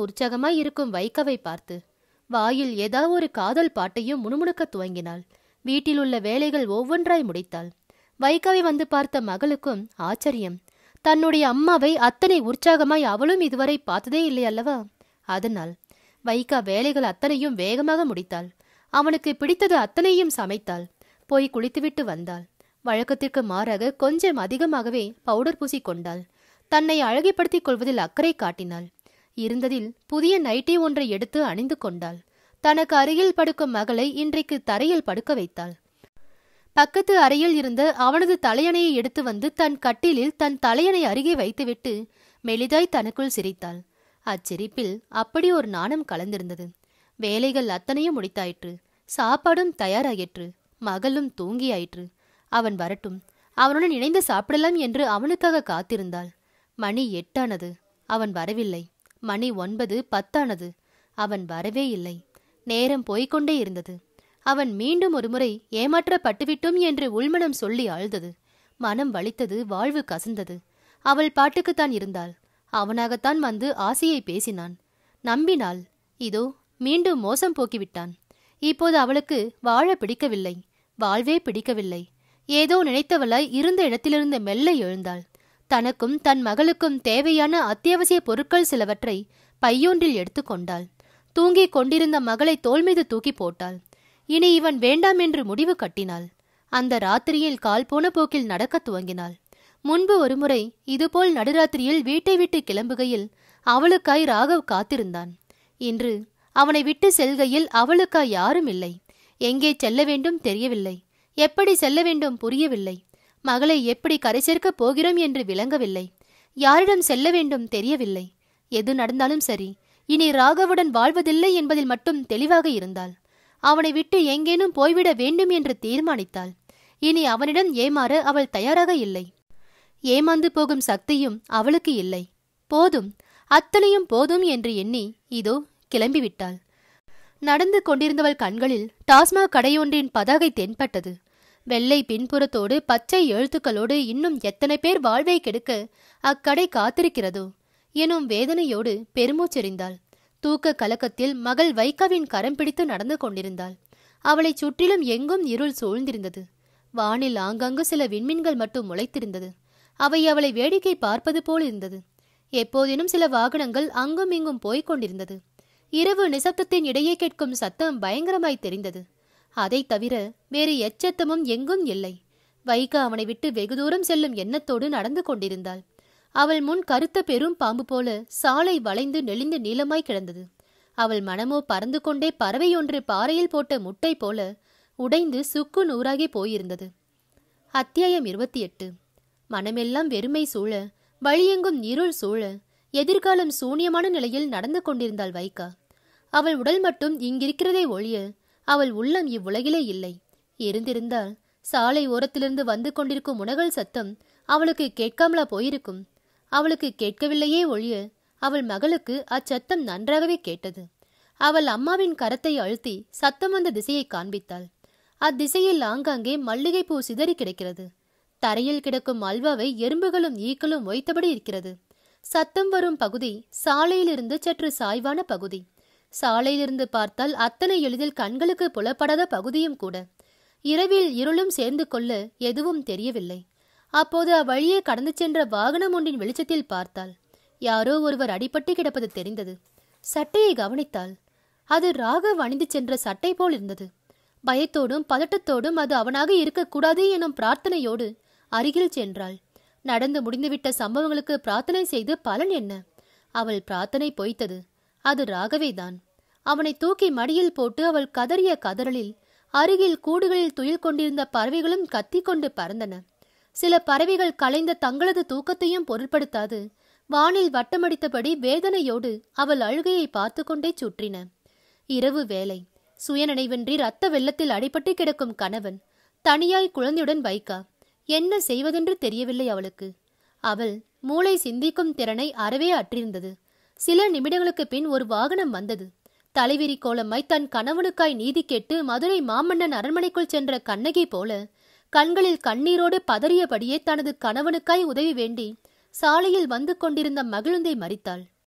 உற்சாகமாய் இருக்கும் வைகவை பார்த்து வாயில் ஏதா ஒரு காதல் பாட்டையும் முணுமுணுக்கத் துவங்கினாள் வீட்டிலுள்ள வேலைகள் ஒவ்வொன்றாய் முடித்தாள் வைகவை வந்து பார்த்த மகளுக்கும் ஆச்சரியம் தன்னுடைய அம்மாவை அத்தனை உற்சாகமாய் அவளும் இதுவரை பார்த்ததே இல்லை அல்லவா அதனால் வைகா வேலைகள் அத்தனையும் வேகமாக முடித்தாள் அவனுக்கு பிடித்தது அத்தனையும் சமைத்தாள் போய் குளித்துவிட்டு வந்தாள் வழக்கத்திற்கு மாறாக கொஞ்சம் அதிகமாகவே பவுடர் பூசி கொண்டாள் தன்னை அழகுபடுத்திக் கொள்வதில் அக்கறை காட்டினாள் இருந்ததில் புதிய நைட்டி ஒன்றை எடுத்து அணிந்து கொண்டாள் தனக்கு அருகில் படுக்கும் மகளை இன்றைக்கு தரையில் படுக்க வைத்தாள் பக்கத்து அறையில் இருந்த அவனது தலையணையை எடுத்து வந்து தன் கட்டிலில் தன் தலையணை அருகே வைத்துவிட்டு மெலிதாய் தனக்குள் சிரித்தாள் அச்சிரிப்பில் அப்படி ஒரு நாணம் கலந்திருந்தது வேலைகள் அத்தனையும் முடித்தாயிற்று சாப்பாடும் தயாராயிற்று மகளும் தூங்கியாயிற்று அவன் வரட்டும் அவனுடன் இணைந்து சாப்பிடலாம் என்று அவனுக்காக காத்திருந்தாள் மணி எட்டானது அவன் வரவில்லை மணி ஒன்பது பத்தானது அவன் வரவே இல்லை நேரம் போய்க்கொண்டே இருந்தது அவன் மீண்டும் ஒருமுறை ஏமாற்றப்பட்டுவிட்டோம் என்று உள்மனம் சொல்லி அழுதது மனம் வலித்தது வாழ்வு கசந்தது அவள் பாட்டுக்குத்தான் இருந்தாள் அவனாகத்தான் வந்து ஆசையை பேசினான் நம்பினாள் இதோ மீண்டும் மோசம் போக்கிவிட்டான் இப்போது அவளுக்கு வாழ பிடிக்கவில்லை வாழ்வே பிடிக்கவில்லை ஏதோ நினைத்தவளாய் இருந்த இடத்திலிருந்து மெல்ல எழுந்தாள் தனக்கும் தன் மகளுக்கும் தேவையான அத்தியாவசிய பொருட்கள் சிலவற்றை பையொன்றில் எடுத்துக்கொண்டாள் தூங்கிக் கொண்டிருந்த மகளை தோள் மீது தூக்கி போட்டாள் இனி இவன் வேண்டாம் என்று முடிவு கட்டினாள் அந்த ராத்திரியில் கால் போன போக்கில் நடக்கத் துவங்கினாள் முன்பு ஒருமுறை இதுபோல் நடுராத்திரியில் வீட்டை விட்டு கிளம்புகையில் அவளுக்காய் ராகவ் காத்திருந்தான் இன்று அவனை விட்டு செல்கையில் அவளுக்காய் யாரும் இல்லை எங்கே செல்ல வேண்டும் தெரியவில்லை எப்படி செல்ல வேண்டும் புரியவில்லை மகளை எப்படி கரை சேர்க்கப் போகிறோம் என்று விளங்கவில்லை யாரிடம் செல்ல வேண்டும் தெரியவில்லை எது நடந்தாலும் சரி இனி ராகவுடன் வாழ்வதில்லை என்பதில் மட்டும் தெளிவாக இருந்தாள் அவனை விட்டு எங்கேனும் போய்விட வேண்டும் என்று தீர்மானித்தாள் இனி அவனிடம் ஏமாற அவள் தயாராக இல்லை ஏமாந்து போகும் சக்தியும் அவளுக்கு இல்லை போதும் அத்தனையும் போதும் என்று எண்ணி இதோ கிளம்பிவிட்டாள் நடந்து கொண்டிருந்தவள் கண்களில் டாஸ்மாக் கடையொன்றின் பதாகை தென்பட்டது வெள்ளை பின்புறத்தோடு பச்சை எழுத்துக்களோடு இன்னும் எத்தனை பேர் வாழ்வை கெடுக்க அக்கடை காத்திருக்கிறதோ எனும் வேதனையோடு பெருமூச்செறிந்தாள் தூக்க கலக்கத்தில் மகள் வைகாவின் கரம் பிடித்து நடந்து கொண்டிருந்தாள் அவளைச் சுற்றிலும் எங்கும் இருள் சூழ்ந்திருந்தது வானில் ஆங்காங்கு சில விண்மீன்கள் மட்டும் முளைத்திருந்தது அவை அவளை வேடிக்கை பார்ப்பது போல் இருந்தது எப்போதேனும் சில வாகனங்கள் அங்கும் இங்கும் போய்க் கொண்டிருந்தது இரவு நிசப்தத்தின் இடையே கேட்கும் சத்தம் பயங்கரமாய் தெரிந்தது அதைத் தவிர வேறு எச்சத்தமும் எங்கும் இல்லை வைகா அவனை விட்டு வெகு தூரம் செல்லும் எண்ணத்தோடு நடந்து கொண்டிருந்தாள் அவள் முன் கருத்த பெரும் பாம்பு போல சாலை வளைந்து நெளிந்து நீளமாய் கிடந்தது அவள் மனமோ பறந்து கொண்டே பறவையொன்று பாறையில் போட்ட முட்டை போல உடைந்து சுக்கு நூறாகி போயிருந்தது அத்தியாயம் இருபத்தி எட்டு மனமெல்லாம் வெறுமை சூழ வழியெங்கும் இருள் சூழ எதிர்காலம் சூனியமான நிலையில் நடந்து கொண்டிருந்தாள் வைகா அவள் உடல் மட்டும் இங்கிருக்கிறதே ஒழிய அவள் உள்ளம் இவ்வுலகிலே இல்லை இருந்திருந்தால் சாலை ஓரத்திலிருந்து வந்து கொண்டிருக்கும் முனகல் சத்தம் அவளுக்கு கேட்காமலா போயிருக்கும் அவளுக்கு கேட்கவில்லையே ஒழிய அவள் மகளுக்கு அச்சத்தம் நன்றாகவே கேட்டது அவள் அம்மாவின் கரத்தை அழுத்தி சத்தம் வந்த திசையை காண்பித்தாள் அத்திசையில் ஆங்காங்கே மல்லிகைப்பூ சிதறி கிடக்கிறது தரையில் கிடக்கும் அல்வாவை எறும்புகளும் ஈக்களும் மொய்த்தபடி இருக்கிறது சத்தம் வரும் பகுதி சாலையிலிருந்து சற்று சாய்வான பகுதி சாலையிலிருந்து பார்த்தால் அத்தனை எளிதில் கண்களுக்கு புலப்படாத பகுதியும் கூட இரவில் இருளும் சேர்ந்து கொள்ள எதுவும் தெரியவில்லை அப்போது அவ்வழியே கடந்து சென்ற வாகனம் ஒன்றின் வெளிச்சத்தில் பார்த்தாள் யாரோ ஒருவர் அடிபட்டு கிடப்பது தெரிந்தது சட்டையை கவனித்தாள் அது ராகவ் அணிந்து சென்ற சட்டை போல் இருந்தது பயத்தோடும் பதட்டத்தோடும் அது அவனாக இருக்கக்கூடாது எனும் பிரார்த்தனையோடு அருகில் சென்றாள் நடந்து முடிந்துவிட்ட சம்பவங்களுக்கு பிரார்த்தனை செய்து பலன் என்ன அவள் பிரார்த்தனை பொய்த்தது அது ராகவேதான் அவனை தூக்கி மடியில் போட்டு அவள் கதறிய கதறலில் அருகில் கூடுகளில் துயில் கொண்டிருந்த பறவைகளும் கத்திக்கொண்டு பறந்தன சில பறவைகள் கலைந்த தங்களது தூக்கத்தையும் பொருட்படுத்தாது வானில் வட்டமடித்தபடி வேதனையோடு அவள் அழுகையை பார்த்து கொண்டே சுற்றின இரவு வேலை சுயநினைவின்றி ரத்த வெள்ளத்தில் அடிபட்டு கிடக்கும் கணவன் தனியாய் குழந்தையுடன் வைக்கா என்ன செய்வதென்று தெரியவில்லை அவளுக்கு அவள் மூளை சிந்திக்கும் திறனை அறவே அற்றிருந்தது சில நிமிடங்களுக்கு பின் ஒரு வாகனம் வந்தது தலைவிரி கோலமாய் தன் கணவனுக்காய் நீதி கேட்டு மதுரை மாமன்னன் அரண்மனைக்குள் சென்ற கண்ணகி போல கண்களில் கண்ணீரோடு பதறியபடியே தனது கணவனுக்காய் உதவி வேண்டி சாலையில் வந்து கொண்டிருந்த மகிழுந்தை மறித்தாள்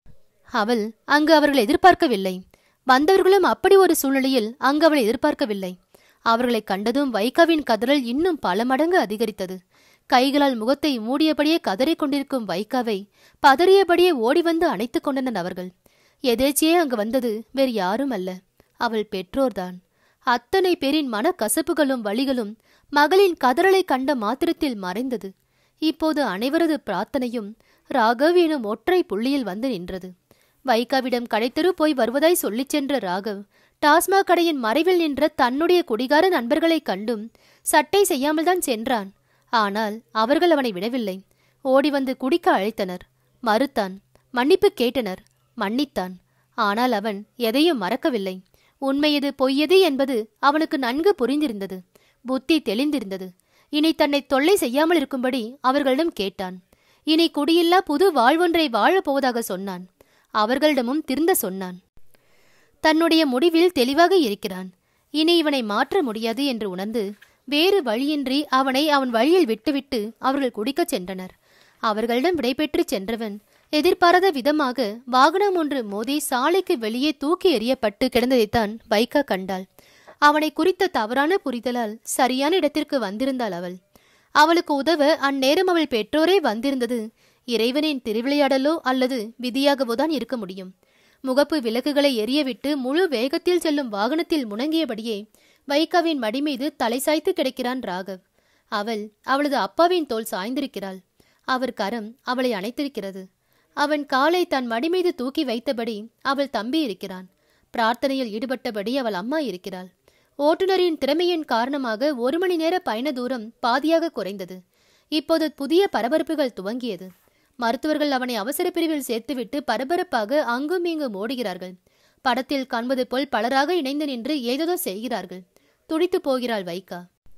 அவள் அங்கு அவர்களை எதிர்பார்க்கவில்லை வந்தவர்களும் அப்படி ஒரு சூழ்நிலையில் அங்கு அவளை எதிர்பார்க்கவில்லை அவர்களை கண்டதும் வைகாவின் கதறல் இன்னும் பல மடங்கு அதிகரித்தது கைகளால் முகத்தை மூடியபடியே கதறிக் கொண்டிருக்கும் வைகாவை பதறியபடியே ஓடி வந்து அணைத்துக் கொண்டனர் அவர்கள் எதேச்சியே அங்கு வந்தது வேறு யாரும் அல்ல அவள் பெற்றோர்தான் அத்தனை பேரின் மனக்கசப்புகளும் வழிகளும் மகளின் கதறலை கண்ட மாத்திரத்தில் மறைந்தது இப்போது அனைவரது பிரார்த்தனையும் ராகவ் எனும் ஒற்றை புள்ளியில் வந்து நின்றது வைகாவிடம் கடைத்தெரு போய் வருவதாய் சொல்லிச் சென்ற ராகவ் டாஸ்மாக் கடையின் மறைவில் நின்ற தன்னுடைய குடிகார நண்பர்களைக் கண்டும் சட்டை செய்யாமல்தான் சென்றான் ஆனால் அவர்கள் அவனை விடவில்லை ஓடி வந்து குடிக்க அழைத்தனர் மறுத்தான் மன்னிப்பு கேட்டனர் மன்னித்தான் ஆனால் அவன் எதையும் மறக்கவில்லை உண்மையது பொய்யது என்பது அவனுக்கு நன்கு புரிந்திருந்தது புத்தி தெளிந்திருந்தது இனி தன்னை தொல்லை செய்யாமல் இருக்கும்படி அவர்களிடம் கேட்டான் இனி குடியில்லா புது வாழ்வொன்றை வாழப் போவதாக சொன்னான் அவர்களிடமும் திருந்த சொன்னான் தன்னுடைய முடிவில் தெளிவாக இருக்கிறான் இனி இவனை மாற்ற முடியாது என்று உணர்ந்து வேறு வழியின்றி அவனை அவன் வழியில் விட்டுவிட்டு அவர்கள் குடிக்கச் சென்றனர் அவர்களிடம் விடைபெற்றுச் சென்றவன் எதிர்பாராத விதமாக வாகனம் ஒன்று மோதி சாலைக்கு வெளியே தூக்கி எறியப்பட்டு கிடந்ததைத்தான் வைகா கண்டாள் அவனை குறித்த தவறான புரிதலால் சரியான இடத்திற்கு வந்திருந்தாள் அவள் அவளுக்கு உதவ அந்நேரம் அவள் பெற்றோரே வந்திருந்தது இறைவனின் திருவிளையாடலோ அல்லது விதியாகவோ தான் இருக்க முடியும் முகப்பு விளக்குகளை எரியவிட்டு முழு வேகத்தில் செல்லும் வாகனத்தில் முணங்கியபடியே வைகாவின் மடி மீது தலை சாய்த்து கிடக்கிறான் ராகவ் அவள் அவளது அப்பாவின் தோல் சாய்ந்திருக்கிறாள் அவர் கரம் அவளை அணைத்திருக்கிறது அவன் காலை தன் மடி மீது தூக்கி வைத்தபடி அவள் தம்பி இருக்கிறான் பிரார்த்தனையில் ஈடுபட்டபடி அவள் அம்மா இருக்கிறாள் ஓட்டுநரின் திறமையின் காரணமாக ஒரு மணி நேர பயண தூரம் பாதியாக குறைந்தது இப்போது புதிய பரபரப்புகள் துவங்கியது மருத்துவர்கள் அவனை அவசர பிரிவில் சேர்த்துவிட்டு பரபரப்பாக அங்கும் இங்கும் ஓடுகிறார்கள் படத்தில் காண்பது போல் பலராக இணைந்து நின்று ஏதேதோ செய்கிறார்கள் துடித்து போகிறாள் வைகா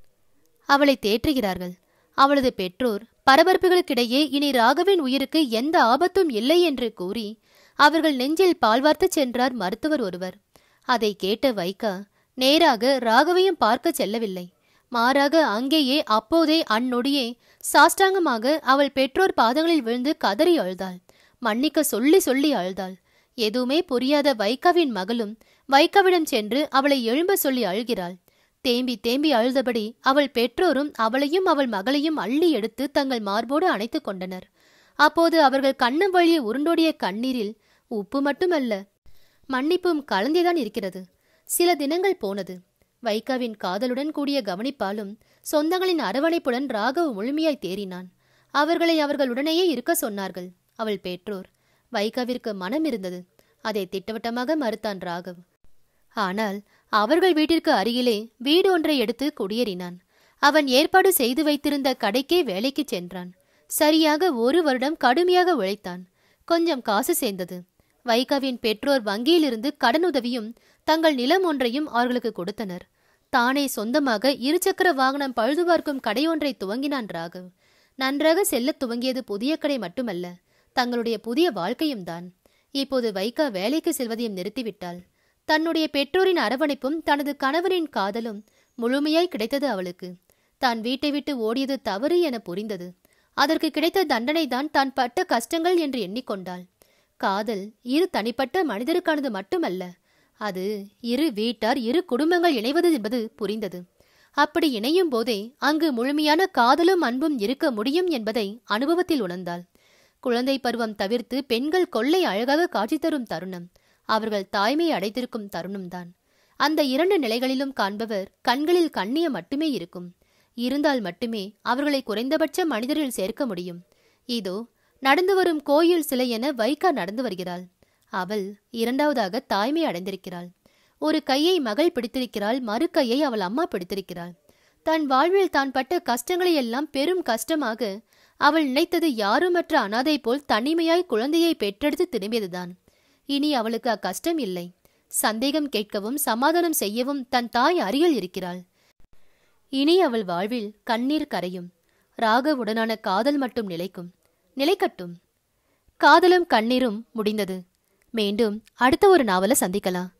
அவளை தேற்றுகிறார்கள் அவளது பெற்றோர் பரபரப்புகளுக்கிடையே இனி ராகவின் உயிருக்கு எந்த ஆபத்தும் இல்லை என்று கூறி அவர்கள் நெஞ்சில் பால்வார்த்துச் சென்றார் மருத்துவர் ஒருவர் அதை கேட்ட வைகா நேராக ராகவையும் பார்க்க செல்லவில்லை மாறாக அங்கேயே அப்போதே அந்நொடியே சாஷ்டாங்கமாக அவள் பெற்றோர் பாதங்களில் விழுந்து கதறி அழுதாள் மன்னிக்க சொல்லி சொல்லி அழுதாள் எதுவுமே புரியாத வைகாவின் மகளும் வைகாவிடம் சென்று அவளை எழும்ப சொல்லி அழுகிறாள் தேம்பி தேம்பி அழுதபடி அவள் பெற்றோரும் அவளையும் அவள் மகளையும் அள்ளி எடுத்து தங்கள் மார்போடு அணைத்துக் கொண்டனர் அப்போது அவர்கள் கண்ணம் வழியே உருண்டோடிய கண்ணீரில் உப்பு மட்டுமல்ல மன்னிப்பும் கலந்தேதான் இருக்கிறது சில தினங்கள் போனது வைகாவின் காதலுடன் கூடிய கவனிப்பாலும் சொந்தங்களின் அரவணைப்புடன் ராகவ் முழுமையாய் தேறினான் அவர்களை அவர்கள் உடனேயே இருக்க சொன்னார்கள் அவள் பெற்றோர் வைகாவிற்கு மனம் இருந்தது அதை திட்டவட்டமாக மறுத்தான் ராகவ் ஆனால் அவர்கள் வீட்டிற்கு அருகிலே வீடு ஒன்றை எடுத்து குடியேறினான் அவன் ஏற்பாடு செய்து வைத்திருந்த கடைக்கே வேலைக்கு சென்றான் சரியாக ஒரு வருடம் கடுமையாக உழைத்தான் கொஞ்சம் காசு சேர்ந்தது வைகாவின் பெற்றோர் வங்கியிலிருந்து கடனுதவியும் தங்கள் நிலம் ஒன்றையும் அவர்களுக்கு கொடுத்தனர் தானே சொந்தமாக இருசக்கர வாகனம் பழுது பார்க்கும் கடை ஒன்றை துவங்கினான் ராகவ் நன்றாக செல்லத் துவங்கியது புதிய கடை மட்டுமல்ல தங்களுடைய புதிய வாழ்க்கையும் தான் இப்போது வைகா வேலைக்கு செல்வதையும் நிறுத்திவிட்டாள் தன்னுடைய பெற்றோரின் அரவணைப்பும் தனது கணவரின் காதலும் முழுமையாய் கிடைத்தது அவளுக்கு தான் வீட்டை விட்டு ஓடியது தவறு என புரிந்தது அதற்கு கிடைத்த தண்டனை தான் தான் பட்ட கஷ்டங்கள் என்று எண்ணிக்கொண்டாள் காதல் இரு தனிப்பட்ட மனிதருக்கானது மட்டுமல்ல அது இரு வீட்டார் இரு குடும்பங்கள் இணைவது என்பது புரிந்தது அப்படி இணையும் போதே அங்கு முழுமையான காதலும் அன்பும் இருக்க முடியும் என்பதை அனுபவத்தில் உணர்ந்தாள் குழந்தை பருவம் தவிர்த்து பெண்கள் கொள்ளை அழகாக காட்சி தரும் தருணம் அவர்கள் தாய்மை அடைத்திருக்கும் தருணம்தான் அந்த இரண்டு நிலைகளிலும் காண்பவர் கண்களில் கண்ணிய மட்டுமே இருக்கும் இருந்தால் மட்டுமே அவர்களை குறைந்தபட்ச மனிதரில் சேர்க்க முடியும் இதோ நடந்து வரும் கோயில் சிலை என வைகா நடந்து வருகிறாள் அவள் இரண்டாவதாக தாய்மை அடைந்திருக்கிறாள் ஒரு கையை மகள் பிடித்திருக்கிறாள் மறு கையை அவள் அம்மா பிடித்திருக்கிறாள் தன் வாழ்வில் தான் பட்ட கஷ்டங்களை எல்லாம் பெரும் கஷ்டமாக அவள் நினைத்தது யாருமற்ற அனாதை போல் தனிமையாய் குழந்தையை பெற்றெடுத்து திரும்பியதுதான் இனி அவளுக்கு அக்கஷ்டம் இல்லை சந்தேகம் கேட்கவும் சமாதானம் செய்யவும் தன் தாய் அருகில் இருக்கிறாள் இனி அவள் வாழ்வில் கண்ணீர் கரையும் ராகவுடனான காதல் மட்டும் நிலைக்கும் நிலைக்கட்டும் காதலும் கண்ணீரும் முடிந்தது மீண்டும் அடுத்த ஒரு நாவலை சந்திக்கலாம்